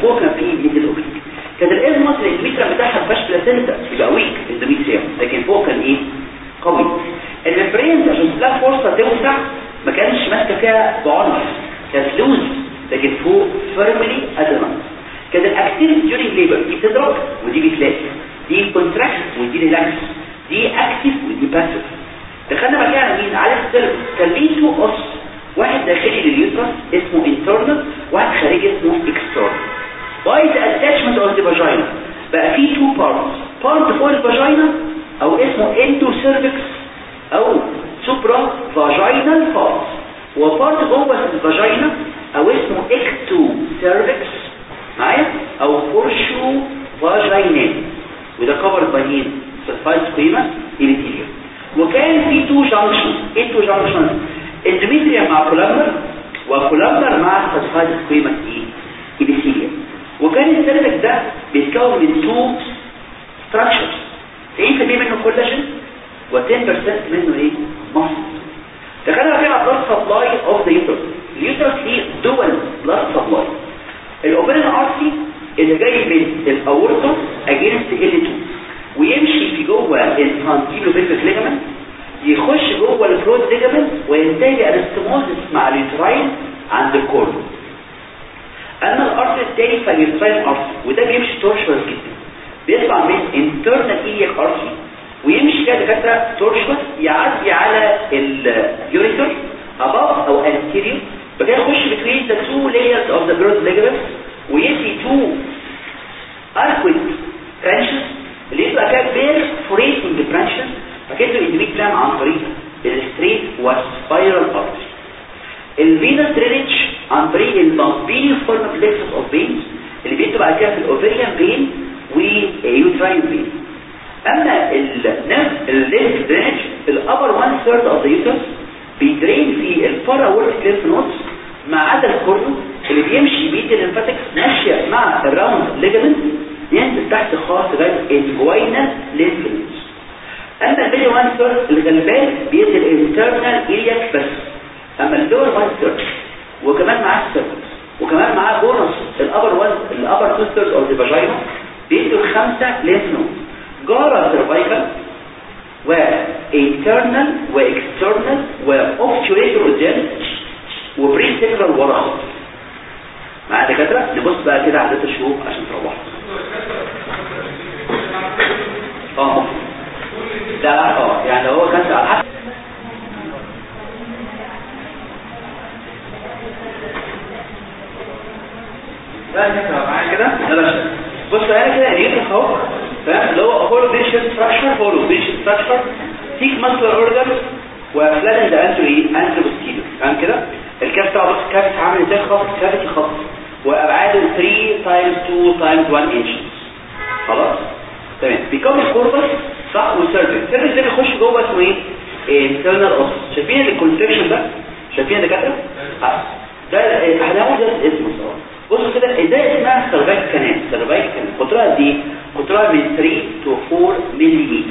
B: فوق كان فيه ميدل اوبليك كانت الازموس الاندوميتريم بتاعها ما فيهاش بلاسنتا يبقى ويك اندوميتريم لكن فوق كان ايه قوي الممبرينز عشان تلاقي فرصه توسع ما كانش ماسكه فيها بعنف كانت لوز لكن فوق فيرملي ادمنت كانت الاكتيفيتي ديورينج ليبر دي بتضرب ودي بتلاقي دي كونتراكت ودي ريلاكس دي اكتيف ودي باسيف دخلنا بقى على مين على السيرفس كان ليه تو اوس واحد داخلي لليوترس اسمه انترنال واحد خارجي اسمه اكسترنال باي ذا اتاتشمنت اوف ذا فاجينا بقى في تو بارتس بارت فوق الفاجينا او اسمه اندو سيرفكس او سوبرا فاجينال بارت وبارت جوه الفاجينا او اسمه اكتو سيرفكس معايا او فورشو فاجينال وده كفر باين سيرفايس قيمه الانتيريور وكان في تو جانكشن ايه تو جانكشن اندوميتريا مع كولامنر وكولامنر مع سيرفايس قيمه ايه ابيثيليوم وكان السيرفكس ده بيتكون من تو ستراكشرز 90% منه كولاجين و10% منه ايه مصل تخيلوا فيها بلاد سبلاي اوف ذا يوترس اليوترس ليه دول بلاد سبلاي الاوبرين ارتي اللي جاي من الاورطه اجينست ال 2 ويمشي في جوه الفانتيلو بيفيك ليجامنت يخش جوه الفلويد ليجامنت وينتج انستموزس مع اليوتراين عند الكورن اما الارتي الثاني فاليوتراين ارتي وده بيمشي تورشوس جدا بيطلع من انترنال ايليك ارتي ويمشي كده دكاتره تورشوس يعدي على اليوريتر above او anterior بكده يخش between the two layers of the blood ligament ويدي two arcuate branches اللي يبقى كده perforating branches فكده الاندوميتريم عن طريق الستريت والسبايرال ارتري الفينس درينج عن طريق البامبيني فورم بلكسس اوف فينز اللي بيدوا بعد كده في الاوفيريان فين ويوتراين فين اما النيرف الليمف درينج الابر 1 ثيرد اوف ذا يوترس بيدرين في البارا ورك ليمف نودز ما عدا الكورنو اللي بيمشي بيدي الليمفاتكس ماشيه مع الراوند ليجمنت ينزل تحت خالص لغايه الجوينال ليمف نودز اما الميدي 1 ثيرد الغلبان بيدي الانترنال الياك بس اما اللور 1 ثيرد وكمان معاه السيرفكس وكمان معاه بونص الابر 1 الابر 2 ثيرد اوف ذا فاجينا بيدوا الخمسه ليمف نودز جارا سيرفايكال وانترنال واكسترنال واوبتوريتور قدام وبري سيكرال ورا خالص مع دكاتره نبص بقى كده على عدد الشهور عشان تروحوا اه لا لا اه يعني هو كان على حسب لا نقرا معايا كده يلا بص انا كده ايه اهو فاهم اللي هو هولو فيشن ستراكشر هولو فيشن ستراكشر تيك ماسكولار اورجان وفلاتن ده انترو ايه انترو بوستيريور فاهم كده الكاف بتاع بص الكاف عامل ازاي خط كافيتي خط وابعاده 3 تايمز 2 تايمز 1 انش خلاص تمام بيكون الكوربس صح والسيرفكس السيرفكس ده بيخش جوه اسمه ايه انترنال اوس شايفين الكونتراكشن ده شايفين ده كده ده هنقول ده اسمه صراحه بصوا كده ده اسمها سيرفايك كانال سيرفايك كانال قطرها قد ايه قطرها من 3 to 4 ملم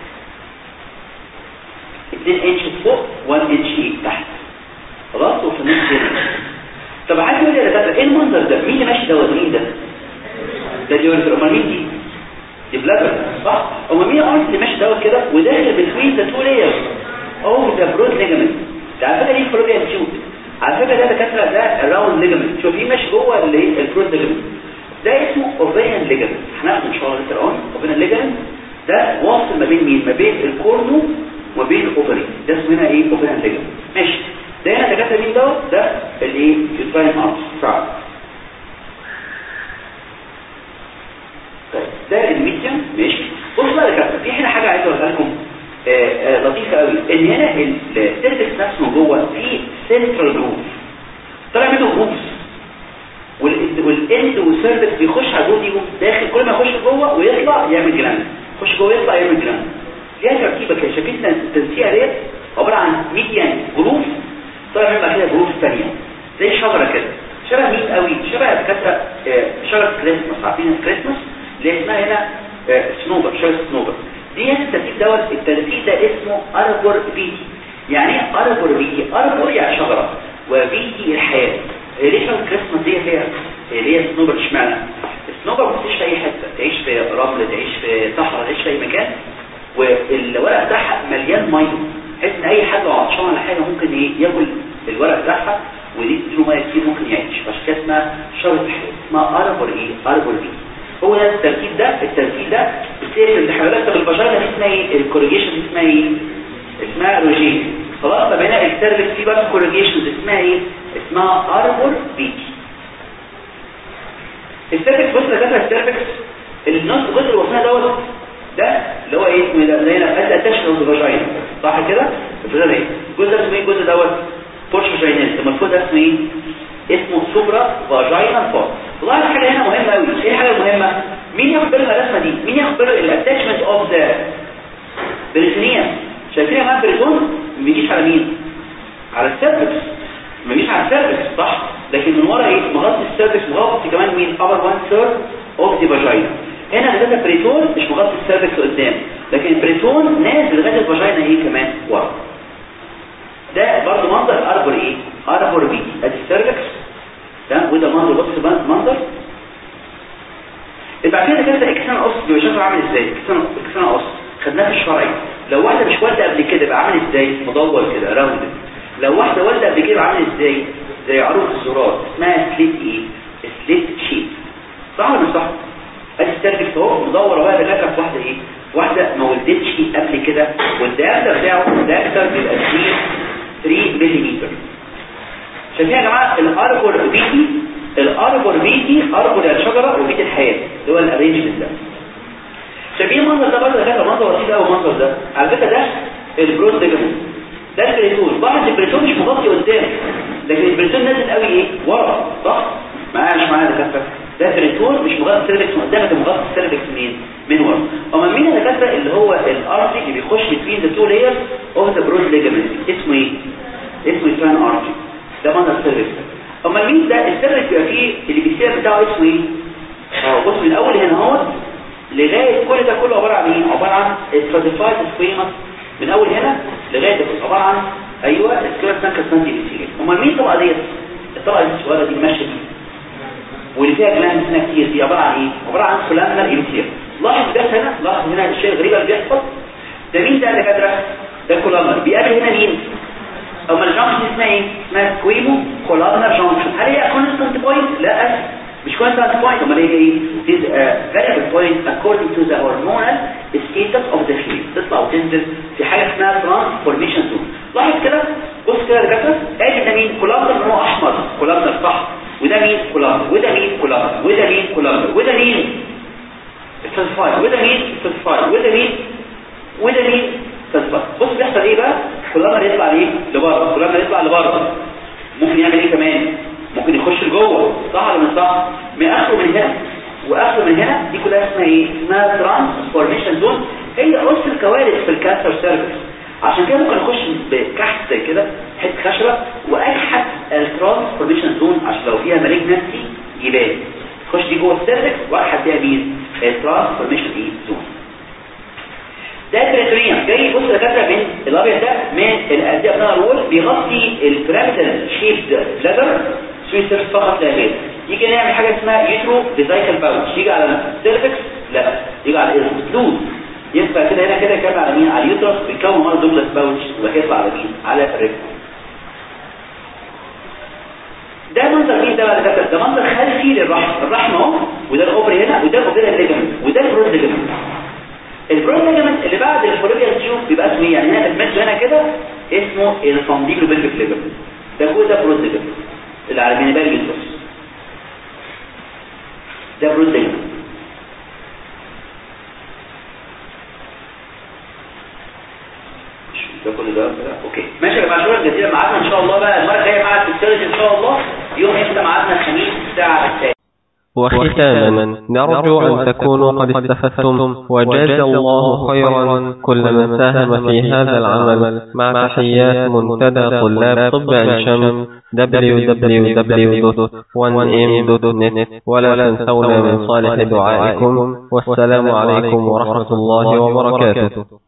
B: 2 انش فوق 1 انش تحت خلاص وفي النص هنا طب عايز اقول يا دكاتره ايه المنظر ده مين اللي ماشي دوت مين ده ده اليوريثر امال مين دي دي بلادر صح امال مين الارض اللي ماشي دوت كده وداخل بين ذا تو لايرز او ذا برود ليجامنت ده على فكره دي فلوبيان تيوب على فكره ده دكاتره ده الراوند ليجامنت شوفيه ماشي جوه اللي البرود ليجامنت ده اسمه اوفيان ليجامنت هناخد ان شاء الله لسه اون اوفيان ليجامنت ده واصل ما بين مين ما بين الكورنو وما بين الاوفري ده اسمه هنا ايه اوفيان ليجامنت ماشي ده هنا دكاتره مين دوت ده الايه الفاين ارت فعلا طيب ده الميديم ماشي بصوا بقى يا دكاتره في هنا حاجه عايز اقولها لكم آه آه لطيفه قوي ان هنا السيرفكس نفسه من جوه في سنترال جروف طلع منه جروفز والاند والسيرفكس بيخش على الجروف دي داخل كل ما يخش جوه ويطلع يعمل جلاند يخش جوه يطلع يعمل جلاند ليها تركيبه كده شايفين التنسيقه ديت عباره عن ميديان جروف طلع منها كده جروف ثانيه زي شجره كده شبه مين قوي شبه دكاتره شجره كريسماس عارفين الكريسماس اللي اسمها هنا سنوبر شجره سنوبر دي الترتيب دوت الترتيب ده اسمه اربور بيتي يعني ايه اربور بيتي اربور يعني شجره وبيتي الحياه ليش الكريسماس دي فيها اللي هي الصنوبر اشمعنى الصنوبر ما بتعيش في اي حته تعيش في رمل تعيش في صحراء تعيش في اي مكان والورق بتاعها مليان ميه بحيث ان اي حد لو عطشان ولا حاجه ممكن ايه ياكل الورق بتاعها ودي تديله ميه كتير ممكن يعيش عشان كده اسمها شجره الحياه اسمها اربور ايه اربور دي هو ده التركيب ده التركيب ده بتصير في الحيوانات طب الفاجينا دي اسمها ايه الكوريجيشن دي اسمها ايه اسمها روجين خلاص طب هنا السيرفكس في برضه كوريجيشن اسمها ايه اسمها اربور بيكي السيرفكس بص يا كده السيرفكس النص جزء اللي وصلنا دوت ده اللي هو ايه اسمه ده زي ما اتاشن فاجينا صح كده الفاجينا ايه الجزء ده اسمه ايه الجزء دوت بورش فاجينال لما الفوق ده اسمه ايه اسمه سوبرا فاجينال فور والله حاجه هنا مهمه قوي ايه الحاجه المهمه مين ياخد باله من الرسمه دي مين ياخد باله الاتاشمنت اوف ذا بريتونيا شايفين يا جماعه البريتون ما بيجيش على مين على السيرفكس ما بيجيش على السيرفكس صح لكن من ورا ايه مغطي السيرفكس مغطي كمان مين upper one third of the vagina هنا ده البريتون مش مغطي السيرفكس قدام لكن البريتون نازل لغايه الفاجينا ايه كمان ورا ده برضه منظر اربور ايه اربور بي ادي السيرفكس تمام وده منظر بص منظر بعد كده كده اكسان قص بيبقى شكله عامل ازاي اكسان اكسان قص خدناه في الشرعي لو واحده مش والده قبل كده يبقى عامل ازاي مدور كده راوند لو واحده والده قبل كده يبقى عامل ازاي زي عروق الزرار اسمها سليت ايه سليت شيب صح ولا مش صح ادي السيرفكس اهو مدور اهو ده في واحده ايه واحده ما ولدتش قبل كده والدايركتر بتاعه الدايركتر بيبقى 3 3 ملم شايفين يا جماعه الاربور بيتي الاربور بيتي اربور الشجره وبيت الحياه اللي هو الارينجمنت ده شايفين المنظر ده برضه كده منظر لطيف قوي المنظر ده على فكره ده البرود ليجمنت ده البريتون بعض البريتون مش مغطي قدام لكن البريتون نازل قوي ايه ورا صح معايا مش معايا دكاتره ده بريتون مش مغطي السيرفكس من قدام لكن مغطي السيرفكس منين من ورا اما مين الدكاتره اللي هو الارتي اللي بيخش بين ذا تو لايرز اوف ذا برود ليجمنت اسمه ايه اسمه الفان ارتي ده منظر السيرفكس اما مين ده السيرفكس بيبقى فيه اللي بيصير بتاعه اسمه ايه اه بص من الاول هنا اهو لغايه كل ده كله عباره عن ايه عباره عن ستراتيفايد سكويمس من اول هنا لغايه ده عباره عن ايوه سكوير سانكا سانتي بيسيل امال مين الطبقه ديت الطبقه دي الصغيره دي الماشيه دي واللي فيها جلاند هنا كتير دي عباره عن ايه عباره عن كولامنر امتير لاحظ ده هنا لاحظ هنا الشيء الغريب اللي بيحصل ده مين ده يا دكاتره ده كولامنر بيقابل هنا مين اما الجانكشن اسمها ايه اسمها سكويمو كولامنر جانكشن هل هي كونستانت بوينت لا مش كونستانت بوينت امال هي ايه this uh, variable point according to the hormonal status of the female تطلع وتنزل في حاجه اسمها transformation zone لاحظ كده بص كده يا دكاتره ادي ده مين كولامنر هو احمر كولامنر صح وده مين كولامنر وده مين كولامنر وده مين كولامنر وده مين التنفاير وده مين التنفاير وده مين وده مين تنفاير بص بيحصل ايه بقى كولامنر يطلع ليه لبره كولامنر يطلع لبره ممكن يعمل ايه كمان ممكن يخش لجوه صح ولا مش صح من اخره من هنا واخره من هنا دي كلها اسمها ايه اسمها ترانسفورميشن زون هي قص الكوارث في الكانسر سيرفيس عشان كده ممكن اخش بكحت زي كده حته خشبه واكحت الترانسفورميشن زون عشان لو فيها مالجنسي يبان خش دي جوه السيرفكس واكحت فيها مين الترانسفورميشن ايه زون ده البريتوريوم جاي بص يا دكاتره من الابيض ده من الاديه بتاع الوول بيغطي البيراميدال شيبد بلادر سويسر فقط لا غير يجي نعمل حاجه اسمها يوترو فيزايكال باوتش يجي على السيرفكس لا يجي على الاسلوب ينفع كده هنا كده يكمل على مين على اليوترس بيكون مره دوجلاس باوتش وهيطلع على مين على الريكتوم ده منظر مين ده بقى ده ده منظر خلفي للرحم الرحم اهو وده الاوبري هنا وده الاوبري ليجمنت وده البرود ليجمنت البرود ليجمنت اللي بعد الفوليبيال تيوب بيبقى اسمه ايه يعني هنا الماتش هنا كده اسمه الفانديبلو بيلفيك ليجمنت ده جوه ده برود ليجمنت اللي على جانبي اليوترس ده برود ليجمنت ده كل ده اوكي ماشي يا جماعه شكرا جزيلا معانا ان شاء الله بقى المره الجايه مع التكنولوجي ان شاء الله يوم امتى ميعادنا الخميس الساعه الثانيه
A: وختاما نرجو أن تكونوا قد استفدتم وجزى الله خيرا كل من ساهم في هذا العمل مع تحيات منتدى طلاب طب عين شمس www.1m.net ولا تنسونا من صالح دعائكم والسلام عليكم ورحمة الله وبركاته